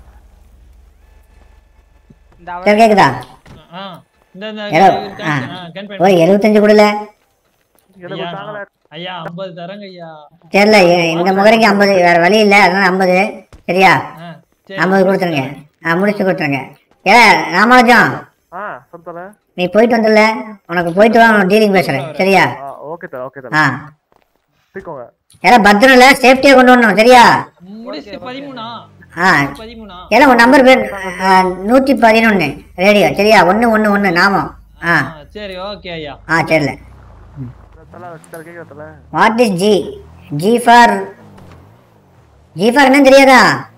இந்த சரி கேக்குதா ஆ இந்த இந்த ஏலோ ஆ கன் ஒரு பாயிண்ட் எழுபத்தஞ்சு கொடுல ஐயா நான்- ஐயா ஐம்பது தரங்க ஐயா தெரியல இ- இந்த முகரைக்கு ஐம்பது வேற வழி இல்லை அதனால ஐம்பது சரியா ஆ, சரி. ஐம்பது கொடுத்துருங்க ஆ முடிச்சு கொடுத்துருங்க ஏ ராமானுஜம் ஆ சொல்லுத்தல நீ போயிட்டு வந்துடல உனக்கு போயிட்டு வா உனக்கு டீலிங் பேசுறேன் சரியா ஆ ஓகே தல ஓகே ஆ தல சீக்கோங்க ஏன்னா பத்திரம் இல்லை சேஃப்டியாக கொண்டு வரணும் சரியா முடிச்சு பதிமூணா ஆ பதிமூணா ஏன்னா உன் நம்பர் பேர் நூற்றி பதினொன்று ரேடியோ சரியா ஒன்று ஒன்று ஒன்று நாமம் ஆ ஆ, சரி ஓகே ஐயா ஆ சரில தல தல கேக்குதா தல what is G G for G for என்னன்னு தெரியாதா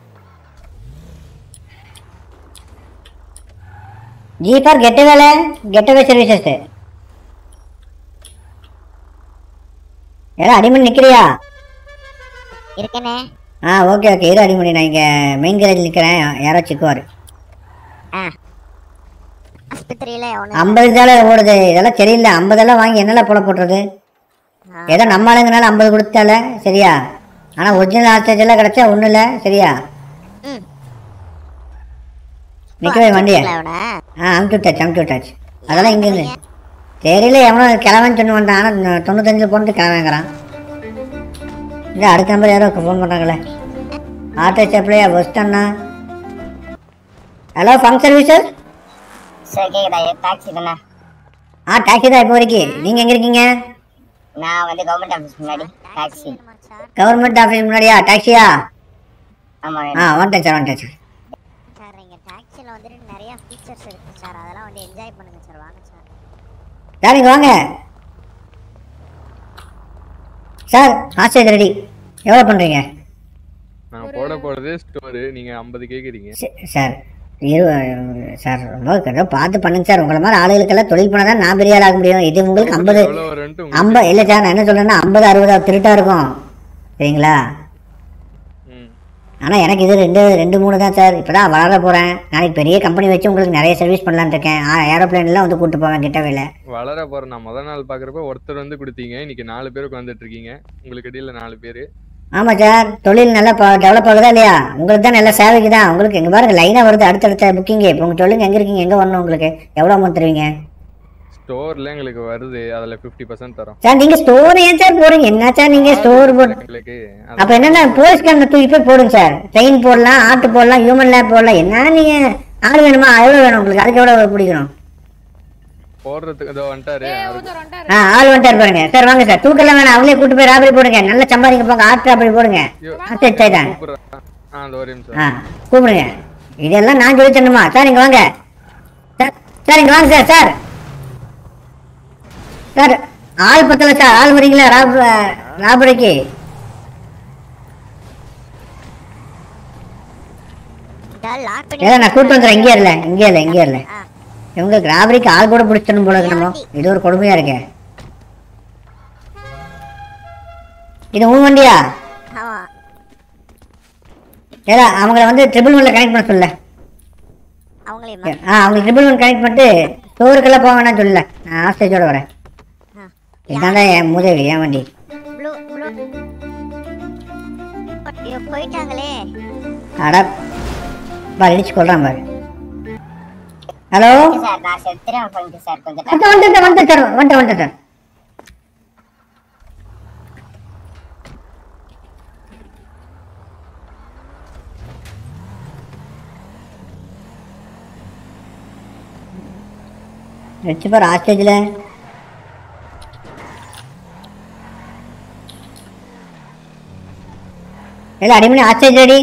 ஜி ஃபார் கெட்ட வேலை கெட்டவே சர்வீசஸ் யாரா அடிமணி நிக்கிறியா இருக்கனே ஆ ஓகே ஓகே இரு அடிமணி நான் இங்கே மெயின் கேரேஜ் நிற்கிறேன் யாரோ சிக்குவார் ஆஸ்பத்திரியில ஒண்ணு ஐம்பது தானே ஓடுது இதெல்லாம் சரியில்லை ஐம்பதெல்லாம் வாங்கி என்னெல்லாம் போல போட்டுறது ஏதோ நம்ம ஆளுங்கனால ஐம்பது கொடுத்தால சரியா ஆனால் ஒரிஜினல் ஆஸ்டேஜ் எல்லாம் கிடைச்சா ஒன்றும் இல்லை சரியா ம். நிற்கவே வண்டியை அவனை ஆ அமுச்சு விட்டாச்சு அமுச்சு விட்டாச்சு அதெல்லாம் இங்கேருந்து தெரியல எவனோ கிளவன்னு சொன்னு வந்தான் ஆனால் தொண்ணூத்தஞ்சு போட்டு கிளம்புங்கிறான் இல்லை அடுத்த நம்பர் யாரோ ஃபோன் பண்ணுறாங்களே ஆட்டோ சப்ளையா பஸ் அண்ணா ஹலோ ஃபங்க் சர்வீசஸ் சார் கேக்குதா டாக்ஸி தானே ஆ டாக்ஸி தான் இப்போ வரைக்கும் நீங்கள் எங்கே இருக்கீங்க நான் வந்து கவர்மெண்ட் ஆஃபீஸ் முன்னாடி டாக்ஸி கவர்மெண்ட் ஆஃபீஸ் முன்னாடியா டாக்ஸியா ஆமா ஆ வந்துட்டேன் சார் வந்துட்டேன் சார் சார் இங்க டாக்ஸில வந்துட்டு நிறைய ஃபீச்சர்ஸ் இருக்கு சார் அதெல்லாம் வந்து என்ஜாய் பண்ணுங்க சார் வாங்க சார் சார் இங்கே வாங்க சார் ஆஸ்டேஜ் ரெடி எவ்வளோ பண்ணுறீங்க நான் போட போறது ஸ்டோரு நீங்க ஐம்பது கேக்குறீங்க சார் இரு சார் ரொம்ப ஏதோ பார்த்து பண்ணுங்க சார் உங்களை மாதிரி ஆளுகளுக்கெல்லாம் தொழில் பண்ணால் தான் நான் பெரிய ஆள் ஆக முடியும் இது உங்களுக்கு ஐம்பது எவ்வளவு வரும்ன்ட்டு உங்களுக்கு ஐம்பது இல்லை சார் நான் என்ன சொல்றேன்னா ஐம்பது அறுபது திருட்டா இருக்கும் சரிங்களா ம். ஆனால் எனக்கு இது ரெண்டு ரெண்டு மூணு தான் சார் இப்போ தான் வளர போகிறேன் நாளைக்கு பெரிய கம்பெனி வச்சு உங்களுக்கு நிறைய சர்வீஸ் பண்ணலான்னு இருக்கேன் ஏரோப்ளேன்லாம் வந்து கூப்பிட்டு போவேன் கிட்டவேல வளர போற நான் முத நாள் பாக்குறப்ப ஒருத்தர் வந்து கொடுத்தீங்க இன்னைக்கு நாலு பேர் உட்காந்துட்டு இருக்கீங்க உங்களுக்கு இடையில நாலு பேரு ஆமாம் சார் தொழில் நல்லா டெவலப் ஆகுதா இல்லையா உங்களுக்கு தான் நல்ல சேவைக்கு தான் உங்களுக்கு எங்கே பாருங்க லைனாக வருது அடுத்தடுத்த புக்கிங்கு இப்போ உங்கள் சொல்லுங்க எங்கே இருக்கீங்க எங்கே வரணும் உங்களுக்கு எவ்வளோ அமௌண்ட் தருவீங்க ஸ்டோர்ல எங்களுக்கு வருது அதுல 50% பர்சன்ட் தரோம் சார் நீங்கள் ஸ்டோர் ஏன் சார் போடுங்க என்ன சார் நீங்கள் ஸ்டோர் போட்டு எங்களுக்கு அப்ப என்னன்னா போலீஸ்காரனை தூக்கி போய் போடுங்க சார் ட்ரெயின் போடலாம் ஆட்டு போடலாம் ஹியூமன் லேப் போடலாம் என்ன நீங்க ஆள் வேணுமா எவ்வளவு வேணும் உங்களுக்கு அதுக்கு எவ்வளவு பிடிக்கணும் போடுறதுக்கு இதோ வந்துட்டாரு அதுக்கு- ஆ ஆள் வந்துட்டார் பாருங்க சார் வாங்க சார் தூக்கெல்லாம் வேணாம் அவங்களே கூட்டு போய் ராபரி போடுங்க நல்லா சம்பாதிங்க போங்க ஆட்டு ராபரி போடுங்க ஆ, சரி சரிதான் கூப்பிடுறேன். ஆ அந்த ஒரு நிமிஷம் ஆ கூப்பிடுங்க இதெல்லாம் நான் சொல்லி தரணுமா சார் இங்க வாங்க சார் சார் இங்க வாங்க சார் சார் சார் ஆள் பத்தல சார் ஆள் வரீங்களா ராப் ராபரிக்கு லாக் பண்ணி ஏதா நான் கூட்டு வந்துடுறேன் இங்கே இல்லை இங்கே இல்லை இங்கே இல்லை இவங்களுக்கு ராபரிக்கு ஆள் கூட பிடிச்சிடணும் போல இருக்கு நம்ம இது ஒரு கொடுமையா இருக்கு இது உன் வண்டியா ஆமா ஏதா அவங்கள வந்து ட்ரிபிள் ஒன்ல கனெக்ட் பண்ண சொல்ல அவங்களையுமா ஆ அவங்களுக்கு ட்ரிபிள் ஒன் கனெக்ட் பண்ணிட்டு ஸ்டோருக்கெல்லாம் போக வேணாம்னு சொல்லல நான் ஆஸ்டேஜோட வரேன் இதான் தான் என் முதவி என் வண்டி ப்ளூ ப்ளூ ஐயோ போயிட்டாங்களே அட பாரு இடிச்சு கொள்றான் பாரு ஹலோ சார் நான் செத்துறேன் பண்ணிட்டு சார் கொஞ்சம் அதான் வந்துட்டேன் வந்துட்டேன் சார் வந்துட்டேன் வந்துட்டேன் சார் வச்சு பாரு ஆஸ்டேஜில் இல்லை அடிமணி ஆஸ்டேஜ் ரெடி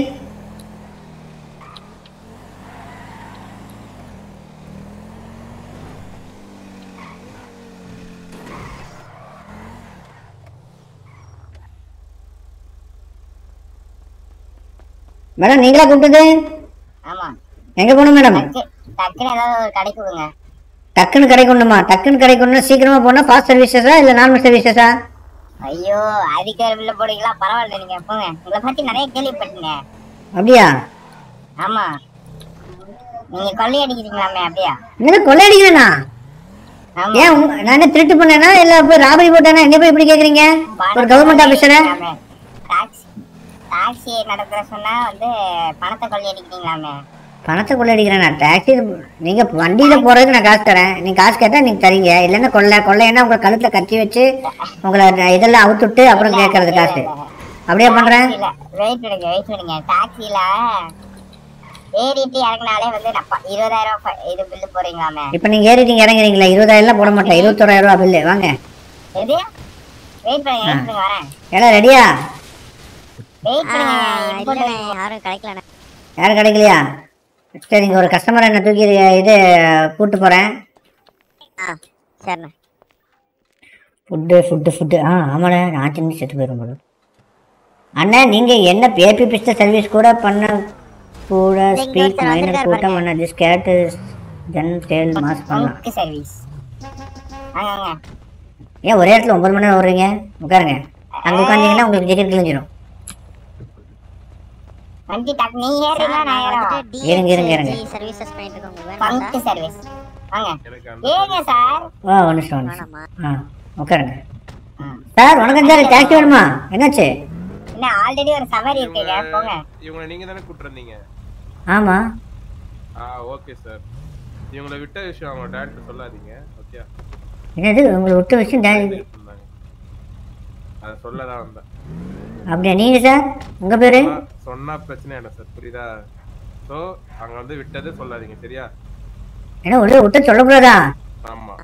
மேடம் நீங்களா கூப்பிட்டது ஆமா எங்க போகணும் மேடம் டக்கு- டக்குன்னு ஏதாவது ஒரு கடைக்கு விடுங்க டக்குன்னு கிடைக்கணுமா டக்குன்னு கிடைக்கணும்னா சீக்கிரமா போனா ஃபாஸ்ட் சர்வீசஸா இல்ல நார்மல் சர்வீசஸா ஐயோ அதுக்கு ஒரு பில்ல போடுவீங்களா பரவாயில்ல நீங்க போங்க உங்களை பத்தி நிறைய கேள்விப்பட்டீங்க அப்படியா ஆமா நீங்க கொள்ளை அடிக்கிறீங்களாமே அப்படியா என்னது கொள்ளையடிக்கிறேனா ஆமா. ஏன் உங்க- நான் என்ன திருட்டு பண்ணேனா இல்ல போய் ராபரி போட்டேனா என்ன போய் இப்படி கேக்குறீங்க ஒரு கவர்மெண்ட் ஆபீசர டாக்ஸி டாக்ஸி நடத்துற சொன்னா வந்து பணத்தை கொள்ளை அடிக்கிறீங்களாமே பணத்தை கொள்ளையடிக்கிறேனா டாக்ஸி நீங்க வண்டியில போறதுக்கு நான் காசு தரேன் நீங்க காசு கேட்டா நீங்க தரீங்க இல்லைன்னா கொள்ளை கொள்ளைன்னா உங்க கழுத்துல கத்தி வச்சு உங்களை இதெல்லாம் அவுத்துட்டு அப்புறம் கேட்கறது காசு அப்படியே பண்றேன் வெயிட் பண்ணுங்க வெயிட் பண்ணுங்க டாக்ஸில ஏறிட்டு இறங்கினாலே வந்து நான் ப- இருபதாயிரம் ஃப- இது பில்லு போறீங்களாமே இப்ப நீங்க ஏறிட்டீங்க இறங்குறீங்களா இருபதாயிரம் எல்லாம் போட மாட்டேன் இருபத்தோராயிரம் ரூபாய் பில்லு வாங்க எது வெயிட் பண்ணுங்க வெயிட் பண்ணுங்க வரேன் எல்லாம் ரெடியா வெயிட் பண்ணுங்க யாரும் கிடைக்கல யாரும் கிடைக்கலையா சரி இங்க ஒரு கஸ்டமர் என்ன தூக்கி இது கூட்டு போறேன் சரிண்ணா ஃபுட்டு ஃபுட்டு ஃபுட்டு ஆ ஆமாண்ணே நான் சின்ன செத்து போயிடும் போல அண்ணா நீங்க என்ன பேபி பிஸ்த சர்வீஸ் கூட பண்ண கூட இங்க ஸ்பீக் ஒருத்தர் மைனர் வந்திருக்காரு கூட்டம் பண்ண திஸ் கேட் தென் டேல் மாஸ் பண்ணலாம் பங்கு சர்வீஸ் வாங்க வாங்க ஏன் ஒரே இடத்துல ஒன்பது மணி நேரம் வர்றீங்க உட்காருங்க அங்க உட்காந்தீங்கன்னா உங்களுக்கு ஜெக்கெட் கிழிஞ்சிடும் வண்டி டக் நீ ஏறுறீங்களா நான் ஏறவா இருங்க இருங்க இருங்க சர்வீசஸ் பண்ணிட்டு இருக்கோங்க பங்கு சர்வீஸ் வாங்க ஏங்க சார் ஆ ஒரு நிமிஷம் ஒரு நிமிஷம் ஆ உட்காருங்க சார் வணக்கம் சார் டாக்ஸி வேணுமா என்னாச்சு என்ன ஆல்ரெடி ஒரு சவாரி இருக்குங்க போங்க இவங்களை நீங்க தானே கூப்பிட்டுருந்தீங்க ஆமா ஆ ஓகே சார் இவங்களை விட்ட விஷயம் அவங்க டேரக்டர் சொல்லாதீங்க ஓகே என்னது உங்களை விட்டு விஷயம் டா- அதை சொல்ல தான் வந்தேன் அப்படியா நீங்க சார் உங்க பேரு சொன்னா- சொன்னா பிரச்சனை என்ன சார் புரியுதா ஸோ அங்க வந்து விட்டது சொல்லாதீங்க சரியா என்ன உள்ள விட்டு சொல்லக்கூடாதா ஆமா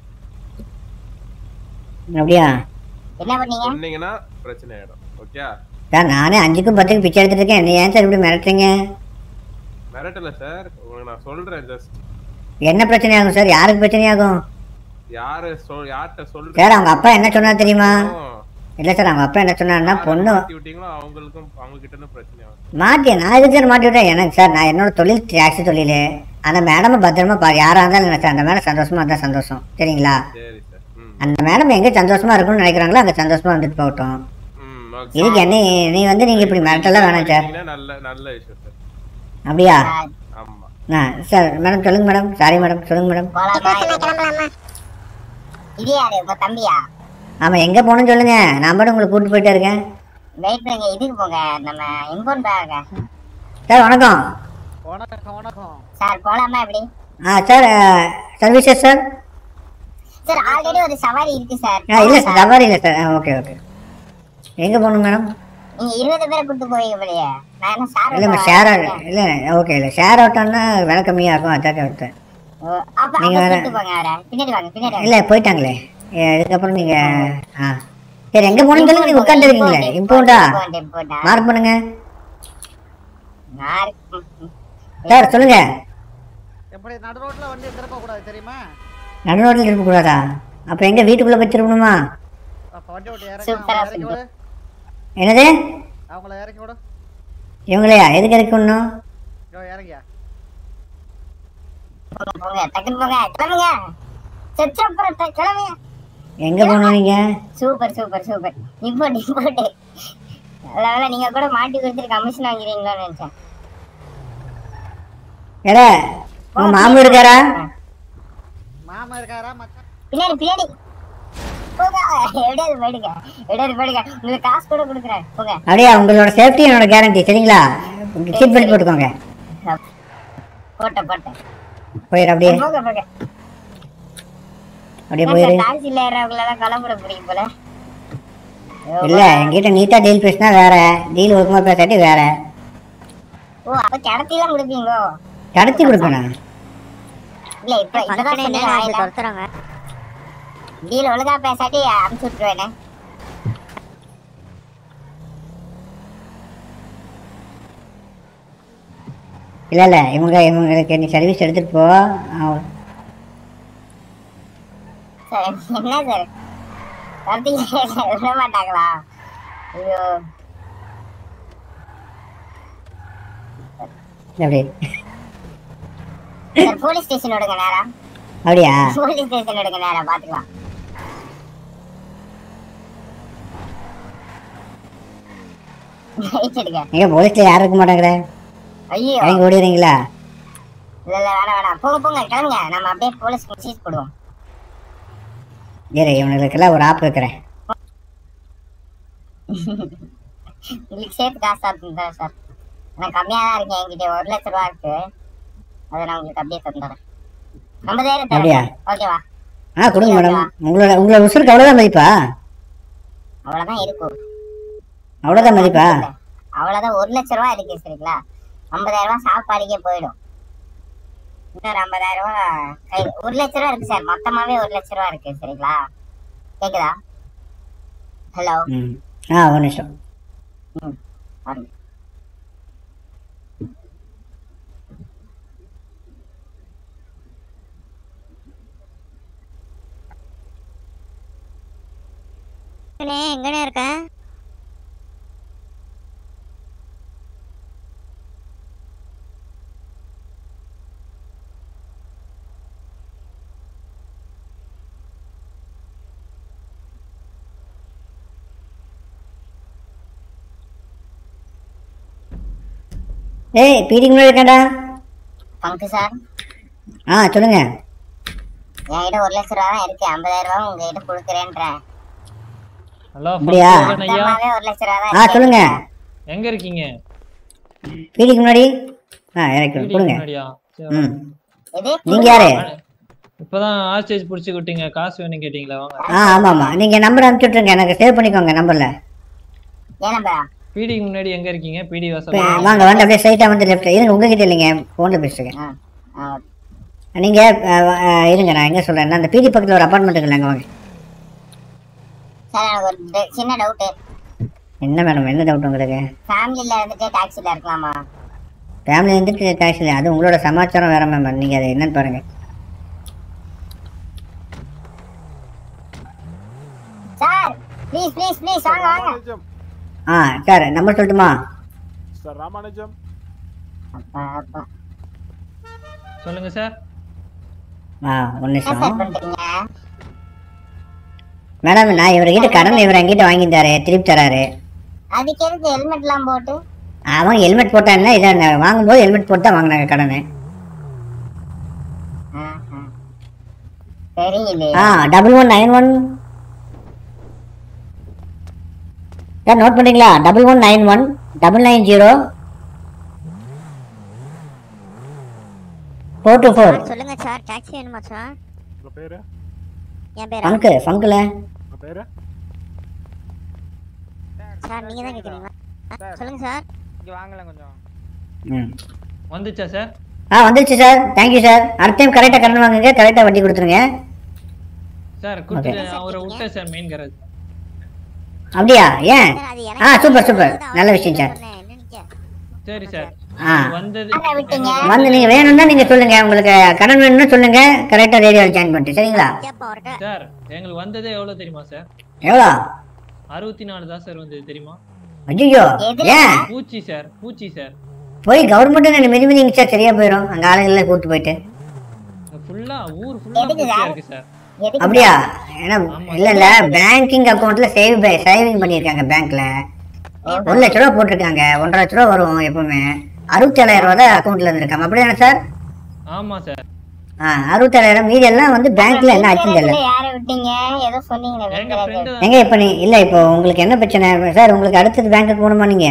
அப்படியா என்ன பண்ணீங்க சொன்னீங்கன்னா பிரச்சனை ஆயிடும் ஓகே சார் நானே அஞ்சுக்கும் பத்துக்கும் பிச்சை எடுத்துட்டு இருக்கேன் என்ன ஏன் சார் இப்படி மிரட்டுறீங்க மிரட்டல சார் உங்களுக்கு நான் சொல்றேன் ஜஸ்ட் என்ன பிரச்சனை ஆகும் சார் யாருக்கு பிரச்சனை ஆகும் யாரு சொல் யார்கிட்ட சொல்றேன் சார் அவங்க அப்பா என்ன சொன்னார் தெரியுமா இல்ல சார் அவங்க அப்பா என்ன சொன்னாருன்னா பொண்ணு மாத்தி விட்டீங்களோ அவங்களுக்கும் அவங்க கிட்ட இருந்து பிரச்சனை ஆகும் மாட்டி நான் எதுக்கு சார் மாட்டி விட்டேன் எனக்கு சார் நான் என்னோட தொழில் டாக்ஸி தொழில் அந்த மேடம் பத்திரமா பாரு யாரா இருந்தாலும் எனக்கு அந்த மேடம் சந்தோஷமா இருந்தா சந்தோஷம் சரிங்களா சரி சார் ம் அந்த மேடம் எங்க சந்தோஷமா இருக்கணும்னு நினைக்கிறாங்களோ அங்க சந்தோஷமா வந்துட்டு போகட்டும் ம் okay. இதுக்கு என்ன நீ வந்து நீங்க இப்படி மிரட்டெல்லாம் வேணாம் சார் பண்ணீங்கன்னா நல்ல நல்ல விஷயம் சார் அப்படியா ஆமா ஆ சார் மேடம் சொல்லுங்க மேடம் சாரி மேடம் சொல்லுங்க மேடம் போலாமா கிளம்பலாமா இது யாரு உங்க தம்பியா ஆமா எங்க போகணும்னு சொல்லுங்க நான் பாட்டு உங்களை கூட்டிட்டு போயிட்டே இருக்கேன் வெயிட் பண்ணுங்க இதுக்கு போங்க நம்ம இம்போர்ட் பேங்க சார் வணக்கம் வணக்கம் வணக்கம் சார் போலாமா எப்படி ஆ sir services sir sir already ஒரு சவாரி இருக்கு சார் ஆ இல்லை சார் சவாரி இல்லை சார் ஓகே ஓகே எங்கே போகணும் மேடம் நீங்க இருபது பேரை கூட்டு போவீங்க போலயே நான் என்ன சார் இல்லைம்மா ஷேர் இல்லை ஓகே இல்லை ஷேர் ஆட்டோன்னா விலை கம்மியாக இருக்கும் அதான் விட்டேன் அப்ப நீங்க அப்ப வேற- கூட்டு போங்க அவரை பின்னாடி வாங்க பின்னாடி வாங்க. இல்லை போயிட்டாங்களே ஏ, அதுக்கப்புறம் நீங்கள் ஆ சரி எங்கே போகணும்னு சொல்லுங்க நீங்கள் உட்காந்துருக்கீங்களே இம்போண்டா import, import ஆ? மார்க் பண்ணுங்க மார்க் சார் சொல்லுங்க எப்படி நடு ரோட்ல வண்டி திருப்ப கூடாது தெரியுமா நடு ரோட்டில் இருக்கக்கூடாதா அப்போ எங்கே வீட்டுக்குள்ளே போய் திரும்பணுமா அப்ப வண்டி விட்டு இறங்கி சூப்பரா அவங்கள இறக்கி விடு என்னது அவங்கள இறக்கி விடு இவங்களையா எதுக்கு இறக்கணும் இதோ இறங்கியா போங்க போங்க டக்குன்னு போங்க கிளம்புங்க சச்சப்புறம் கிளம்புங்க எங்கே போகணும் நீங்கள் super super super import import நல்ல வேலை நீங்க கூட மாட்டி கொடுத்துட்டு கமிஷன் வாங்குறீங்களோன்னு நினைச்சேன் ஏடா உங்கள் மாமு இருக்காரா மாமா இருக்காரா மச்சான் பின்னாடி பின்னாடி போங்க எப்படியாவது போயிடுங்க எப்படியாவது போயிடுங்க உங்களுக்கு காசு கூட கொடுக்குறேன் போங்க அப்படியா உங்களோட சேஃப்டி என்னோட கேரண்டி சரிங்களா சீட் பெல்ட் போட்டுக்கோங்க போட்டேன் போட்டேன் போயிரு அப்படியே போங்க போங்க அப்படியே போயிரு டாக்ஸில ஏறவங்களெல்லாம் கிளம்புற பிடிக்கும் போல இல்ல என்கிட்ட நீட்டா டீல் பேசினா வேற டீல் ஒழுக்கமா பேசாட்டி வேற ஓ அப்ப கிடத்திலாம் கொடுப்பீங்களோ கடத்தி கொடுப்பேனா இல்ல இப்ப இப்பதான் சொன்னீங்க ஆயிரம் டீல் ஒழுங்கா பேசாட்டி அமுச்சு விட்டுருவேனே இல்ல இல்ல இவங்க இவங்களுக்கு நீ சர்வீஸ் எடுத்துட்டு போ அவ- சார் என்ன சார் கார்த்திகை விட மாட்டாங்களா ஐயோ எப்படி சார் போலீஸ் ஸ்டேஷன் விடுங்க நேரா அப்படியா போலீஸ் ஸ்டேஷன் விடுங்க நேரா பாத்துக்கலாம் ரைட் எடுங்க எங்க போலீஸ்ல யாரும் இருக்க மாட்டாங்களே ஐயோ இறங்கி ஓடிடுறீங்களா இல்ல இல்ல வேணாம் வேணாம் போங்க போங்க கிளம்புங்க நம்ம அப்படியே போலீஸ் சீஸ் போடுவோம் இரு இவனுங்களுக்கெல்லாம் ஒரு ஆப் வைக்கிறேன் உங்களுக்கு சேர்த்து காசு தந்துடுறேன் சார் எனக்கு கம்மியா தான் இருக்கு என்கிட்ட ஒரு லட்ச ரூபா இருக்கு அதை நான் உங்களுக்கு அப்படியே தந்துடுறேன் ஐம்பதாயிரம் அப்படியா? தரேன் ஓகேவா ஆ கொடுங்க மேடம் உங்களோட உங்களோட உசுருக்கு அவ்வளோதான் மதிப்பா அவ்வளவுதான் இருக்கும் அவ்வளோதான் மதிப்பா அவ்வளவுதான் ஒரு லட்ச ரூபா இருக்கு சரிங்களா ஐம்பதாயிரம் ரூபாய் சாப்பாடுக்கே போயிடும் இன்னொரு ஐம்பதாயிரம் ரூபாய் கை ஒரு லட்ச ரூபா இருக்கு சார் மொத்தமாவே ஒரு லட்ச ரூபா இருக்கு சரிங்களா கேக்குதா ஹலோ ம் ஆ ஒரு நிமிஷம் பாருங்க எங்கண்ணே இருக்க ஏய் பீடிக்கு முன்னாடி இருக்காடா பங்கு சார் ஆ சொல்லுங்க என்கிட்ட ஒரு லட்ச ரூபா தான் இருக்கு ஐம்பதாயிரம் ரூபா உங்ககிட்ட கொடுக்குறேன்றேன் ஹலோ அப்படியா? ஐயா மொத்தமாவே ஒரு லட்ச ரூபா தான் ஆ சொல்லுங்க எங்க இருக்கீங்க பீடிக்கு முன்னாடி ஆ இறக்கி வீட்டுக்கு கொடுங்க முன்னாடியா சரி, ம் இது நீங்க யாரு இப்பதான் ஹாஸ்டேஜ் புடிச்சு விட்டீங்க காசு வேணும் கேட்டீங்களா வாங்க ஆ ஆமா ஆமா நீங்க நம்பர் அனுப்பிச்சு விட்ருங்க எனக்கு சேவ் பண்ணிக்கோங்க நம்பர்ல ஏன் நம்பரா பிடிக்கு முன்னாடி எங்க இருக்கீங்க பிடி இப்ப வாசல் வாங்க வந்து அப்படியே ஸ்ட்ரைட்டா வந்து லெஃப்ட் இருங்க உங்ககிட்ட இல்லைங்க போன்ல பேசுறேன் நீங்க அஹ், அஹ், இருங்க நான் எங்க சொல்றேன் அந்த பிடி பக்கத்துல ஒரு அபார்ட்மெண்ட் இருக்குல்ல அங்க வாங்க சார் எனக்கு ஒரு ட- சின்ன டவுட்டு என்ன மேடம் என்ன டவுட் உங்களுக்கு ஃபேமிலியில இருந்துட்டு டாக்ஸில இருக்கலாமா ஃபேமிலி வந்துட்டு டாக்ஸில அது உங்களோட சமாச்சாரம் வேற மேம் நீங்க அதை என்னன்னு பாருங்க சார் ப்ளீஸ் ப்ளீஸ் ப்ளீஸ் வாங்க வாங்க ராமானுஜம் ஆ சார் நம்பர் சொல்லட்டுமா சார் ராமானுஜம் அப்பா அப்பா சொல்லுங்க சார் ஆ ஒரு என்ன சார் நிமிஷம் பண்றீங்க மேடம் நான் இவர்கிட்ட கடன் இவர் என்கிட்ட வாங்கிட்டாரு திருப்பி தராரு அதுக்கு எதுக்கு ஹெல்மெட் எல்லாம் போட்டு அவன் ஹெல்மெட் போட்டான்னா இதை நான் வாங்கும்போது ஹெல்மெட் போட்டு தான் வாங்கினாங்க கடனை ஆஹா. தெரியலையே ஆ double one nine one sir note பண்ணுறீங்களா double one nine one double nine zero four two four சொல்லுங்க சார் டாக்ஸி வேணுமா சார் உங்க பேரு என் பேரா ஃபங்கு ஃபங்கில் உங்க பேரு சார் நீங்க தான் கேக்குறீங்களா சொல்லுங்க சார் இங்க வாங்கலாம் கொஞ்சம் ம் வந்துச்சா சார் ஆ வந்துருச்சு சார் தேங்க்யூ சார் அடுத்த டைம் கரெக்டாக கடன் வாங்குங்க கரெக்டாக வட்டி கொடுத்துருங்க சார் கொடுத்துட்டு அவரை விட்டேன் சார் மெயின் கரேஜ் அப்படியா ஏன் ஆ சூப்பர் சூப்பர் நல்ல விஷயம் சார் சரி சார் ஆ வந்தது வந்து நீங்கள் வேணும்னா நீங்கள் சொல்லுங்கள் உங்களுக்கு கடன் வேணும்னா சொல்லுங்கள் கரெக்டாக ரேடியோவில் ஜாயின் பண்ணிட்டு சரிங்களா சார் எங்களுக்கு வந்ததே எவ்வளவு தெரியுமா சார் எவ்வளோ அறுபத்தி நாலு தான் சார் வந்தது தெரியுமா ஐயோ ஏன் பூச்சி சார் பூச்சி சார் போய் கவர்மெண்ட் மிதி மிதி மிச்சா சரியா போயிடும் அங்க ஆளுங்களை கூட்டு போயிட்டு ஃபுல்லா ஊர் ஃபுல்லா பூச்சியா இருக்கு சார் அப்படியா ஏன்னா இல்ல இல்ல பேங்கிங் அக்கௌண்ட்ல சேவ் சேவிங் பண்ணியிருக்காங்க பேங்க்ல ஒரு லட்ச ரூபா போட்டிருக்காங்க ஒன்றரை லட்ச ரூபா வரும் எப்பவுமே அறுபத்தி ஏழாயிரம் ரூபா தான் அக்கௌண்ட்ல இருந்திருக்காங்க அப்படிதானே சார் ஆமா சார் ஆ அறுபத்தேழாயிரம் மீதி எல்லாம் வந்து பேங்க்ல என்ன ஆச்சுன்னு தெரியல யாரை விட்டீங்க ஏதோ சொன்னீங்களே எங்க இப்ப நீ இல்ல இப்போ உங்களுக்கு என்ன பிரச்சனை சார் உங்களுக்கு அடுத்தது பேங்க்குக்கு போகணுமா நீங்க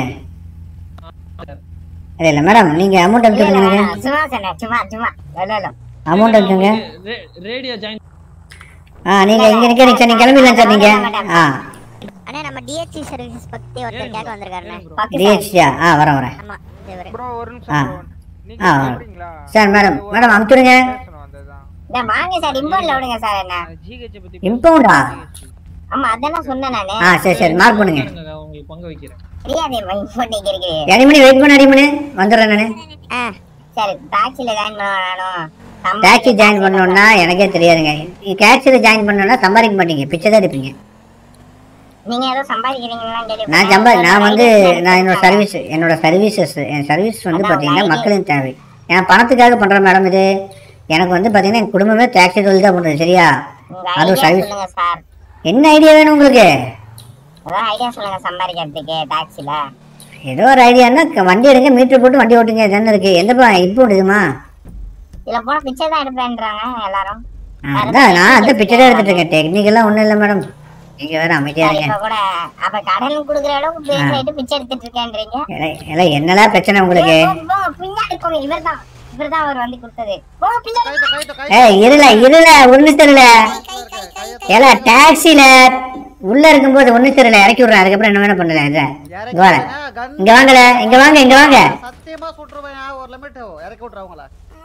இல்ல இல்ல மேடம் நீங்க அமௌண்ட் அனுப்பிச்சுடுங்க எனக்கு சும்மா சொன்னேன் சும்மா சும்மா இல்ல இல்ல அமௌண்ட் அனுப்புங்க ரேடியோ ஜாயின் ஆ நீங்க இங்க நிக்கிறீங்க சார் நீங்க கிளம்பிடலாம் சார் நீங்க ஆ அண்ணா நம்ம டிஹெச்சி சர்வீசஸ் பத்தி ஒருத்தர் கேட்க வந்திருக்காருண்ணே டிஹெச்சியா ஆ வரேன் வரேன் ஆமா இவரு ப்ரோ ஒரு ஆ நிமிஷம் ஆ சார் மேடம் மேடம் அனுப்பிச்சுடுங்க இந்த வாங்க சார் இம்பவுண்ட்ல விடுங்க சார் என்ன ஜிஹெச் பத்தி இம்பவுண்டா ஆமா அதான் சொன்னேன் நானு ஆ சரி சரி மார்க் பண்ணுங்க உங்களுக்கு பங்கு வைக்கிறேன் தெரியாது இம்பவுண்ட் இங்க இருக்கு அடிமணி வெயிட் பண்ண அடிமணி வந்துடுறேன் நானு சரி டாக்ஸில ஜாயின் பண்ண வேணும் டாக்ஸி ஜாயின் பண்ணோம்னா எனக்கே தெரியாதுங்க டாக்ஸியில் ஜாயின் பண்ணோம்னா சம்பாதிக்க மாட்டீங்க பிச்சை தான் எடுப்பீங்க நீங்க ஏதோ சம்பாதிக்கிறீங்களான்னு கேள்வி நான் சம்பா நான் வந்து நான் என்னோட சர்வீஸ் என்னோட சர்வீசஸ் என் சர்வீஸ் வந்து பார்த்தீங்கன்னா மக்களின் தேவை என் பணத்துக்காக பண்ணுறேன் மேடம் இது எனக்கு வந்து பார்த்தீங்கன்னா என் குடும்பமே டாக்ஸி தொழில் தான் பண்ணுறது சரியா உங்க அதுவும் ஐடியா சர்வீஸ் சொல்லுங்க சார் என்ன ஐடியா வேணும் உங்களுக்கு ஏதோ ஐடியா சொல்லுங்க சம்பாதிக்கிறதுக்கு டாக்ஸில ஏதோ ஒரு ஐடியான்னா க- வண்டி எடுங்க மீட்டர் போட்டு வண்டி ஓட்டுங்க என்ன இருக்கு எந்தப்பா இப்போ விடுதுமா இதுல போன பிச்சை தான் எடுப்பேன்றாங்க எல்லாரும் அதான் நான் அதான் பிச்சை தான் எடுத்துட்டு இருக்கேன் டெக்னிக்கெல்லாம் ஒன்றும் இல்லை மேடம் நீங்கள் வேற அமைதியா சார், இருங்க இப்ப கூட அப்ப கடன் குடுக்குற அளவுக்கு பேசி ஆயிட்டு பிச்சை எடுத்துட்டு இருக்கேன்றீங்க இல்லை, இல்லை என்னலாம் பிரச்சனை உங்களுக்கு போங்க, போங்க, பின்னாடி போங்க இவர்தான் இவர்தான் அவர் வந்து கொடுத்தது போங்க பின்னாடி ஏய் இருல இருல ஒண்ணு தெரியல ஏல டாக்ஸில உள்ள இருக்கும்போது ஒண்ணு தெரியல இறக்கி விடுறேன் அதுக்கப்புறம் என்ன வேணா பண்ணல இங்க வாங்க இங்க வாங்கல இங்க வாங்க இங்க வாங்க சத்தியமா சுட்டுருவேன் ஒரு லிமிட் இறக்கி விட்டுறவங்கள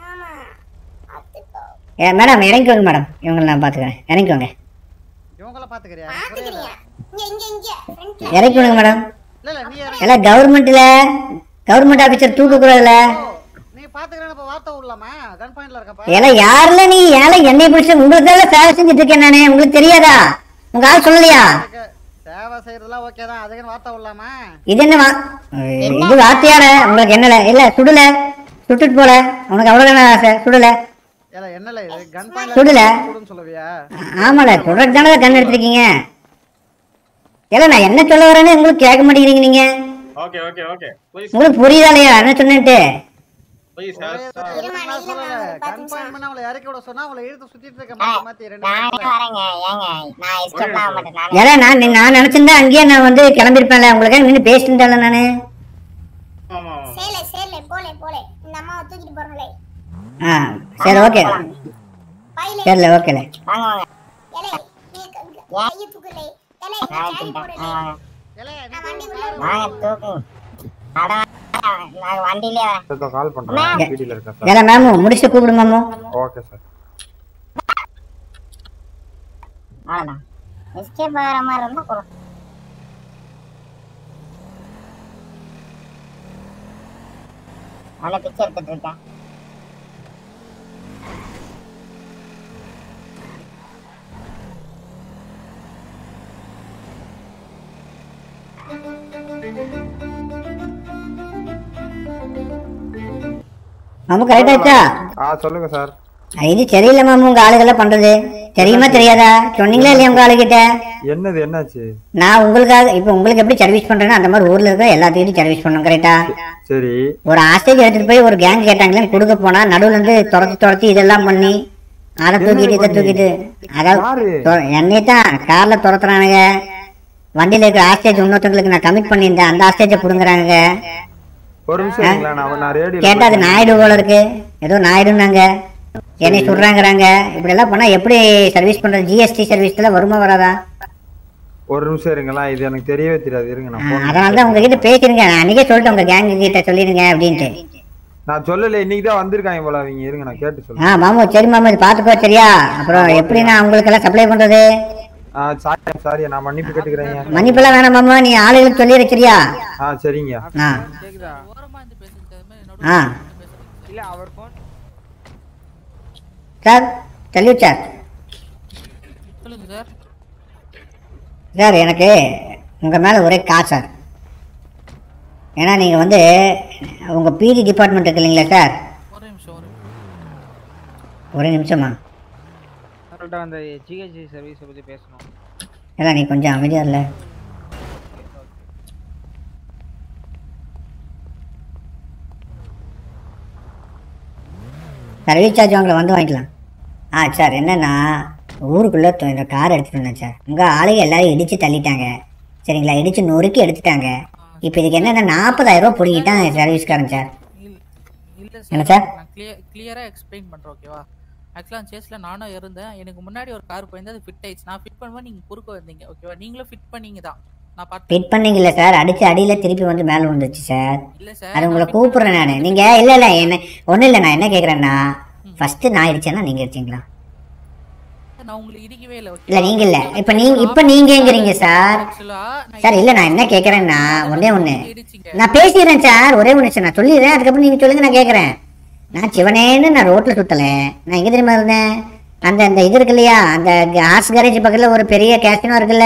ஏ மேடம் இறங்கிக்கோங்க மேடம் இவங்களை நான் பாத்துக்கிறேன் இறங்கிக்கோங்க இவங்கள பாத்துக்கிறியா புரியல இறக்கி விடுங்க மேடம் இல்ல இல்ல நீ இறங்கி எல்லாம் கவர்மெண்ட்ல கவர்மெண்ட் ஆபீசர் தூக்க கூடாதுல நீ பாத்துக்கிறேன் இப்ப வார்த்தை விடலாமா கன் பாயிண்ட்ல இருக்கப்ப ஏல யாருல நீ ஏல என்னை பிடிச்சி உங்களுக்கு தான் சேவை செஞ்சுட்டு இருக்கேன் நானே உங்களுக்கு தெரியாதா உங்க ஆள் சொல்லலையா சேவை செய்யறதுலாம் ஓகே தான் அதுக்குன்னு வார்த்தை விடலாமா இது என்ன வா இது வார்த்தையாட உங்களுக்கு என்னல இல்ல சுடல சுட்டுட்டு போல உனக்கு அவ்வளவுதானே ஆசை சுடல ஏல என்னல இது கன் சுடல. பாயிண்ட்ல சுடுன்னு சொல்லுவியா ஆமால சுடுறதுக்கு தானே கண் எடுத்திருக்கீங்க ஏல நான் என்ன சொல்ல வரேன்னு உங்களுக்கு கேட்க மாட்டேங்கிறீங்க நீங்க ஓகே ஓகே ஓகே போய் உங்களுக்கு புரியுதா இல்லையா என்ன சொன்னேன்ட்டு போய் சார் நான் சொல்லல கன்ஃபார்ம் பண்ண அவளை இறக்கி விட சொன்னா அவளை இழுத்து சுத்திட்டு இருக்க மாத்தி மாத்தி ரெண்டு நானே பேரும் வரேங்க ஏங்க நான் எஸ்கேப் ஆக மாட்டேன் நானே ஏன்னா நான் நான் நினைச்சிருந்தா அங்கேயே நான் வந்து கிளம்பிருப்பேன்ல உங்களுக்கு நின்று பேசிட்டு இருந்தேன்ல நானு சேல சேல போலே போலே இந்த அம்மாவை தூக்கிட்டு போறோம்லே ஆ சரி ஓகே சரில ஓகேல வாங்க வாங்க ஏலே நீ க- கையை தூக்கலே ஏலே நீ நான் சாரி எடுத்துக்கிட்டேன். போடலே ஆ, நான் வண்டி உள்ள வாங்க தூக்குங்க அட நான் வண்டியிலே வரேன் கால் பண்றேன் வீடியோல இருக்கேன் சார் ஏல மேமு முடிச்சு கூப்பிடு மாமு ஓகே சார் அவ்வளோதான் எஸ்கேப் ஆகிற மாதிரி இருந்தால் போதும் அவளை பிச்சை எடுத்துட்டு இருக்கேன் மாமு கரெக்ட் ஆச்சா ஆ சொல்லுங்க சார் இது சரியில்லை மாமு உங்க ஆளுகெல்லாம் பண்றது தெரியுமா தெரியாதா சொன்னீங்களா இல்லையா உங்க ஆளுகிட்ட என்னது என்னாச்சு நான் உங்களுக்காக இப்போ உங்களுக்கு எப்படி சர்வீஸ் பண்றேன்னா அந்த மாதிரி ஊர்ல இருக்க எல்லாத்துக்கிட்டும் சர்வீஸ் பண்ணணும் கரெக்டா சரி ஒரு ஆஸ்டேஜ் எடுத்துட்டு போய் ஒரு கேங் கேட்டாங்களே கொடுக்க போனா நடுவுல இருந்து துரத்தி துரத்தி இதெல்லாம் பண்ணி அதை தூக்கிட்டு இதை தூக்கிட்டு அதாவது தொ- என்னைய தான் கார்ல துரத்துறானுங்க வண்டியில இருக்கிற ஆஸ்டேஜ் இன்னொருத்தவங்களுக்கு நான் கமிட் பண்ணியிருந்தேன் அந்த ஆஸ்டேஜை புடுங்குறாங்க ஒரு நிமிஷம் இருங்களேன் நான் நான் ரேடியோ கேட்டா அது நாயுடு போல இருக்கு ஏதோ நாயுடுன்னாங்க என்னை சொல்றாங்கறாங்க இப்படி எல்லாம் பண்ணா எப்படி சர்வீஸ் பண்றது ஜிஎஸ்டி சர்வீஸ்ல வருமா வராதா ஒரு நிமிஷம் இருங்களா இது எனக்கு தெரியவே தெரியாது இருங்க நான் phone அதனால தான் உங்ககிட்ட பேசிருங்க நான் அன்னைக்கே சொல்லிட்டேன் உங்க கேங் கிட்ட சொல்லிருங்க அப்படின்ட்டு நான் சொல்லல இன்னைக்கு தான் வந்திருக்காங்க போல அவங்க இருங்க நான் கேட்டு ஆ சொல்றேன் மாமு சரி மாமு இது பாத்துக்கோ சரியா அப்புறம் எப்படி நான் உங்களுக்கு எல்லாம் சப்ளை பண்றது ஆ சாரி சாரி நான் மன்னிப்பு கேட்டுக்கிறேங்க மன்னிப்பெல்லாம் வேணாம் மாமா நீ ஆளுகளுக்கு சொல்லி சரியா ஆ சரிங்க ஆ கேக்குதா ஆ இல்ல அவர் போன் சார் சல்யூட் சார் சொல்லுங்க சார் சார் எனக்கு உங்க மேல ஒரே கா சார் ஏன்னா நீங்க வந்து உங்க பிடி டிபார்ட்மெண்ட் இருக்கு இல்லைங்களா சார் ஒரு நிமிஷம் ஒரு ஒரு நிமிஷமா அவர்கிட்ட அந்த ஜிஹெச்சி சர்வீஸை பத்தி பேசணும் ஏன்னா நீ கொஞ்சம் அமைதியா இல்ல சர்வீஸ் சார்ஜ் வாங்கல வந்து வாங்கிக்கலாம் ஆ சார் என்னன்னா ஊருக்குள்ளே இந்த கார் எடுத்துட்டு வந்தேன் சார் உங்கள் ஆளுங்க எல்லாரும் இடிச்சு தள்ளிட்டாங்க சரிங்களா இடிச்சு நொறுக்கி எடுத்துட்டாங்க இப்போ இதுக்கு என்னன்னா நாற்பதாயிரம் ரூபா பிடிக்கிட்டான் சர்வீஸ்காரன் சார் இல்ல என்ன சார் சார்? நான் கிளியர் கிளியரா எக்ஸ்பிளைன் பண்றேன் ஓகேவா ஆக்சுவலாக சேஸ்ல நானும் இருந்தேன் எனக்கு முன்னாடி ஒரு கார் போயிருந்தது அது ஃபிட் ஆயிடுச்சு நான் ஃபிட் பண்ணும்போது நீங்க குறுக்க வந்தீங்க ஓகேவா நீங்களும் ஃபிட் பண்ணீங்க தான் நான் பார்த்து ஃபிட் பண்ணீங்கல்ல சார் அடிச்சு அடியில் திருப்பி வந்து மேலே வந்துச்சு சார் இல்ல சார் அது உங்களை கூப்பிட்றேன் நான் நீங்கள் இல்லை இல்லை என்ன ஒன்றும் இல்லை நான் என்ன கேட்குறேன்னா ஃபஸ்ட்டு நான் இடிச்சேன்னா நீங்கள் இடிச்சிங்களா நான் உங்களுக்கு இடிக்கவே இல்லை இல்லை நீங்கள் இல்லை இப்போ நீங்கள் இப்போ நீங்கங்கிறீங்க சார் சார் இல்லை நான் என்ன கேட்குறேன்னா ஒன்றே ஒன்று நான் பேசிடுறேன் சார் ஒரே ஒன்று சார் நான் சொல்லிடுறேன் அதுக்கப்புறம் நீங்கள் சொல்லுங்க நான் கேட்குறேன் நான் சிவனேன்னு நான் ரோட்டில் சுற்றலை நான் எங்கே தெரியுமா இருந்தேன் அந்த அந்த இது இருக்கு இல்லையா அந்த ஹார்ஸ் கேரேஜ் பக்கத்தில் ஒரு பெரிய கேஸ்டினோ இருக்குல்ல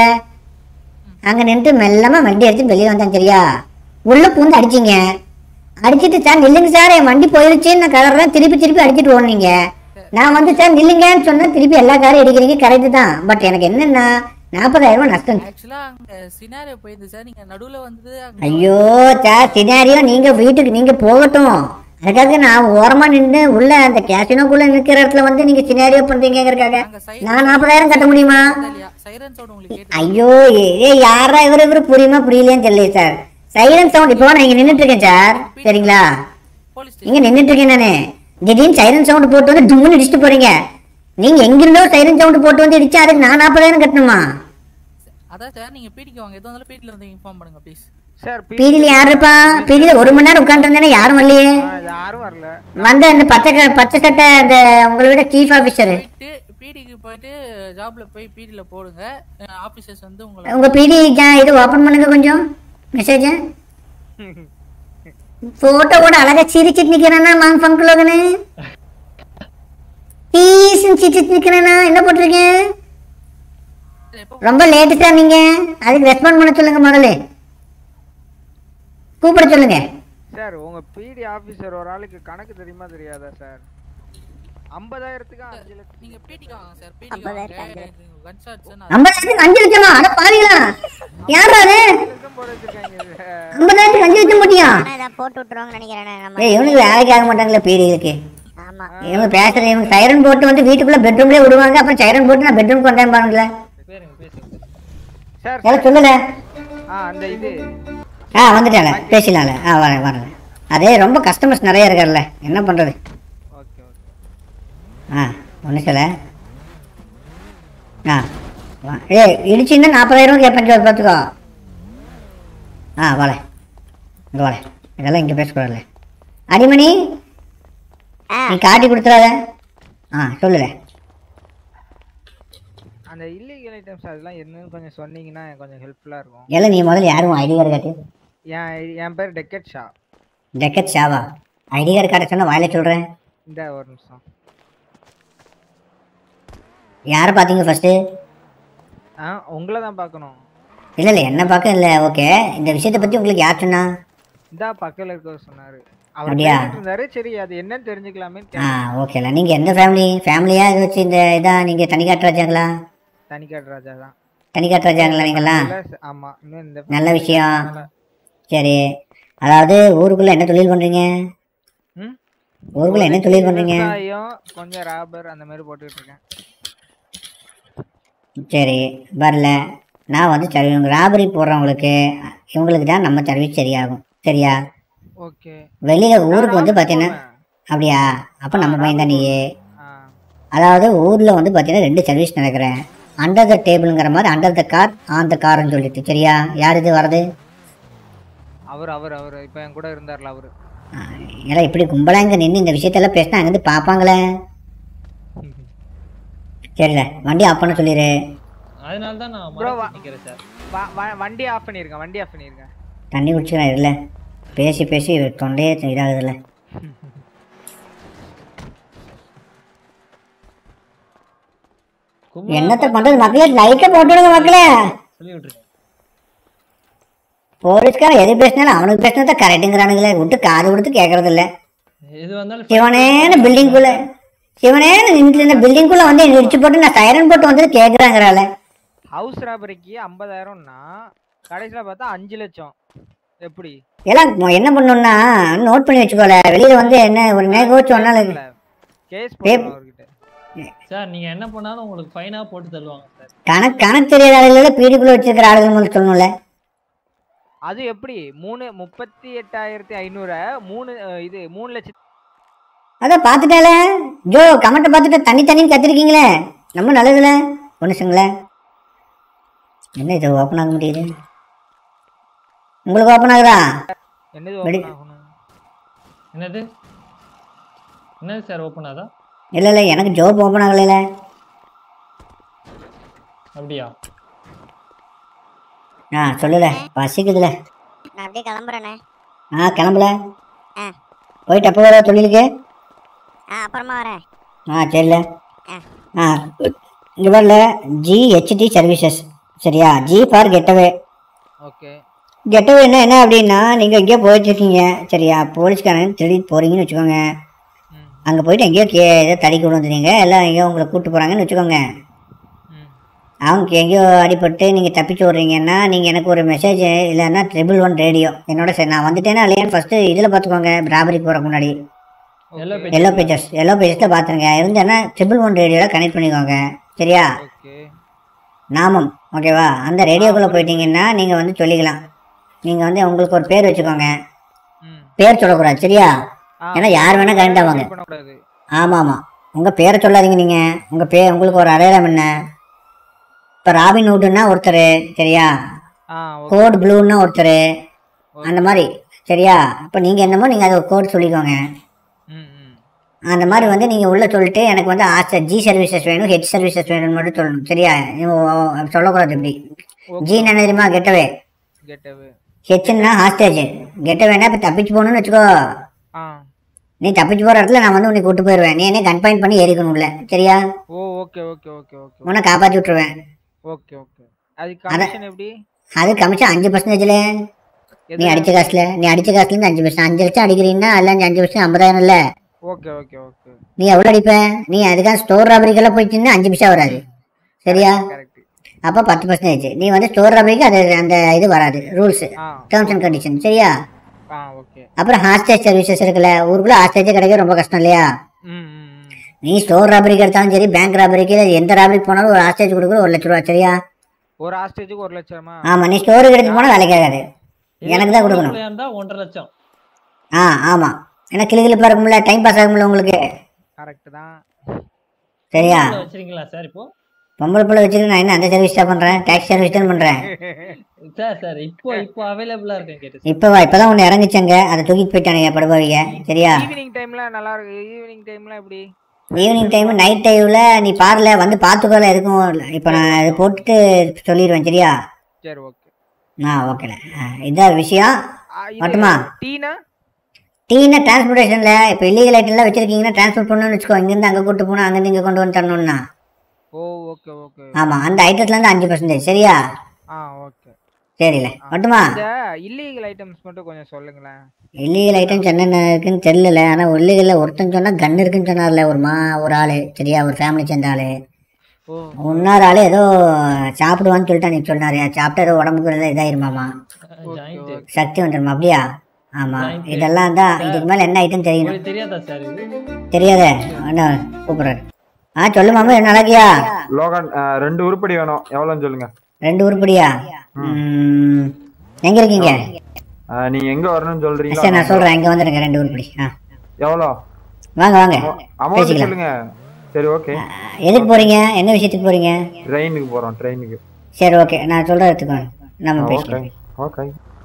அங்கே நின்று மெல்லமாக வண்டி எடுத்து வெளியே வந்தேன் சரியா உள்ளே பூந்து அடிச்சிங்க அடிச்சிட்டு சார் நில்லுங்க சார் என் வண்டி போயிருச்சுன்னு நான் கதறேன் திருப்பி திருப்பி அடிச்சிட்டு ஓடுனீங்க நான் வந்து சார் நில்லுங்கன்னு சொன்னா திருப்பி எல்லா காரையும் அடிக்கிறீங்க கரெக்டு தான் பட் எனக்கு என்னன்னா நாற்பதாயிரம் ரூபாய் நஷ்டம் ஆக்சுவலா அங்க சினாரியோ போயிருந்து சார் நீங்க நடுவுல வந்து அங்க ஐயோ சார் சினாரியோ நீங்க வீட்டுக்கு நீங்க போகட்டும் அதுக்காக நான் ஓரமா நின்று உள்ள அந்த கேசினோக்குள்ள நிக்கிற இடத்துல வந்து நீங்க சினாரியோ பண்றீங்கிறதுக்காக நான் நாற்பதாயிரம் கட்ட முடியுமா சைரன் சவுண்ட் உங்களுக்கு ஐயோ ஏ யாரா இவரு இவரு புரியுமா புரியலையான்னு தெரியல சார் சைலண்ட் சவுண்ட் இப்போ நான் இங்க நின்னுட்டு இருக்கேன் சார் சரிங்களா இங்க நின்னுட்டு இருக்கேன் நானு திடீர்னு சைரன் சவுண்ட் போட்டு வந்து டும்னு இடிச்சுட்டு போறீங்க நீங்க எங்கிருந்தோ சைரன் சவுண்ட் போட்டு வந்து இடிச்சா அதுக்கு நான் நாற்பதாயிரம் கட்டணுமா அதான் சார் நீங்க பீடிக்கு வாங்க எதுவும் இருந்தாலும் பீடில வந்து இன்ஃபார்ம் பண்ணுங்க ப்ளீஸ் சார் பீடியில யார் இருப்பா பீடியில ஒரு மணி நேரம் உட்காந்துருந்தேனே யாரும் வரலையே யாரும் வரல வந்த அந்த பச்சை க- பச்சை சட்டை அந்த உங்களை விட சீஃப் ஆபீசர் போயிட்டு பீடிக்கு போயிட்டு ஜாப்ல போய் பீடில போடுங்க ஆபீசர்ஸ் வந்து உங்களை உங்க பிடி இது ஓபன் பண்ணுங்க கொஞ்சம் மெசேஜ் போட்டோ கூட அழகா சிரிச்சிட்டு நிக்கிறேன்னா மாங் ஃபங்குலோகனு பீஸ்னு சிரிச்சிட்டு நிக்கிறேன்னா என்ன போட்டிருக்கேன் ரொம்ப லேட்டு சார் நீங்க அதுக்கு ரெஸ்பாண்ட் பண்ண சொல்லுங்க முதல்ல கூப்பிட சொல்லுங்க சார் உங்க பிடி ஆபீசர் ஒரு ஆளுக்கு கணக்கு தெரியுமா தெரியாதா சார் ஐம்பதாயிரத்துக்கு அஞ்சு லட்சம் நீங்க பேட்டிக்கு வாங்க சார் பேட்டிக்கு ஐம்பதாயிரத்துக்கு வாங்க அஞ்சு லட்சம். கன் ஷாட்ஸ் ஐம்பதாயிரத்துக்கு அஞ்சு லட்சமா அட பாருங்களா யாரா அது போட வச்சிருக்காங்க இதுல. ஐம்பதாயிரத்துக்கு அஞ்சு லட்சம் போட்டியா ஆனா இதை போட்டு விட்டுருவாங்கன்னு நினைக்கிறேன் நம்ம ஏய் இவனுக்கு வேலைக்கு ஆக மாட்டாங்களே பீடிகளுக்கு ஆமா இவங்க பேசுற இவங்க சைரன் போட்டு வந்து வீட்டுக்குள்ள பெட்ரூம்லயே விடுவாங்க அப்புறம் சைரன் போட்டு நான் பெட்ரூம் கொண்டேன் பாருங்களேன் பேருங்க பேசுங்க சார் ஏதோ சொல்லுல ஆ அந்த இது ஆ வந்துட்டால பேசலாம்ல ஆ வரேன் வரேன் அதே ரொம்ப கஸ்டமர்ஸ் நிறைய இருக்கார்ல என்ன பண்றது ஓகே ஓகே ஆ ஒன்றும் சில ஆ வா- ஏய் இடிச்சின்னா நாற்பதாயிரம் கேட்பேன் சொல்லி பார்த்துக்கோ ஆ வாழ இங்கே வாழ இதெல்லாம் இங்கே பேசக்கூடாதுல்ல அடிமணி நீ காட்டி கொடுத்துறாத ஆ சொல்லுல அந்த இல்லீகல் ஐட்டம்ஸ் அதெல்லாம் என்னன்னு கொஞ்சம் சொன்னீங்கன்னா எனக்கு கொஞ்சம் ஹெல்ப்ஃபுல்லா இருக்கும் எல்லாம் நீ முதல்ல யாரும் ஐடி கார்டு காட்டு என் என் பேர் டெக்கெட் ஷா ஜக்கெட் ஷாவா ஐடி கார்டு காட்ட சொன்னா வாயில சொல்கிறேன் இந்த ஒரு நிமிஷம் யாரை பார்த்தீங்க ஃபஸ்ட்டு ஆ உங்களை தான் பார்க்கணும் இல்லை இல்லை என்ன பார்க்க இல்லை ஓகே இந்த விஷயத்தை பற்றி உங்களுக்கு யார் சொன்னா இந்தா பக்கத்துல இருக்கவர் சொன்னாரு அவர் அப்படியா? பேசிட்டு இருந்தாரு சரி அது என்னன்னு தெரிஞ்சுக்கலாமே ஆ ஓகேல நீங்கள் எந்த ஃபேமிலி ஃபேமிலியாக இது வச்சு இந்த இதான் நீங்கள் தனிக்காட்டு ராஜாங்களா தனிக்காட்டு ராஜா தான் தனிக்காட்டு ராஜாங்களா நீங்களாம் இல்ல, ஆமா இன்னும் இந்த நல்ல விஷயம் சரி அதாவது ஊருக்குள்ள என்ன தொழில் பண்றீங்க ம்? ஊருக்குள்ள என்ன தொழில் பண்றீங்க விவசாயம் கொஞ்சம் ராபர் அந்த மாதிரி போட்டுட்டு இருக்கேன் சரி வரல நான் வந்து சரி இவங்க ராபரி போடுறவங்களுக்கு இவங்களுக்கு தான் நம்ம சர்வீஸ் சரியாகும் சரியா ஓகே வெளியில ஊருக்கு வந்து பார்த்தீங்கன்னா அப்படியா அப்போ நம்ம பையன் தான் நீயே அதாவது ஊரில் வந்து பார்த்தீங்கன்னா ரெண்டு சர்வீஸ் நடக்கிறேன் அண்டர் த டேபிள்ங்கிற மாதிரி under the car on the கார்னு சொல்லிட்டு சரியா யார் இது வரது அவர் அவர் அவர் இப்ப என் கூட இருந்தார்ல அவரு ஏன்னா இப்படி கும்பலா இங்கே நின்று இந்த விஷயத்தெல்லாம் பேசினா அங்கேருந்து பார்ப்பாங்களே சரில வண்டி ஆஃப் பண்ண சொல்லிடு அதனால தான் நான் Bro, மறைச்சு வா- நிக்கிறேன் சார் வ- வ- வண்டி ஆஃப் பண்ணிருக்கேன் வண்டி ஆஃப் பண்ணிருக்கேன் தண்ணி குடிச்சுக்கிறேன் இல்லை பேசி பேசி தொண்டையே இதாகுதுல்ல என்னத்த பண்றது மக்களே லைட்டை போட்டு விடுங்க மக்களே சொல்லி விட்டுருக்கேன் போலீஸ்காரன் எது பேசினாலும் அவனுக்கு பேசினதை கரெக்டுங்கிறானுங்களே விட்டு காது கொடுத்து கேட்கறது இல்ல எது வந்தாலும் சிவனேன்னு பில்டிங்குள்ள சிவனேன்னு நின்று இந்த பில்டிங்குள்ள வந்து என்னை இடிச்சு போட்டு நான் சைரன் போட்டு வந்து கேட்குறாங்கிறாள் ஹவுஸ் ராபரிக்கு ஐம்பதாயிரம்னா கடைசியில பார்த்தா அஞ்சு லட்சம் எப்படி எல்லாம் மொ- என்ன பண்ணணும்னா நோட் பண்ணி வச்சுக்கோல வெளியில வந்து என்ன ஒரு நேகோச்சு ஒன்னாலும் கேஸ் பேப்- போடணும் அவர்கிட்ட சார் நீங்க என்ன பண்ணாலும் உங்களுக்கு ஃபைனா போட்டு தருவாங்க சார் கணக்கு கணக்கு தெரியாத ஆளுகளை பீடிக்குள்ள வச்சிருக்கிற ஆளுகள் முதல்ல சொல்லணும்ல அது எப்படி மூணு முப்பத்தி எட்டாயிரத்தி ஐநூறு மூணு அஹ், இது மூணு லட்சத்தி அதான் பார்த்துட்டால ஜோ கமெண்ட்டை பார்த்துட்டு தண்ணி தண்ணின்னு கத்திருக்கீங்களே ரொம்ப நல்லதுல ஒன்றுச்சுங்களே என்ன இது ஓப்பன் ஆக முடியுது உங்களுக்கு ஓப்பன் ஆகுதா என்னது வெடி- open ஆகணும் என்னது என்னது சார் ஓப்பன் ஆதா இல்லை இல்லை எனக்கு ஜோப் ஓப்பன் ஆகலைல அப்படியா ஆ சொல்லல பசிக்குதுல நான் அப்படியே கிளம்புறேண்ணே ஆ கிளம்பல ஆ போயிட்டு அப்போ வர தொழிலுக்கு ஆ அப்புறமா வரேன் ஆ சரில ஆ ஆ இங்கே வரல ஜிஹெச்டி சர்வீசஸ் சரியா G for gateway okay gateway என்ன என்ன அப்படின்னா நீங்கள் எங்கேயோ போயிட்டு இருக்கீங்க சரியா போலீஸ்காரன் திருடிட்டு போகிறீங்கன்னு வச்சுக்கோங்க அங்கே போயிட்டு எங்கேயோ கே ஏதோ தடிக்க கொண்டு வந்துடுங்க எல்லாம் எங்கேயோ உங்களை கூப்பிட்டு போகிறாங்கன்னு வச்சுக்கோங்க அவங்க எங்கேயோ அடிபட்டு நீங்கள் தப்பிச்சு விட்றீங்கன்னா நீங்கள் எனக்கு ஒரு மெசேஜ் இல்லைன்னா ட்ரிபிள் ஒன் ரேடியோ என்னோட சரி நான் வந்துட்டேன்னா இல்லையான்னு ஃபஸ்ட்டு இதில் பார்த்துக்கோங்க ராபரி போகிறக்கு முன்னாடி எல்லோ எல்லோ பேஜஸ் எல்லோ பேஜஸில் பார்த்துருங்க இருந்தேன்னா ட்ரிபிள் ஒன் ரேடியோவில் கனெக்ட் பண்ணிக்கோங்க சரியா நாமம் ஓகேவா அந்த ரேடியோக்குள்ளே போயிட்டீங்கன்னா நீங்கள் வந்து சொல்லிக்கலாம் நீங்கள் வந்து உங்களுக்கு ஒரு பேர் வச்சுக்கோங்க பேர் சொல்லக்கூடாது சரியா ஏன்னா யார் வேணால் கனெக்ட் ஆவாங்க பண்ணக்கூடாது ஆமாம் ஆமாம் உங்கள் பேரை சொல்லாதீங்க நீங்கள் உங்கள் பேர் உங்களுக்கு ஒரு அடையாளம் என்ன இப்போ ராபின் வுட்னா ஒருத்தர் சரியா ஆ கோட் ப்ளூன்னா ஒருத்தர் அந்த மாதிரி சரியா அப்போ நீங்கள் என்னமோ நீங்கள் அதை கோட் சொல்லிக்கோங்க அந்த மாதிரி வந்து நீங்கள் உள்ளே சொல்லிட்டு எனக்கு வந்து ஆசை ஜி சர்வீசஸ் வேணும் ஹெச் சர்வீசஸ் வேணும்னு மட்டும் சொல்லணும் சரியா நீ ஓ- ஓ- சொல்லக்கூடாது இப்படி ஜி என்ன தெரியுமா கெட்டவே கெட்டவே ஹெச்னா ஹாஸ்டேஜ் கெட்டவேனா இப்போ தப்பிச்சு போகணும்னு வச்சுக்கோ ஆ நீ தப்பிச்சு போகிற இடத்துல நான் வந்து உன்னை கூட்டு போயிடுவேன் நீ என்ன கன்ஃபைன் பண்ணி ஏறிக்கணும் உள்ள சரியா oh okay okay okay okay உன்னை காப்பாற்றி விட்டுருவேன் ஓகே ஓகே அது கமிஷன் எப்படி அது கமிச்சா அஞ்சு பர்சன்டேஜ்ல நீ எதுல? அடிச்ச காசுல நீ அடிச்ச காசுல இருந்து அஞ்சு பர்சன்ட் அஞ்சு லட்சம் அடிக்கிறீங்கன்னா அதுல அஞ்சு அஞ்சு வருஷம் ஐம்பதாயிரம் இல்ல ஓகே ஓகே ஓகே நீ எவ்வளோ அடிப்ப நீ அதுக்காக ஸ்டோர் ராபரிக்கெல்லாம் போயிட்டுன்னா அஞ்சு பைசா வராது சரியா அப்போ பத்து பர்சன்டேஜ் நீ வந்து ஸ்டோர் ராபரிக்கு அது அந்த இது வராது ரூல்ஸ் டேர்ம்ஸ் அண்ட் கண்டிஷன் சரியா ஆ ஓகே அப்புறம் ஹாஸ்டேஜ் சர்வீசஸ் இருக்குல்ல ஊருக்குள்ள ஹாஸ்டேஜ் கிடைக்க ரொம்ப கஷ்டம் இல்லையா ம் நீ ஸ்டோர் ராபரிக்கு எடுத்தாலும் சரி பேங்க் ராபரிக்கு எந்த ராபரிக்கு போனாலும் ஒரு ஹாஸ்டேஜ் கொடுக்குற ஒரு லட்ச ரூபா சரியா ஒரு ஹாஸ்டேஜுக்கு ஒரு லட்சமா ஆமா நீ ஸ்டோருக்கு எடுத்து போனால் வேலைக்கு ஆகாது எனக்கு தான் கொடுக்கணும் பொம்பளையா இருந்தா ஒன்றரை லட்சம் ஆ ஆமா ஏன்னா கிளி கிளிப்பா இருக்கும்ல டைம் பாஸ் ஆகும்ல உங்களுக்கு கரெக்ட் தான் சரியா உள்ள வச்சிருக்கீங்களா சார் இப்போ பொம்பளை பிள்ளை வச்சுட்டு நான் என்ன அந்த சர்வீஸ் தான் பண்றேன் டாக்ஸி சர்வீஸ் தான் பண்றேன் சார் சார் இப்போ இப்போ அவைலபிளா இருக்கேன் கேட்டு இப்பவா இப்பதான் ஒண்ணு இறங்குச்சங்க அதை தூக்கிட்டு போயிட்டானுங்க படுபாவிங்க சரியா ஈவினிங் டைம்ல நல்லா இருக்கு ஈவினிங் டைம்ல எப்படி ஈவினிங் டைம் நைட் டைம்ல நீ பாருல வந்து பார்த்துக்கோல எதுக்கும் இப்போ நான் இது போட்டுட்டு சொல்லிடுவேன் சரியா சரி ஓகே ஆ ஓகேண்ணே ஆ, இதான் விஷயம் மட்டுமா டீனா டீனா டிரான்ஸ்போர்ட்டேஷன்ல இப்போ இல்லீகல் ஐட்டம்லாம் வச்சிருக்கீங்கன்னா டிரான்ஸ்போர்ட் பண்ணணும்னு வச்சுக்கோ இங்கேருந்து அங்கே கூட்டு போகணும் அங்கேருந்து இங்கே கொண்டு வந்து தரணும்னா ஓ ஓகே ஓகே ஆமாம் அந்த ஐட்டத்துலேருந்து அஞ்சு பர்சன்டேஜ் சரியா ஆ ஓகே சரியில்ல மட்டுமா இந்த இல்லீகல் ஐட்டம்ஸ் மட்டும் கொஞ்சம் சொல்லுங்களேன் இல்லீகல் ஐட்டம்ஸ் என்னென்ன இருக்குன்னு தெரியல ஆனால் இல்லீகலில் ஒருத்தன் சொன்னால் கன் இருக்குன்னு சொன்னார்ல ஒரு மா ஒரு ஆள் சரியா ஒரு ஃபேமிலி சேர்ந்த ஆள் ஓ இன்னொரு ஆள் ஏதோ சாப்பிடுவான்னு சொல்லிட்டு அன்னைக்கு சொன்னாரு சாப்பிட்டா ஏதோ உடம்புக்கு ஏதோ இதாயிருமாமா ஜாயிண்ட் சக்தி வந்துருமா அப்படியா ஆமா இதெல்லாம் தான் இதுக்கு மேல என்ன ஐட்டம் தெரியணும் உங்களுக்கு தெரியாதா சார் இது தெரியாதே அண்ணா கூப்பிடுறாரு ஆ சொல்லு மாமா என்ன அழகியா லோகன் ஆ, ரெண்டு உருப்படி வேணும் எவ்வளோன்னு சொல்லுங்க ரெண்டு உருப்படியா ம், எங்க இருக்கீங்க ஆ, நீங்க எங்க வரணும்னு சொல்றீங்களோ சரி நான் சொல்றேன் இங்க வந்துருங்க ரெண்டு உருப்படி ஆ எவ்வளோ வாங்க வாங்க அமௌண்ட் பேசிக்கலாம் சொல்லுங்க சரி ஓகே எதுக்கு போறீங்க என்ன விஷயத்துக்கு போறீங்க ட்ரெயினுக்கு போறோம் ட்ரெயினுக்கு சரி ஓகே நான் சொல்ற இடத்துக்கு வாங்க நம்ம ஓகே பேசிக்கலாம் ஓகே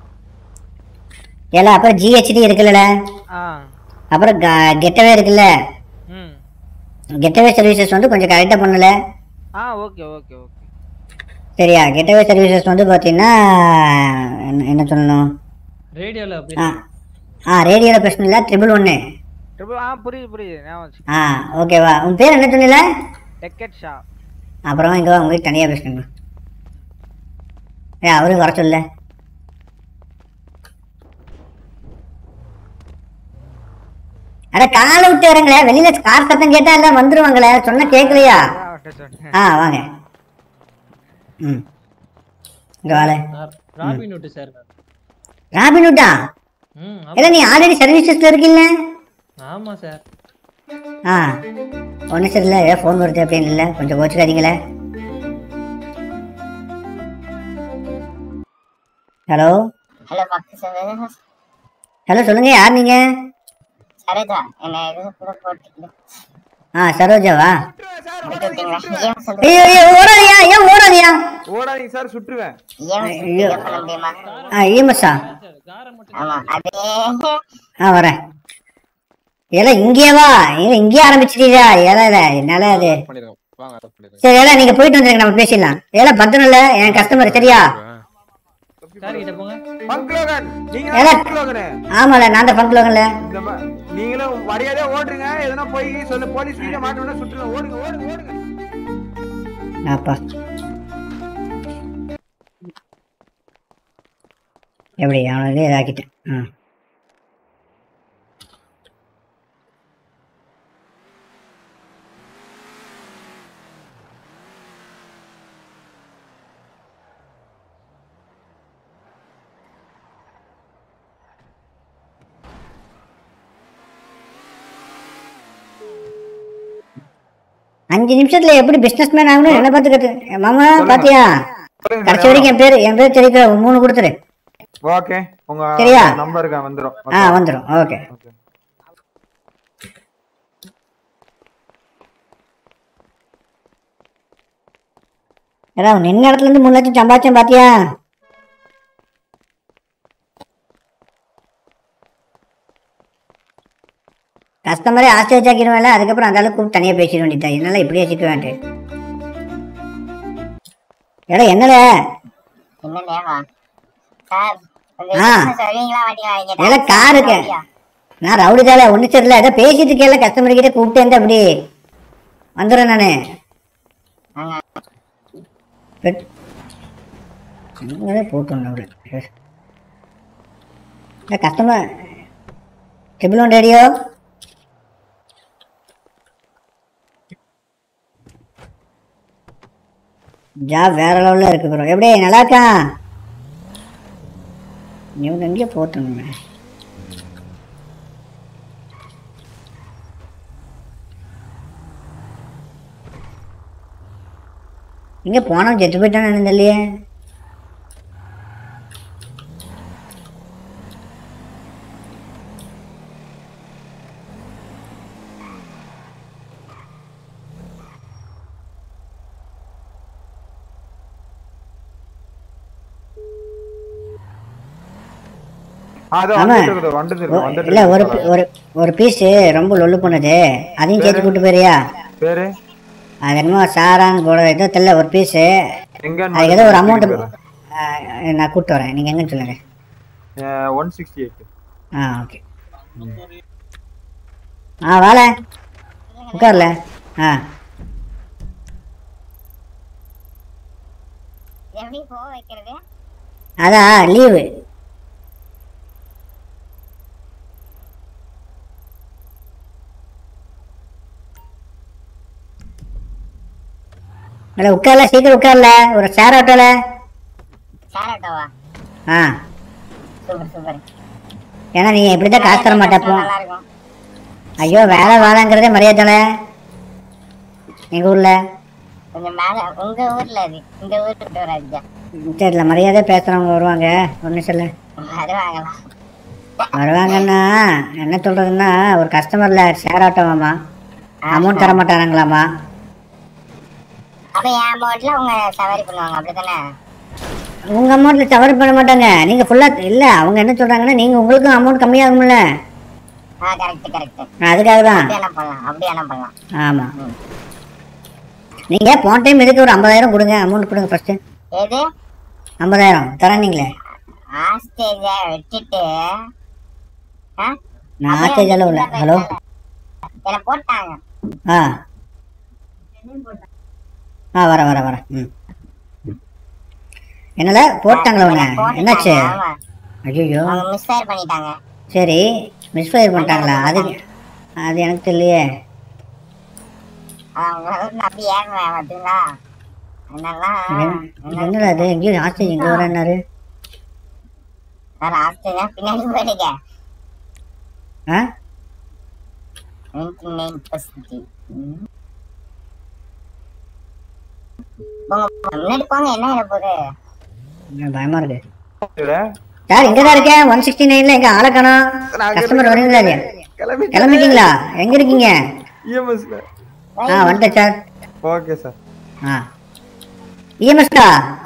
ஏல அப்புறம் ஜிஹெச்டி இருக்குல்ல ஆ அப்புறம் கெட்டவே இருக்குல்ல ம் கெட்டவே சர்வீசஸ் வந்து கொஞ்சம் கரெக்டாக பண்ணல ஆ ஓகே ஓகே ஓகே சரியா கெட்டவே சர்வீசஸ் வந்து பார்த்தீங்கன்னா என்ன என்ன சொல்லணும் ரேடியோல அப்படி ஆ ஆ ரேடியோவில் பிரச்சனை இல்லை ட்ரிபிள் ஒன்று ட்ரிபிள் ஆ புரியுது புரியுது ஞாபகம் வச்சு ஆ ஓகேவா உன் பேர் என்ன சொன்னல டெக்கெட் ஷா அப்புறம் இங்கே வா உங்களுக்கு தனியாக பேசணும் ஏ அவருக்கு வர சொல்ல அட காலை விட்டு இறங்கல வெளியில கார் சத்தம் கேட்டா எல்லாம் வந்துருவாங்களே சொன்னா கேட்கலையா ஆ வாங்க ம் இங்க வாழ ராபின் விட்டு சார் ராபினுட்டா ம் இல்ல நீ ஆல்ரெடி சர்வீசஸ்ல இருக்கீல்ல ஆமா சார் ஆ ஒன்றும் சரியில்ல ஏதோ ஃபோன் வருது அப்படின்னு இல்லை கொஞ்சம் கோச்சுக்காதீங்களே ஹலோ ஹலோ பக்கு சார் ஹலோ சொல்லுங்க யார் நீங்க சரோஜா என்ன இது கூட போட்டு ஆ சரோஜாவா விட்டுட்டீங்களா ஏன் ஐயோ ஐயோ ஓடாதியா ஏன் ஓடாதியா ஓடாதீங்க சார் சுட்டுருவேன் ஐயோ பண்ண முடியுமா ஆ இஎம்எஸ்ஸா ஆமா அதே ஆ வரேன் ஏல இங்கே வா ஏல இங்கேயே ஆரம்பிச்சிட்டீங்களா ஏல இல்ல என்னால அது சரி ஏல நீங்க போயிட்டு வந்துருங்க நம்ம பேசிடலாம் ஏல பத்திரம் இல்ல என் கஸ்டமர் சரியா சார் கிட்ட போங்க பங்க்லோகன் நீங்க ஏல தான் பங்க்லோகனு ஆமால நான் தான் பங்க்லோகன்ல இந்த ம- நீங்களும் மரியாதையா ஓடுங்க எதனா போய் சொல்லு போலீஸ் வீட மாட்டோம்னா சுட்டுருங்க ஓடுங்க ஓடுங்க ஓடுங்க அப்பா எப்படி அவனுக்கு இதாக்கிட்டேன் ம் அஞ்சு நிமிஷத்துல எப்படி பிசினஸ் மேன் ஆகணும் என்ன பார்த்து கத்து மாமா பாத்தியா கடைசி வரைக்கும் என் பேரு என் பேர் தெரிவிக்கிற மூணு கொடுத்துரு ஓகே உங்க சரியா? நம்பருக்கு வந்துரும் ஆ வந்துடும் ஓகே ஏடா நின்ன இடத்துல இருந்து மூணு லட்சம் சம்பாதிச்சேன் பாத்தியா கஸ்டமரே ஆஸ்டேஜ் அதுக்கப்புறம் அந்த அளவுக்கு கூப்பிட்டு தனியாக பேசிட வேண்டியதா என்னால இப்படியே சிக்க வேண்டேன் ஏடா என்னல என்ன நேவா சார் ஆ. சொல்வீங்களா வண்டி வாங்கிட்டா ஏல கார் இருக்கு நான் ரவுடி தால ஒன்றும் தெரியல ஏதோ பேசிட்டு இருக்கேன்ல கஸ்டமர் கிட்ட கூப்பிட்டு இருந்தா அப்படி வந்துடுறேன் நானு பெட்- இங்கதான் போட்டு வந்தேன் customer triple one radio job வேற லெவலில் இருக்கு ப்ரோ எப்படி நல்லா இருக்கா இவங்க எங்கேயோ போட்டுருங்க இங்கே போனோம் செத்து போயிட்டான்னு தெரியலையே அது ஆமா வந்துட்டு இருக்குது வந்துட்டு இருக்கு வந்துட்டு இல்ல ஒரு இருக்கு ஒரு ஒரு பீஸ் ரொம்ப லொல்லு பண்ணுது அதையும் சேர்த்து கூட்டு போயிறியா பேரு அது என்னமோ சாரான்னு போட ஏதோ தெரியல ஒரு பீஸ் எங்க அதுக்கு ஏதோ ஒரு அமௌண்ட் நான் கூப்பிட்டு வரேன் நீங்க எங்கன்னு சொல்லுங்க ஒன் சிக்ஸ்டி எயிட் ஆ ஓகே ஆ வாழ உட்கார்ல ஆ எப்படி போக வைக்கிறது அதான் லீவு இல்லை உட்கார்ல சீக்கிரம் உட்கார்ல ஒரு சேர் ஆட்டோல ஷேர் ஆட்டோவா ஆ சூப்பர் சூப்பர் ஏன்னா நீ இப்படி தான் காசு தர மாட்டப்போ நல்லா இருக்கும் ஐயோ வேலை வேலைங்கிறதே மரியாதை எங்கள் ஊரில் கொஞ்சம் மேல உங்க ஊர்ல அது இந்த ஊருக்கு விட்டு வராது தெரியல மரியாதை பேசுகிறவங்க வருவாங்க ஒரு நிமிஷம் இல்லை வருவாங்களா வருவாங்கன்னா என்ன சொல்கிறதுன்னா ஒரு கஸ்டமரில் ஷேர் ஆட்டோவாமா அமௌண்ட் தர மாட்டாங்களாமா அப்ப என் அமௌண்ட்ல உங்க சவாரி பண்ணுவாங்க அப்படித்தானே உங்கள் அமௌண்ட்டில் தவறு பண்ண மாட்டாங்க நீங்கள் ஃபுல்லாக இல்லை அவங்க என்ன சொல்கிறாங்கன்னா நீங்கள் உங்களுக்கும் அமௌண்ட் கம்மியாகும்ல ஆ கரெக்ட் கரெக்ட் அதுக்காக தான் அப்படி என்ன பண்ணலாம் அப்படி என்ன பண்ணலாம் ஆமாம் நீங்கள் போன டைம் இதுக்கு ஒரு ஐம்பதாயிரம் கொடுங்க அமௌண்ட் கொடுங்க ஃபஸ்ட்டு எது ஐம்பதாயிரம் தரேன் நீங்களே ஆஸ்டேஜ விட்டுட்டு ஆ? நான் ஆச்சேஜால உள்ள ஹலோ என்னை போட்டாங்க ஆ ஆ வரேன் வரேன் வரேன் ம் என்னல போட்டாங்களா உன்னை என்னாச்சு ஆமா ஐயோ அவங்க மிஸ் ஃபயர் பண்ணிட்டாங்க சரி மிஸ்ஃபயர் பண்ணிட்டாங்களா அது அது எனக்கு தெரியலையே அவங்க நம்பி ஏங்குவேன் பார்த்தீங்களா என்னெல்லாம் இது என்னடா அது எங்கேயும் ஆஸ்டேஜ் இங்கே வரேன்னாரு நான் ஆஸ்டேஜ் பின்னாடி போயிடுங்க ஆ நைன்டி நைன் பர்சன்ட் போங்க முன்னாடி போங்க என்ன ஆயிட போகுது எனக்கு பயமா இருக்கு சார் இங்க தான் இருக்கேன் ஒன் சிக்ஸ்டி நைன்ல எங்க ஆளை காணோம் கஸ்டமர் வரீங்களா இல்லையா கிளம்பிட்டீங்களா எங்க இருக்கீங்க இஎம்எஸ்ல ஆ வந்துட்டேன் சார் ஓகே சார் ஆ இஎம்எஸ்டா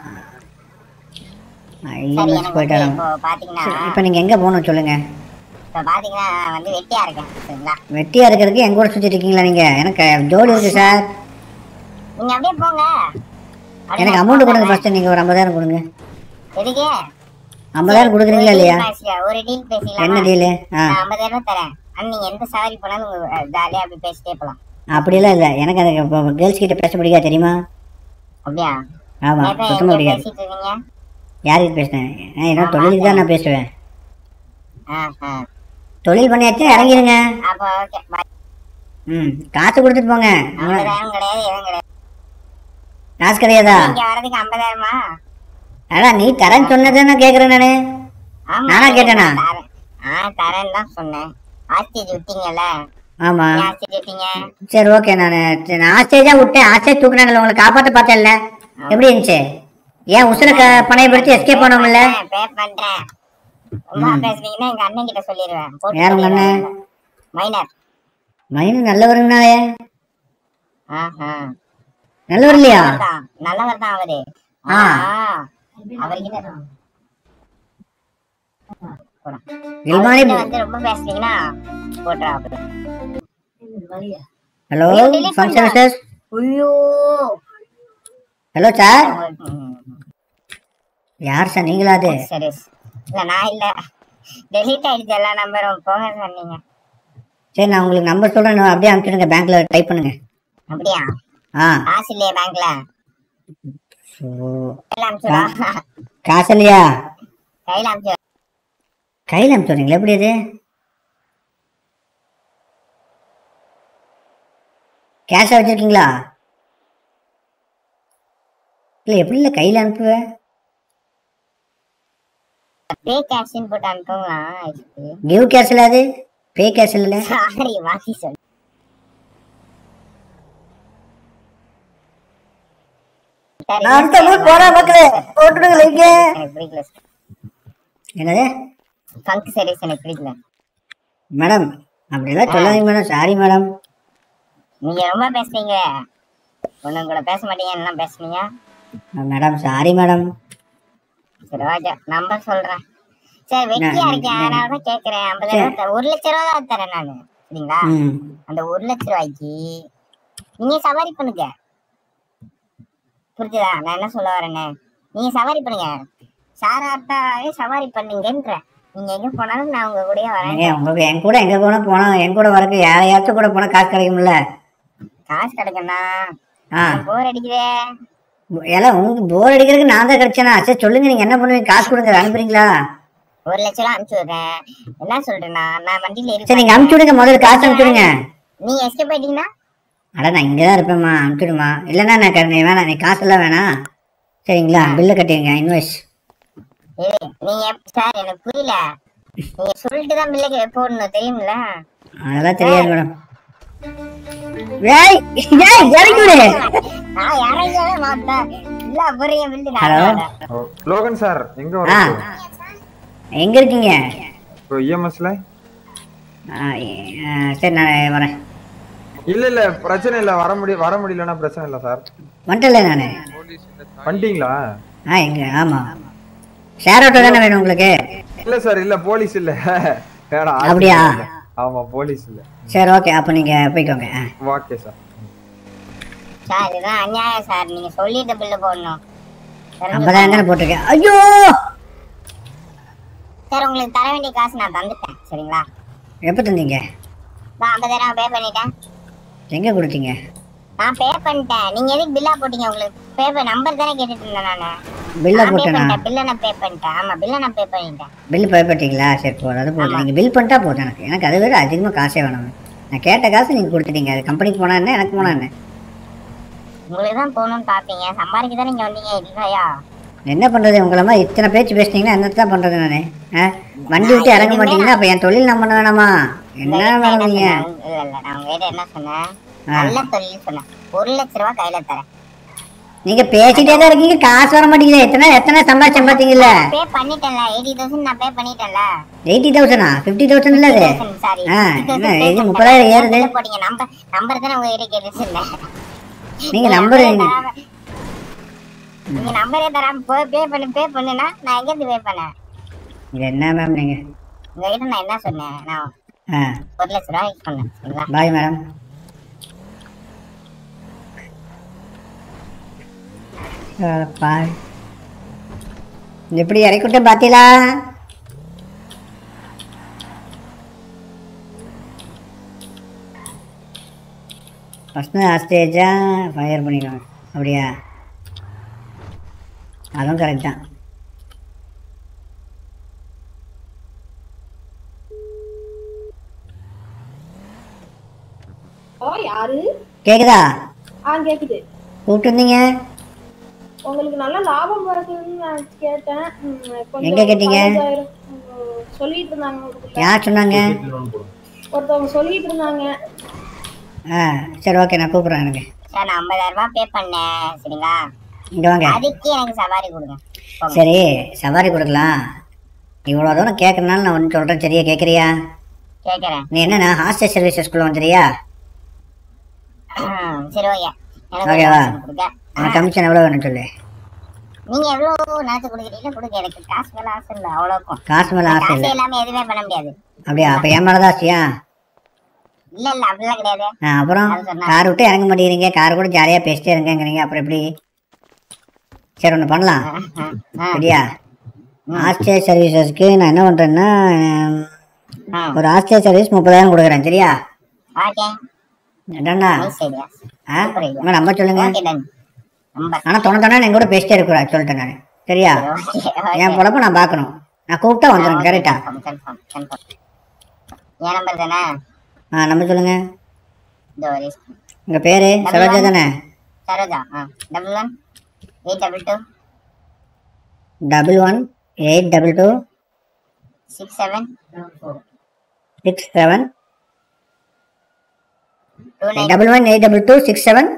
சரி இஎம்எஸ் எனக்கு வந்து போயிட்டாராம் இப்போ பாத்தீங்கன்னா இப்போ நீங்க எங்க போகணும் சொல்லுங்க இப்போ பாத்தீங்கன்னா நான் வந்து வெட்டியா இருக்கேன் சரிங்களா வெட்டியா இருக்கிறதுக்கு எங்க கூட சுத்திட்டு இருக்கீங்களா நீங்க எனக்கு ஜோடி இருக்கு சார் நீங்க அப்படியே போங்க எனக்கு அமௌண்ட் கொடுங்க ஃபர்ஸ்ட் நீங்க ஒரு ஐம்பதாயிரம் கொடுங்க எதுக்கு ஐம்பதாயிரம் கொடுக்குறீங்களா இல்லையா பேசியா ஒரு டீல் பேசிக்கலாம் என்ன டீலு ஆ ஐம்பதாயிரம் தரேன் அண்ட் நீங்க எந்த சவாரி போனாலும் உங்க ஜாலியா அப்படி பேசிட்டே போலாம் அப்படிலாம் இல்லை எனக்கு அந்த கேர்ள்ஸ் கிட்ட பேச பிடிக்காது தெரியுமா அப்படியா ஆமா நேத்து சுத்தமா எங்க பிடிக்காது பேசிட்டு இருந்தீங்க யாருக்கு பேசுனேன் நான் என்ன தொழிலுக்கு தான் நான் பேசுவேன் ஆ, ஆ. தொழில் பண்ணியாச்சு இறங்கிருங்க அப்போ ஓகே பாய் ம் காசு கொடுத்துட்டு போங்க ஐம்பதாயிரம் கிடையாது எதுவும் கிடையாது காசு கிடையாதா இங்க வர்றதுக்கு ஐம்பதாயிரமா அதான் நீ தரேன்னு சொன்னதை நான் கேட்குறேன் நானு ஆமா நானா கேட்டேனா தரேன். ஆ தரேன்னு தான் சொன்னேன் ஆஸ்டேஜ் விட்டீங்கல்ல ஆமா ஏன் ஆஸ்டேஜ் விட்டீங்க சரி ஓகே நான் நான் ஆஸ்டேஜா விட்டேன் ஆஸ்டேஜ் தூக்குனாங்கல்ல உங்களை காப்பாற்ற பார்த்தேன்ல எப்படி இருந்துச்சு ஏன் உசுர க பணையப்படுத்தி எஸ்கேப் பண்ணோம்ல பே பண்றேன் ரொம்ப பேசுறீங்கன்னா எங்க அண்ணன் கிட்ட சொல்லிடுவேன் போட்டு யார் உங்க அண்ணன் மைனர் மைனு நல்லவருங்கனாலே ஆஹா நல்லவர் இல்லையா நல்லவர் தான் நல்லவர் தான் அவரு ஆ. அவர்கிட்ட இல்மானி அவர்கிட்ட வந்து ரொம்ப பேசுறீங்கன்னா போட்டுறா அப்படி ஹலோ ஐயோ, delete ஃபங்க்ஷன் பண்ணிட்டேன். சார் ஐயோ ஹலோ சார் ம். யார் சார் நீங்களா அது சரி இல்ல நான் இல்ல டெலீட் ஆயிடுச்சு எல்லா நம்பரும் போங்க சொன்னீங்க சரி நான் உங்களுக்கு நம்பர் சொல்றேன் நான் அப்படியே அனுப்பிச்சிடுங்க பேங்க்ல டைப் பண்ணுங்க அப்படியா ஆ காசு இல்லையா பேங்க்ல ஓ கையில அனுப்பிச்சுடா காசு இல்லையா கையில அனுப்பிச்சு கையில் அனுப்பிச்சுடுறீங்களா எப்படி அது கேஷாக வச்சிருக்கீங்களா இல்லை எப்படி இல்லை கையில் அனுப்புவேன் பே கேஷ்னு போட்டு அனுப்புங்களா கிவ் கேஷ் இல்லை அது பே கேஷ் இல்லை சாரி மாத்தி சொல்லு நான் அடுத்த ஊர் போறேன் மக்களே போட்டுடுங்க லைக் எனக்கு பிடிக்கல என்னது ஃபங்க் சர்வீஸ் எனக்கு பிடிக்கல மேடம் அப்படிலாம் சொல்லாதீங்க மேடம் சாரி மேடம் நீங்க ரொம்ப பேசுறீங்க ஒண்ணும் கூட பேச மாட்டீங்க என்ன பேசுனீங்க மேடம் சாரி மேடம் சரி ஓகே நம்பர் சொல்றேன் சரி வெட்டியா நான் இருக்கேன் நான் அதனால தான் கேக்குறேன் ஐம்பதாயிரம் தரேன். ஒரு லட்ச ரூபா தான் தரேன் நானு சரிங்களா ம் அந்த ஒரு லட்ச ரூபாய்க்கு நீங்க சவாரி பண்ணுங்க புரிஞ்சுதா நான் என்ன சொல்ல வரேன்னு நீங்க சவாரி பண்ணுங்க சாராட்டாவே சவாரி பண்ணுங்கன்ற நீங்க எங்க போனாலும் நான் உங்க கூடயே வரேன் ஏங்க உங்களுக்கு என் கூட எங்க போனா போனா என் கூட வரக்கு யாரையாச்சும் கூட போனா காசு கிடைக்கும்ல காசு கிடைக்கும்னா ஆ போர் அடிக்குதே எல்லாம் உங்களுக்கு போர் அடிக்கிறதுக்கு நான் தான் கிடைச்சேனா சரி சொல்லுங்க நீங்க என்ன பண்ணுவீங்க காசு கொடுங்க அனுப்புறீங்களா ஒரு லட்ச ரூபா அனுப்பிச்சு விடுறேன் என்ன சொல்றேன்னா நான் வண்டியில சரி நீங்க அனுப்பிச்சு விடுங்க முதல்ல காசு அனுப்பிச்சு விடுங்க நீங்க எஸ்கேப் ஆயிட்டீங்கன்னா அட நான் இங்கே தான் இருப்பேம்மா அனுப்பிச்சுடுமா இல்லைன்னா நான் க- நீ வேணாம் நீ காசெல்லாம் வேணாம் சரிங்களா பில்லை கட்டிடுங்க இன்வாய்ஸ் ஏய், நீங்க எப்ப- சார் எனக்கு புரியல நீங்க சொல்லிட்டு தான் பில்லுக்கு போடணும் தெரியுமில்ல அதெல்லாம் தெரியாது மேடம் ஏய் ஏய் இறக்கி விடு நான் யாரையாவே மாட்டேன் இல்ல புரிய பில்லு ஹலோ லோகன் சார் எங்க ஆ வர எங்க இருக்கீங்க இப்போ இஎம்எஸ்ல ஆ, ஆ, சரி நான் வரேன் இல்ல இல்ல பிரச்சனை இல்ல வர முடிய வர முடியலன்னா பிரச்சனை இல்ல சார் வந்துட்டல நான் வந்துட்டீங்களா ஆ எங்க ஆமாம் ஷேர் ஆட்டோ தானே வேணும் உங்களுக்கு இல்ல சார் இல்ல போலீஸ் இல்ல வேணாம் அப்படியா? ஆமா போலீஸ் இல்ல சரி ஓகே அப்போ நீங்கள் போய்க்கோங்க ஆ ஓகே சார் சார் இதுதான் அநியாயம் சார் நீங்க சொல்லிட்டு பில்லு போடணும் ஐம்பதாயிரம் தானே போட்டிருக்கேன் ஐயோ சார் உங்களுக்கு தர வேண்டிய காசு நான் தந்துட்டேன் சரிங்களா எப்போ தந்தீங்க நான் ஐம்பதாயிரம் பே பண்ணிட்டேன் எங்கே கொடுத்தீங்க நான் பே பண்ணிட்டேன் நீங்க எதுக்கு பில்லா போட்டீங்க உங்களுக்கு பே பண்ண நம்பர் தானே கேட்டுட்டு இருந்தேன் நானு பில்லை நான் பே போட்டேனா பண்ணிட்டேன் பில்ல நான் பே பண்ணிட்டேன் ஆமா பில்ல நான் பே பண்ணிட்டேன் பில் பே பண்ணிட்டீங்களா சரி போதும் அது போதும் நீங்கள் பில் பண்ணிட்டா போதும் எனக்கு எனக்கு அதை விட அதிகமாக காசே வேணும் நான் கேட்ட காசு நீங்கள் கொடுத்துட்டீங்க அது கம்பெனிக்கு போனா என்ன எனக்கு போனா என்ன உங்களுக்கு தான் போகணும்னு பாப்பீங்க சம்பாதிக்க தான் நீங்க வந்தீங்க இல்லையா என்ன பண்ணுறது உங்களை மாதிரி இத்தனை பேச்சு பேசுனீங்கன்னா என்ன தான் பண்ணுறது நான் ஆ வண்டி விட்டு இறங்க மாட்டீங்கன்னா அப்போ என் தொழில் நான் பண்ண வேணாமா என்ன மேடம் நீங்கள் இல்ல இல்ல நான் உங்ககிட்ட என்ன சொன்னேன் ஆ. நல்ல தொழில் சொன்னேன் ஒரு லட்ச ரூபாய் கையில தரேன் நீங்கள் பேசிட்டே தான் இருக்கீங்க காசு வர மாட்டேங்குது எத்தனை எத்தனை சம்பாதிச்சேன் பார்த்தீங்கல்ல பே பண்ணிட்டேன்ல எயிட்டி தௌசண்ட் நான் பே பண்ணிட்டேன்ல எயிட்டி தௌசண்டா ஃபிஃப்டி தௌசண்ட் இல்லை அது சாரி ஆ என்ன இது முப்பதாயிரம் ஏறுது போட்டீங்க நம்பர் நம்பர் தானே உங்ககிட்ட கேட்டுட்டு இருந்தேன் நீங்க நம்பர் நீங்க நம்பரே தராம போய் பே பண்ணு பே பண்ணுனா நான் எங்க இருந்து பே பண்ணேன் இது என்ன மேம் நீங்கள் உங்ககிட்ட நான் என்ன சொன்னேன் நான் ஆ ஒரு லட்ச ரூபாய் சொன்னேன் சரிங்களா பாய் மேடம் பாய் எப்படி இறக்கி விட்டேன் பார்த்தீங்களா ஃபஸ்ட்டு ஆஸ்டேஜாக ஃபயர் பண்ணிடுவாங்க அப்படியா அதுவும் கரெக்ட் தான் ஓ யாரு கேக்குதா ஆ கேக்குது கூப்பிட்டு இருந்தீங்க உங்களுக்கு நல்ல லாபம் வருதுன்னு நான் கேட்டேன் ம், கொஞ்சம் எங்க கேட்டீங்க? பதினஞ்சாயிரம், ம், சொல்லிட்டு இருந்தாங்க உங்களுக்குள்ள. யார் சொன்னாங்க ஒருத்தவங்க சொல்லிட்டு இருந்தாங்க ஆ சரி ஓகே நான் கூப்பிட்றேன் எனக்கு சார் நான் ஐம்பதாயிரம் ரூபாய் பே பண்ணேன் சரிங்களா இங்கே வாங்க அதுக்கு எனக்கு சவாரி கொடுங்க போங்க. சரி சவாரி கொடுக்கலாம் இவ்வளோ தூரம் கேட்கறனால நான் ஒன்று சொல்கிறேன் சரியா கேட்குறியா கேக்குறேன் நீ என்னண்ணா ஹாஸ்டல் சர்வீசஸ்குள்ளே வந்துறியா சரி ஓகே எனக்கு ஒரு ஓகேவா option கொடுங்க உனக்கு கமிஷன் எவ்வளோ வேணும் சொல்லு நீங்க எவ்வளவு நினைச்சு கொடுக்குறீங்களோ கொடுங்க எனக்கு காசு மேல ஆசை இல்ல அவ்வளோக்கும் காசு மேலே ஆசை காசு இல்லை இல்லாம எதுவுமே பண்ண முடியாது அப்படியா அப்போ என் மேலே தான் ஆசையா இல்ல இல்ல அப்படிலாம் கிடையாது ஆ அப்புறம் அது சொன்னா. கார் விட்டு இறங்க மாட்டேங்கிறீங்க கார் கூட ஜாலியாக பேசிட்டே இருங்கங்கிறீங்க அப்புறம் எப்படி சரி ஒன்று பண்ணலாம் சரியா ஹாஸ்டல் சர்வீசஸ்க்கு நான் என்ன பண்ணுறேன்னா ஒரு ஹாஸ்டல் சர்வீஸ் முப்பதாயிரம் கொடுக்குறேன் சரியா ஓகே என்னண்ணா சரியா ஆ அம்மா நம்பர் சொல்லுங்க ஓகே டன் நம்பர் ஆனால் தொண்ணு தொண்ணா என் கூட பேசிட்டே இருக்கிறா சொல்லிட்டேன் நான் சரியா என் பொழப்ப நான் பார்க்கணும் நான் கூப்பிட்டா வந்துடும் கரெக்டா கன்ஃபார்ம் கன்ஃபார்ம் என் நம்பர் தானே ஆ நம்பர் சொல்லுங்க இந்த ஒரு உங்கள் பேர் சரோஜா தானே சரோஜா ஆ double one eight double two double one eight double two six seven six seven two nine double one eight double two six seven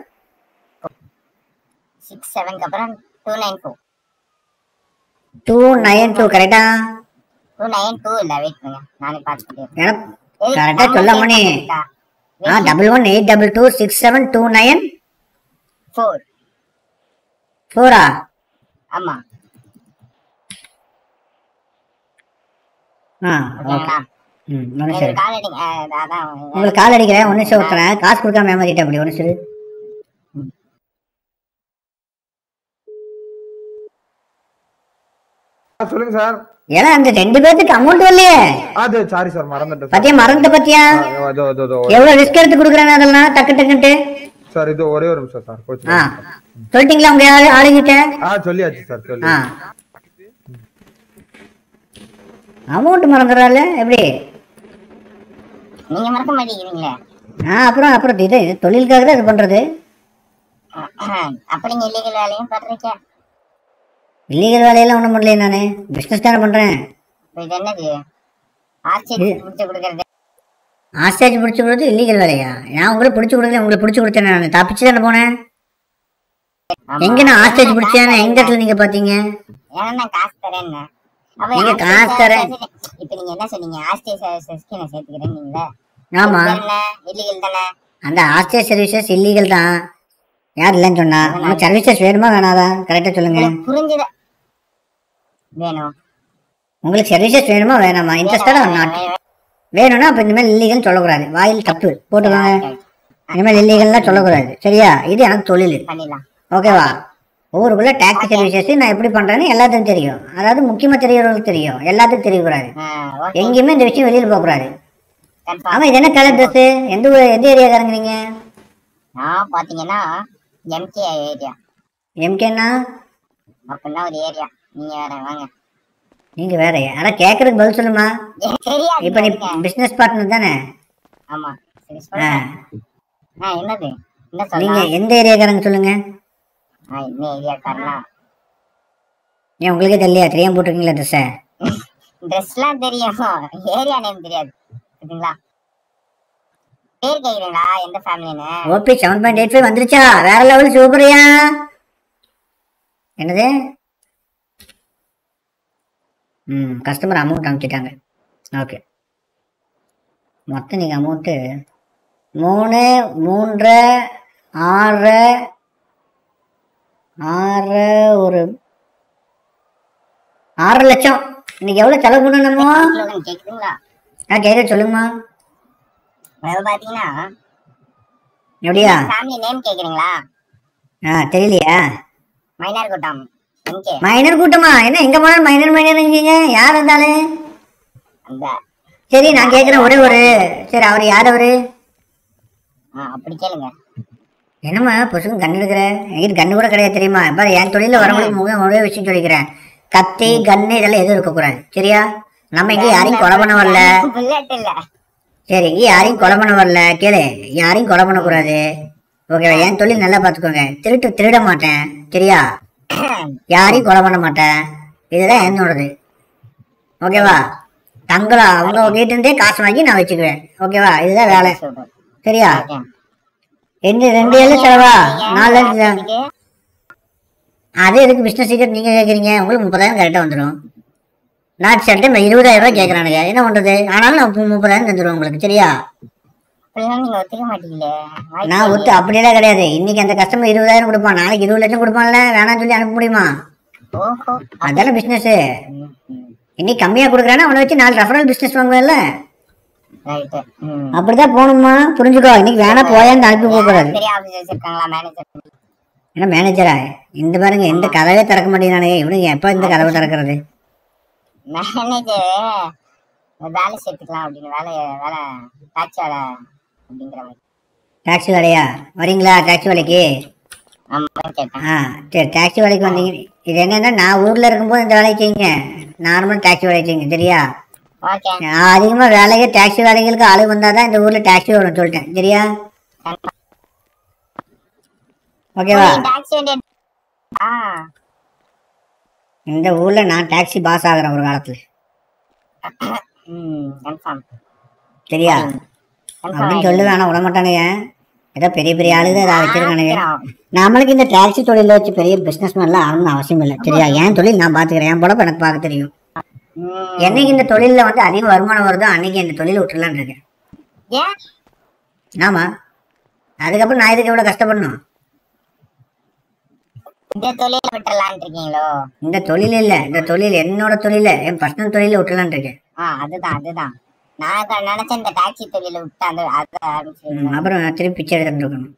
six செவனுக்கு அப்புறம் two nine four two nine two கரெக்டா டூ நைன் டூ இல்லை wait பண்ணுங்க நானே பார்த்துக்கிட்டே எனக்கு கரெக்டாக சொல்லாம நீ ஆ double one eight double two six seven two nine four ஃபோரா ஆமா ஆ ஓகே ம் ஒன்று சரி கால் அடிங்க அஹ் அதான் உங்களுக்கு கால் அடிக்கிறேன் ஒன்று நிமிஷம் ஒருத்தரேன் காசு கொடுக்காம ஏமாத்திட்டேன் அப்படி ஒன்று சரி ஆ, சொல்லுங்க சார் ஏன்னா அந்த ரெண்டு பேர்த்துக்கு அமௌண்ட் வரலையே அது சாரி சார் மறந்துட்டேன் பத்தியா மறந்த பத்தியா ஆ, அதோ அதோ அதோ எவ்வளவு ரிஸ்க் எடுத்து கொடுக்குறேன் அதெல்லாம் டக்கு டக்குன்ட்டு சார் இது ஒரே ஒரு நிமிஷம் சார் கோச்சு ஆ சொல்லிட்டீங்களா உங்க ஆளு ஆளுகிட்ட ஆ சொல்லியாச்சு சார் சொல்லி ஆ அமௌண்ட் மறந்துடுறாள் எப்படி நீங்க மறக்க மாட்டேங்கிறீங்களே ஆ அப்புறம் அப்புறம் இது இது தொழிலுக்காக தான் இது பண்றது அப்ப நீங்க இல்லீகல் வேலையும் பண்றீங்க இல்லீகல் வேலையெல்லாம் ஒன்றும் பண்ணலையே நானு பிஸ்னஸ் தானே பண்றேன் இப்ப இது என்னது ஆஸ்திரேலியா முடிச்சு கொடுக்கறது ஆஸ்டேஜ் பிடிச்சி கொடுத்து இல்லீகல் வேலையா நான் உங்களுக்கு பிடிச்சி கொடுக்கல உங்களுக்கு பிடிச்சி கொடுத்தேன் நான் தப்பிச்சு தானே போனேன் எங்க நான் ஆஸ்டேஜ் பிடிச்சேன் எங்க இடத்துல நீங்க பாத்தீங்க ஏன்னா நான் காசு தரேன்னு அப்ப நீங்க hostage காசு தரேன். services- இப்ப நீங்க என்ன சொன்னீங்க ஹாஸ்டேஜ் சர்வீசஸ்க்கு நான் சேர்த்துக்கிறேன் நீங்களே ஆமா இல்லீகல் தானே அந்த ஆஸ்டேஜ் சர்வீசஸ் இல்லீகல் தான் யார் இல்லைன்னு சொன்னா உங்களுக்கு சர்வீசஸ் வேணுமா வேணாதா கரெக்டா சொல்லுங்க புரிஞ்சுத வேணும் உங்களுக்கு சர்வீசஸ் வேணுமா வேணாமா இன்ட்ரெஸ்டடா நாட் வேணும்னா அப்ப இனிமேல் இல்லீகல் சொல்லக்கூடாது வாயில் தப்பு போட்டுக்கோங்க இனிமேல் இல்லீகல்லாம் சொல்லக்கூடாது சரியா இது எனக்கு தொழில் பண்ணிடலாம் ஓகேவா ஊருக்குள்ள டாக்ஸி சர்வீசஸ் நான் எப்படி பண்றேன்னு எல்லாத்துக்கும் தெரியும் அதாவது முக்கியமா தெரியறவங்களுக்கு தெரியும் எல்லாத்துக்கும் தெரியக்கூடாது எங்கேயுமே இந்த விஷயம் வெளியில போக கூடாது ஆமா இது என்ன கலர் ட்ரெஸ் எந்த ஊர் எந்த ஏரியாக்காரங்க நீங்க நான் பாத்தீங்கன்னா எம்கே ஏரியா எம்கேன்னா அப்படின்னா ஒரு ஏரியா நீங்க வேற வாங்க நீங்க வேற ஆனா கேக்குறதுக்கு பதில் சொல்லுமா எனக்கு தெரியாது இப்ப நீ பிசினஸ் பார்ட்னர் தானே ஆமா சரி ஆ. சொல்லுங்க ஆ என்னது என்ன நீங்க சொல்லலாம் எந்த ஏரியாக்காரங்க சொல்லுங்க ஆ இந்த ஏரியாக்காரனா ஏன் உங்களுக்கே தெரியலையா தெரியாம போட்டிருக்கீங்களா ட்ரெஸ்ஸை ட்ரெஸ்லாம் தெரியும் ஏரியா நேம் தெரியாது சரிங்களா பேர் கேக்குறீங்களா எந்த ஃபேமிலின்னு ஓபி செவன் பாயிண்ட் எயிட் ஃபைவ் வந்துருச்சா வேற லெவல் சூப்பரியா என்னது ம் கஸ்டமர் அமௌண்ட் அனுப்பிச்சிட்டாங்க ஓகே மொத்தம் நீங்கள் அமௌண்ட்டு மூணு மூன்றரை ஆறு ஆறு ஒரு ஆறு லட்சம் இன்னைக்கு எவ்வளோ செலவு பண்ணணுமோ ஸ்லோகன் கேக்குதுங்களா ஆ கேட்க சொல்லுங்கம்மா அதாவது பாத்தீங்கன்னா எப்படியா ஃபேமிலி நேம் கேக்குறீங்களா ஆ தெரியலையா மைனார் கூட்டம் எம்கே மைனர் கூட்டமா என்ன எங்க போனாலும் மைனர் மைனர்ங்கீங்க யார் இருந்தாலும் அந்த சரி நான் கேட்குறேன் ஒரே ஒரு சரி அவர் யார் அவரு ஆ அப்படி கேளுங்க என்னம்மா பொசுக்கும் கண்ணு எடுக்கிற என்கிட்ட கண்ணு கூட கிடையாது தெரியுமா இப்போ என் தொழில வரும்போது முக ஒரே விஷயம் சொல்லிக்கிறேன் கத்தி கண்ணு இதெல்லாம் எதுவும் இருக்கக்கூடாது சரியா நம்ம இங்கே யாரையும் கொலை பண்ண வரல புல்லட் இல்ல சரி இங்கே யாரையும் கொலை பண்ண வரல கேளு யாரையும் கொலை பண்ணக்கூடாது ஓகேவா என் தொழில் நல்லா பார்த்துக்கோங்க திருட்டு திருட மாட்டேன் சரியா யாரையும் கொலை பண்ண மாட்டேன் இதுதான் என்னோடது ஓகேவா தங்களா அவங்க கிட்ட இருந்தே காசு வாங்கி நான் வச்சுக்குவேன் ஓகேவா இதுதான் வேலை சரியா ரெண்டு ரெண்டு ஏழு செலவா நாலு லட்சம் அது எதுக்கு பிஸ்னஸ் சீக்கிரம் நீங்க கேட்குறீங்க உங்களுக்கு முப்பதாயிரம் கரெக்டாக வந்துடும் நான் சில டைம் இருபதாயிரம் ரூபாய் கேட்குறானுங்க என்ன பண்றது ஆனாலும் நான் மு- முப்பதாயிரம் தந்துடுவேன் உங்களுக்கு சரியா அப்படிலாம் நீங்க ஒத்துக்க மாட்டீங்களே வாய்ப்பே நான் ஒத்து அப்படியெல்லாம் கிடையாது இன்னைக்கு அந்த கஸ்டமர் இருபதாயிரம் கொடுப்பான் நாளைக்கு இருபது லட்சம் கொடுப்பான்ல வேணாம்னு சொல்லி அனுப்ப முடியுமா ஓஹோ அதான பிசினஸ் இன்னைக்கு கம்மியா கொடுக்குறானா அவனை வச்சு நாலு ரெஃபரல் பிசினஸ் வாங்குவேன்ல ரைட்டு ம் அப்படிதான் போகணுமா புரிஞ்சுக்கோ இன்னைக்கு வேணா போயான்னு அனுப்பி போக கூடாது பெரிய ஆபீசர்ஸ் இருக்காங்களா மேனேஜர் என்ன மேனேஜரா இந்த பாருங்க எந்த கதவே திறக்க மாட்டேங்கிறானுங்க இவனுங்க எப்ப இந்த கதவை திறக்கிறது மேனேஜர் வேலை சேர்த்துக்கலாம் அப்படின்னு வேலை வேலை டாக்ஸி வேலை அப்படிங்கிற மாதிரி டாக்ஸி வேலையா வரீங்களா டாக்ஸி வேலைக்கு ஆமா கேட்டேன் ஆ சரி டாக்ஸி வேலைக்கு வந்தீங்க இது என்னன்னா நான் ஊர்ல இருக்கும்போது இந்த வேலைக்கு செய்யுங்க நார்மல் டாக்ஸி வேலைக்கு செய்யுங்க சரியா ஓகே நான் அதிகமா வேலைக்கு டாக்ஸி வேலைகளுக்கு ஆளு வந்தாதான் இந்த ஊர்ல டாக்ஸி வரும் சொல்லிட்டேன் சரியா ஓகேவா டாக்ஸி வண்டி ஆ இந்த ஊர்ல நான் டாக்ஸி பாஸ் ஆகுறேன் ஒரு காலத்துல ம் கன்ஃபார்ம் சரியா அப்படின்னு சொல்லுவேன் ஆனா விட மாட்டானுங்க ஏதோ பெரிய பெரிய ஆளுங்க அதை வச்சிருக்கானுங்க நம்மளுக்கு இந்த டாக்ஸி தொழில வச்சு பெரிய பிசினஸ் மேன்லாம் ஆகணும்னு அவசியம் இல்லை சரியா என் தொழில் நான் பாத்துக்கிறேன் என் பொழப்பு எனக்கு பார்க்க தெரியும் என்னைக்கு இந்த தொழில்ல வந்து அதிக வருமானம் வருதோ அன்னைக்கு இந்த தொழில் விட்டுலான்னு இருக்கேன் ஏன் ஆமா அதுக்கப்புறம் நான் இதுக்கு எவ்வளவு கஷ்டப்படணும் இந்த தொழில விட்டுறலான் இருக்கீங்களோ இந்த தொழில் இல்ல இந்த தொழில் என்னோட தொழில என் பர்சனல் தொழில விட்டுலான்னு இருக்கேன் ஆ அதுதான் அதுதான் நான் க- நினைச்சேன் இந்த டாக்ஸி தொழில விட்டு அந்த அதை ஆரம்பிச்சு ம், அப்புறம் நான் திருப்பி பிச்சை எடுத்துட்டு இருக்கணும்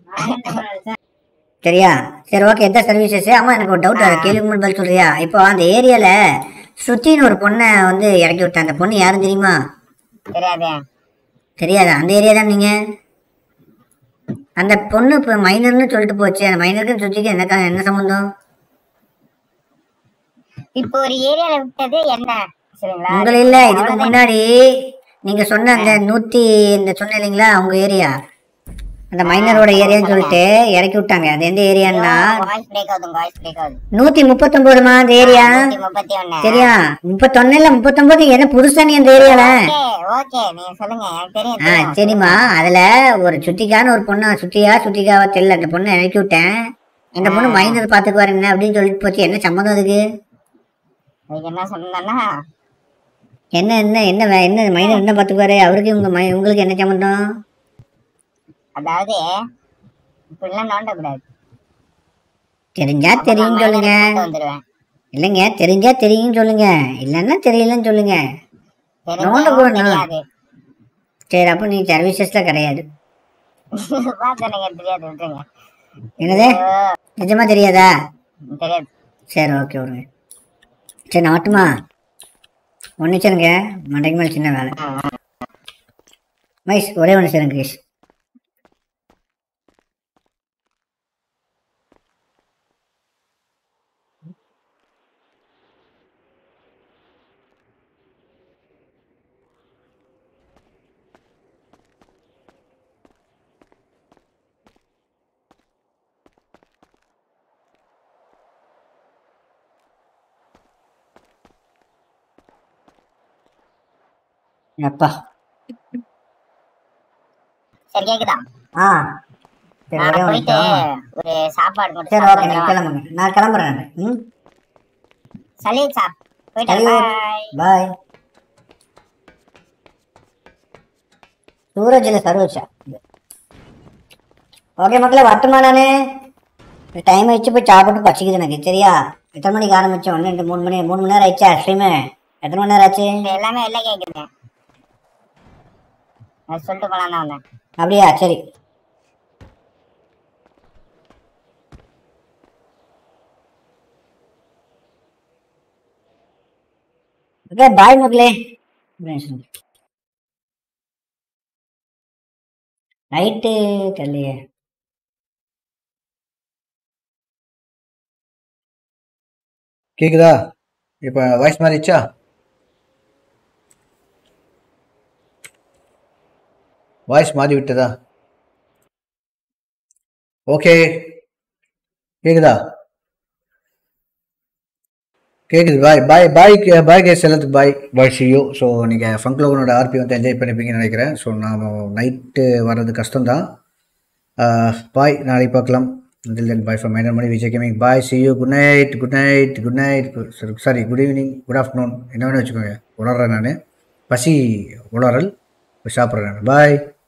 சரியா சரி ஓகே எந்த சர்வீசஸ் ஆமா எனக்கு ஒரு டவுட் கேள்வி முன்னாடி பதில் சொல்றியா இப்போ அந்த ஏரியால சுத்தின்னு ஒரு பொண்ணை வந்து இறக்கி விட்டேன் அந்த பொண்ணு யாரும் தெரியுமா தெரியாதே தெரியாதா அந்த ஏரியா தான் நீங்க அந்த பொண்ணு இப்போ மைனர்னு சொல்லிட்டு போச்சு அந்த மைனருக்கு சுத்திக்கு என்ன க- என்ன சம்மந்தம் இப்போ ஒரு ஏரியால விட்டது என்ன சரிங்களா உங்களை இல்ல இதுக்கு முன்னாடி நீங்க சொன்ன அந்த நூத்தி இந்த சொன்ன இல்லைங்களா உங்க ஏரியா அந்த மைனரோட ஏரியான்னு சொல்லிட்டு இறக்கி விட்டாங்க அது எந்த ஏரியான்னா வாய்ஸ் பிரேக் ஆகுது வாய்ஸ் பிரேக் ஆகுது நூத்தி முப்பத்தொன்பதுமா அந்த ஏரியா நூத்தி முப்பத்தி ஒண்ணு சரியா முப்பத்தொன்னு இல்ல முப்பத்தொன்பது என்ன புதுசா நீ அந்த ஏரியால ஓகே ஓகே நீங்க சொல்லுங்க எனக்கு தெரியும் ஆ தெரியும். சரிம்மா அதுல ஒரு சுத்திக்கான ஒரு பொண்ணு சுத்தியா சுத்திக்காவா தெரியல அந்த பொண்ணை இறக்கி விட்டேன் அந்த பொண்ணு மைனர் பாத்துக்குவாரு என்ன அப்படின்னு சொல்லிட்டு போச்சு என்ன சம்மந்தம் அதுக்கு அதுக்கு என்ன சொன்னேன்னா என்ன என்ன என்ன வே- என்ன மைனர் என்ன பாத்துக்குவாரு அவருக்கு உங்க மை- உங்களுக்கு என்ன சம்மந்தம் அதாவது இப்படிலாம் நோண்ட கூடாது தெரிஞ்சா தெரியும் சொல்லுங்க வந்துருவேன் இல்லைங்க தெரிஞ்சா தெரியும் சொல்லுங்க இல்லைன்னா தெரியலன்னு சொல்லுங்க நோண்ட கூட தெரியாது சரி அப்போ நீ சர்வீசஸ்ல கிடையாது பாத்தனுங்க தெரியாது விட்டுருங்க என்னது நிஜமா தெரியாதா தெரியாது சரி ஓகே விடுங்க சரி நான் வரட்டுமா ஒன்று சரிங்க மண்டைக்கு மேலே சின்ன வேலை மைஸ் ஒரே ஒன்று சரிங்க கிரீஷ் அப்பா சரி கேக்குதா ஆ சரி ஒரே நான் ஒரு போயிட்டு நிமிஷம். ஒரு சாப்பாடு மட்டும் சரி ஓகே நீங்கள் சாப்பிட்டு கிளம்புங்க நான் கிளம்புறேன் நான். ம் சலீம் சாப் போயிட்டு சலீம். பாய் பாய் சூரஜில் சர்வச்சா ஓகே மக்களே வரட்டுமா நானு டைம் ஆயிடுச்சு போய் சாப்பிட்டு பசிக்குது எனக்கு சரியா எத்தனை மணிக்கு ஆரம்பிச்சோம் ஒன்று ரெண்டு மூணு மணி மூணு மணி நேரம் ஆயிடுச்சா ஸ்ட்ரீமு எத்தனை மணி நேரம் ஆச்சு எல்லாமே வெளில கேக்குது அது சொல்லிட்டு போலாம் தான் வந்தேன் அப்படியா சரி ஓகே பாய் மக்களே நைட்டு தெரியலையே கேக்குதா இப்போ வாய்ஸ் மாறிடுச்சா வாய்ஸ் மாறி விட்டதா ஓகே கேக்குதா கேக்குது பாய் பாய் பாய் பாய் கேஸ் எல்லாத்துக்கு பாய் பாய் சியூ ஸோ நீங்கள் ஃபங்க்லோகனோட ஆர்பி வந்து என்ஜாய் பண்ணிப்பீங்கன்னு நினைக்கிறேன் ஸோ நான் நைட்டு வர்றது கஷ்டம்தான் பாய் நாளைக்கு பார்க்கலாம் until then bye from minor Mani Vijay gaming bye see you good night good night good night sorry good evening good afternoon என்ன வேணும் வச்சுக்கோங்க உணர்றேன் நான் பசி உணரல் சாப்பிட்றேன் நான் பாய்